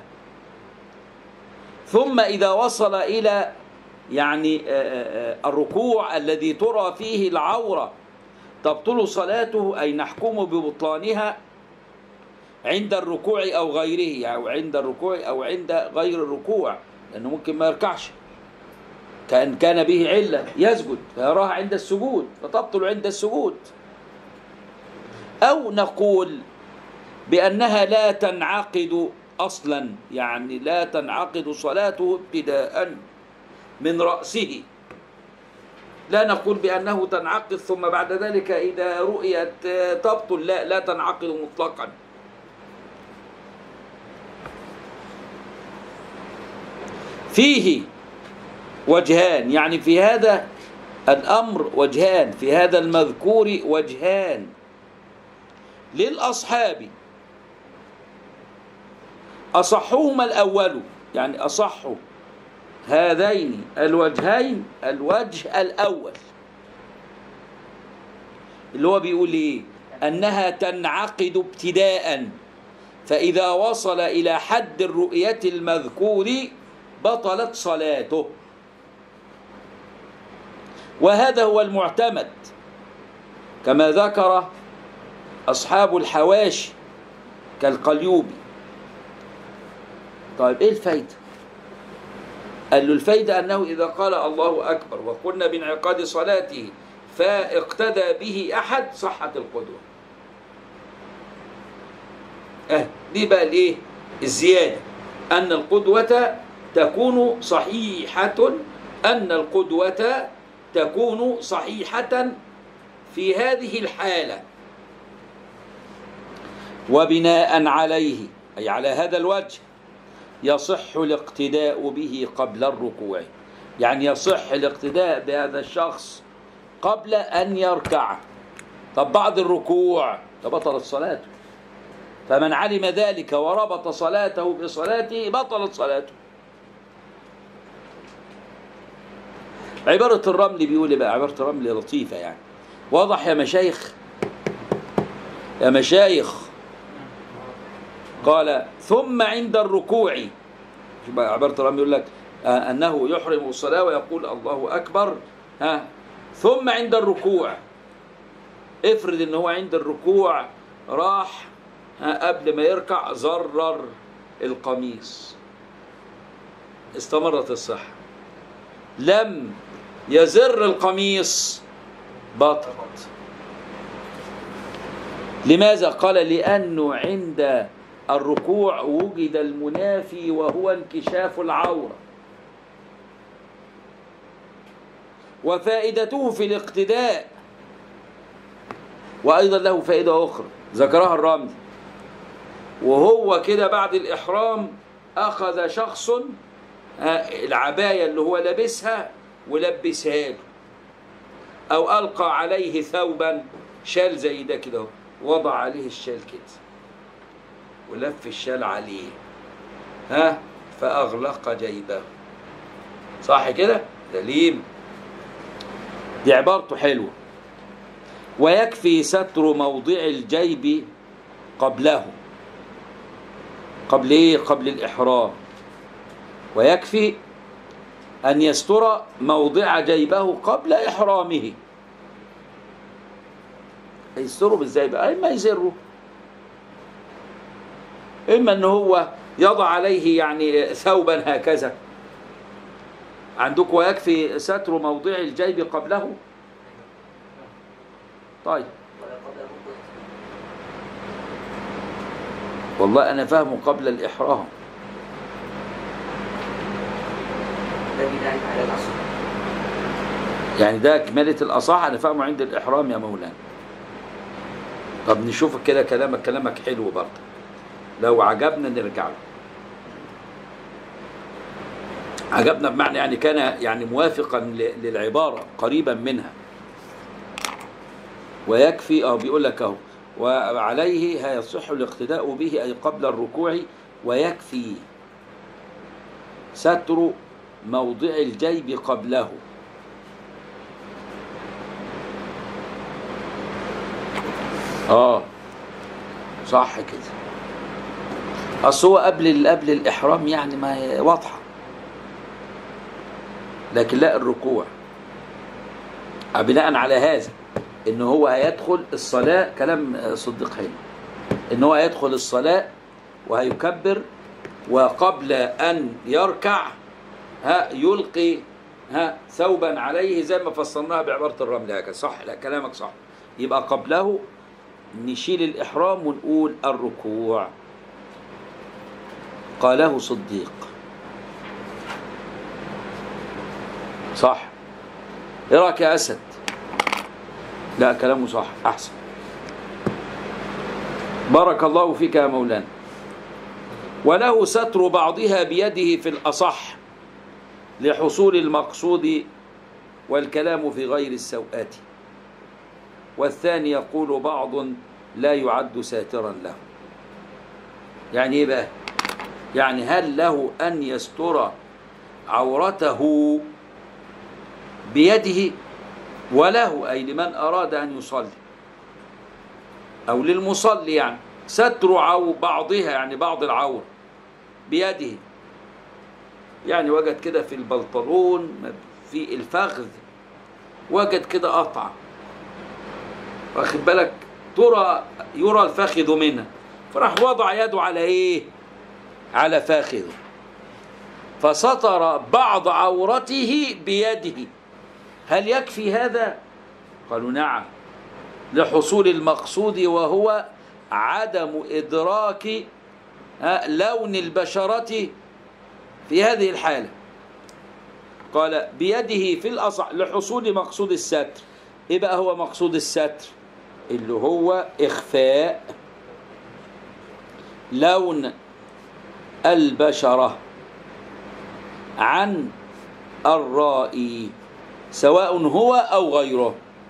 ثم إذا وصل إلى يعني آه، آه، آه، الركوع الذي ترى فيه العورة تبطل صلاته أي نحكم ببطلانها عند الركوع أو غيره أو عند الركوع أو عند غير الركوع لأنه ممكن ما يركعش كان كان به علة يسجد فيراها عند السجود فتبطل عند السجود أو نقول بأنها لا تنعقد أصلا يعني لا تنعقد صلاته ابتداء من رأسه لا نقول بأنه تنعقد ثم بعد ذلك إذا رؤيت آه، تبطل لا لا تنعقد مطلقا فيه وجهان يعني في هذا الأمر وجهان في هذا المذكور وجهان للأصحاب أصحهما الأول يعني أصح هذين الوجهين الوجه الأول اللي هو بيقول إيه أنها تنعقد ابتداء فإذا وصل إلى حد الرؤية المذكور بطلت صلاته وهذا هو المعتمد كما ذكر أصحاب الحواشي كالقليوبي طيب إيه الفايدة قال له الفايدة أنه إذا قال الله أكبر وقلنا بانعقاد صلاته فاقتدى به أحد صحت القدوة أه دي بقى الإيه الزيادة أن القدوة تكون صحيحة أن القدوة تكون صحيحة في هذه الحالة وبناء عليه أي على هذا الوجه يصح الاقتداء به قبل الركوع يعني يصح الاقتداء بهذا الشخص قبل أن يركع طب بعد الركوع فبطلت صلاته فمن علم ذلك وربط صلاته بصلاته بطلت صلاته عبارة الرمل بيقول إيه بقى عبارة الرمل لطيفة يعني واضح يا مشايخ يا مشايخ قال ثم عند الركوع شوف بقى عبارة الرمل يقول لك آه، أنه يحرم الصلاة ويقول الله أكبر ها ثم عند الركوع افرض ان هو عند الركوع راح ها قبل ما يركع زرر القميص استمرت الصحة لم يزر القميص بطلت لماذا قال لأنه عند الركوع وجد المنافي وهو انكشاف العورة وفائدته في الاقتداء وأيضا له فائدة أخرى ذكرها الرمل وهو كده بعد الإحرام أخذ شخص آه، العباية اللي هو لابسها ولبسها له أو ألقى عليه ثوبا شال زي ده كده اهو، وضع عليه الشال كده ولف الشال عليه ها فأغلق جيبه صح كده دليل دي عبارته حلوة ويكفي ستر موضع الجيب قبله قبل ايه قبل الإحرام ويكفي أن يستر موضع جيبه قبل إحرامه يستره ازاي بقى إما يزره إما أن هو يضع عليه يعني ثوبا هكذا عندك ويكفي ستر موضع الجيب قبله طيب ولا قبل الركوع والله أنا فاهمه قبل الإحرام ده بناء على الأصل يعني ده كمالة الأصح أنا فاهمه عند الإحرام يا مولانا طب نشوف كده كلامك كلامك حلو برضه لو عجبنا نرجع له عجبنا بمعنى يعني كان يعني موافقا ل- للعبارة قريبا منها ويكفي اه بيقول لك اهو وعليه يصح الاقتداء به اي قبل الركوع ويكفي ستر موضع الجيب قبله اه صح كده اصل هو قبل ال- قبل الاحرام يعني ما هي واضحه لكن لا الركوع بناء على هذا ان هو هيدخل الصلاه كلام صديق حلو ان هو هيدخل الصلاه وهيكبر وقبل ان يركع ها يلقي ها ثوبا عليه زي ما فصلناها بعباره الرمل هكذا صح لا كلامك صح يبقى قبله نشيل الإحرام ونقول الركوع قاله صديق صح ايه رايك يا اسد لا كلامه صح احسن بارك الله فيك يا مولانا وله ستر بعضها بيده في الاصح لحصول المقصود والكلام في غير السوءات والثاني يقول بعض لا يعد ساترا له يعني ايه بقى يعني هل له ان يستر عورته بيده وله اي لمن اراد ان يصلي او للمصلي يعني ستر عو بعضها يعني بعض العور بيده يعني وجد كده في البنطلون في الفخذ وجد كده قطعه واخد بالك ترى يرى الفخذ منها فراح وضع يده على ايه على فاخذه فسطر بعض عورته بيده هل يكفي هذا قالوا نعم لحصول المقصود وهو عدم ادراك ها، لون البشره في هذه الحاله قال بيده في الاصح لحصول مقصود الستر ايه بقى هو مقصود الستر اللي هو اخفاء لون البشره عن الرائي سواء هو او غيره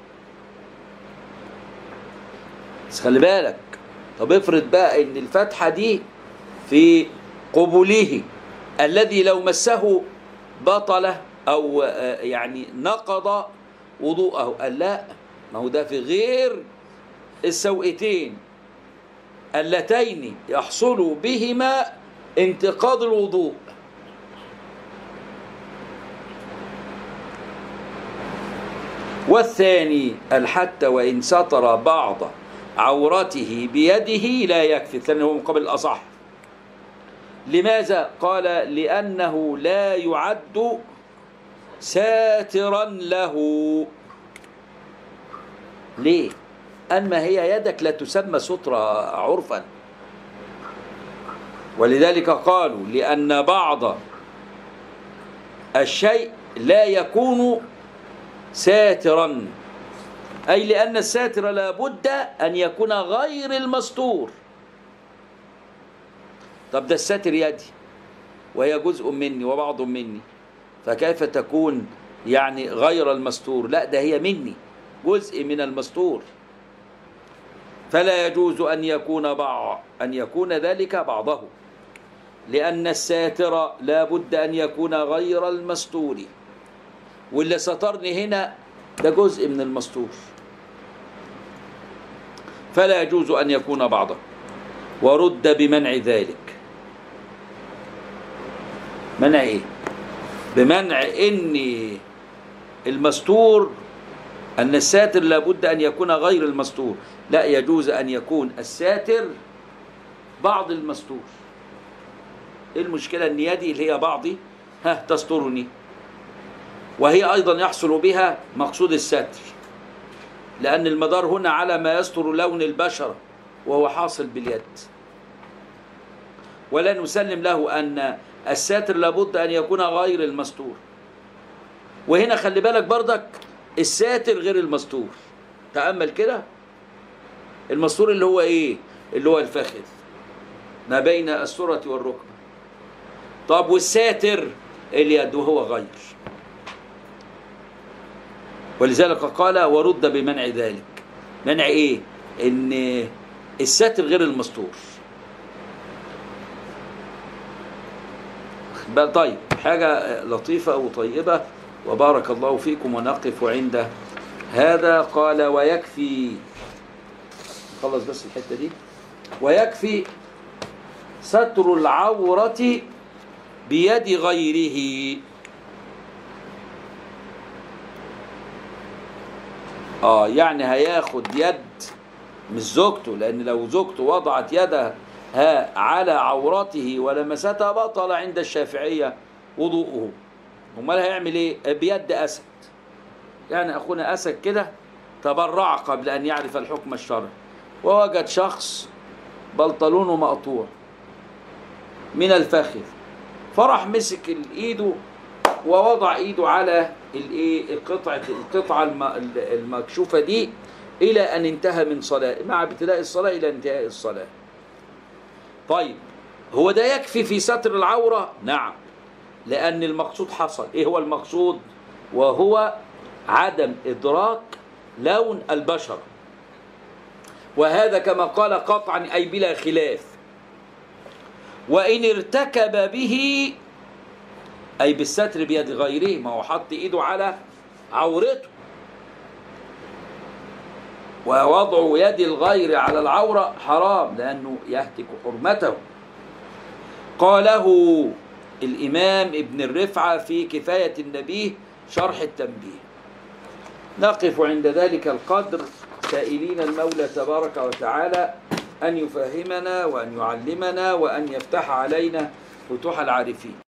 بس خلي بالك طب افرض بقى ان الفتحه دي في قبله الذي لو مسه بطله او آه، يعني نقض وضوءه قال لا ما هو ده في غير السوئتين اللتين يحصل بهما انتقاض الوضوء والثاني الحتى وإن ستر بعض عورته بيده لا يكفي الثاني هو مقابل الأصح لماذا؟ قال لأنه لا يعد ساترا له ليه؟ أما هي يدك لا تسمى سترة عرفا ولذلك قالوا لأن بعض الشيء لا يكون ساترا أي لأن الساتر لابد أن يكون غير المستور طب ده الساتر يدي وهي جزء مني وبعض مني فكيف تكون يعني غير المستور لا ده هي مني جزء من المستور فلا يجوز أن يكون بعض أن يكون ذلك بعضه لأن الساتر لا بد أن يكون غير المستور واللي سترني هنا ده جزء من المستور فلا يجوز أن يكون بعضه ورد بمنع ذلك منع ايه بمنع ان المستور ان الساتر لابد ان يكون غير المستور لا يجوز ان يكون الساتر بعض المستور ايه المشكله ان يدي اللي هي بعضي ها تسترني وهي ايضا يحصل بها مقصود الستر لان المدار هنا على ما يستر لون البشره وهو حاصل باليد ولا نسلم له ان الساتر لابد ان يكون غير المستور وهنا خلي بالك بردك الساتر غير المستور تامل كده المستور اللي هو ايه اللي هو الفخذ ما بين السرة والركبة طب والساتر اليد وهو غير ولذلك قال ورد بمنع ذلك منع ايه ان الساتر غير المستور بل طيب حاجة لطيفة وطيبة وبارك الله فيكم ونقف عند هذا قال ويكفي خلص بس الحتة دي ويكفي ستر العورة بيد غيره اه يعني هياخد يد مش زوجته لان لو زوجته وضعت يدها على عورته ولمستها بطل عند الشافعية وضوءه امال هيعمل ايه بيد اسد يعني اخونا اسد كده تبرع قبل ان يعرف الحكم الشرعي ووجد شخص بلطلونه مقطوع من الفخذ فراح مسك ايده ووضع ايده على الايه القطعه القطعه الم- المكشوفه دي الى ان انتهى من صلاه مع ابتداء الصلاه الى انتهاء الصلاه طيب هو ده يكفي في ستر العوره نعم لأن المقصود حصل إيه هو المقصود وهو عدم إدراك لون البشر وهذا كما قال قطعا أي بلا خلاف وإن ارتكب به أي بالستر بيد غيره ما هو حط إيده على عورته ووضع يد الغير على العورة حرام لأنه يهتك حرمته قاله الإمام ابن الرفعة في كفاية النبيه شرح التنبيه نقف عند ذلك القدر سائلين المولى تبارك وتعالى أن يفهمنا وأن يعلمنا وأن يفتح علينا فتوح العارفين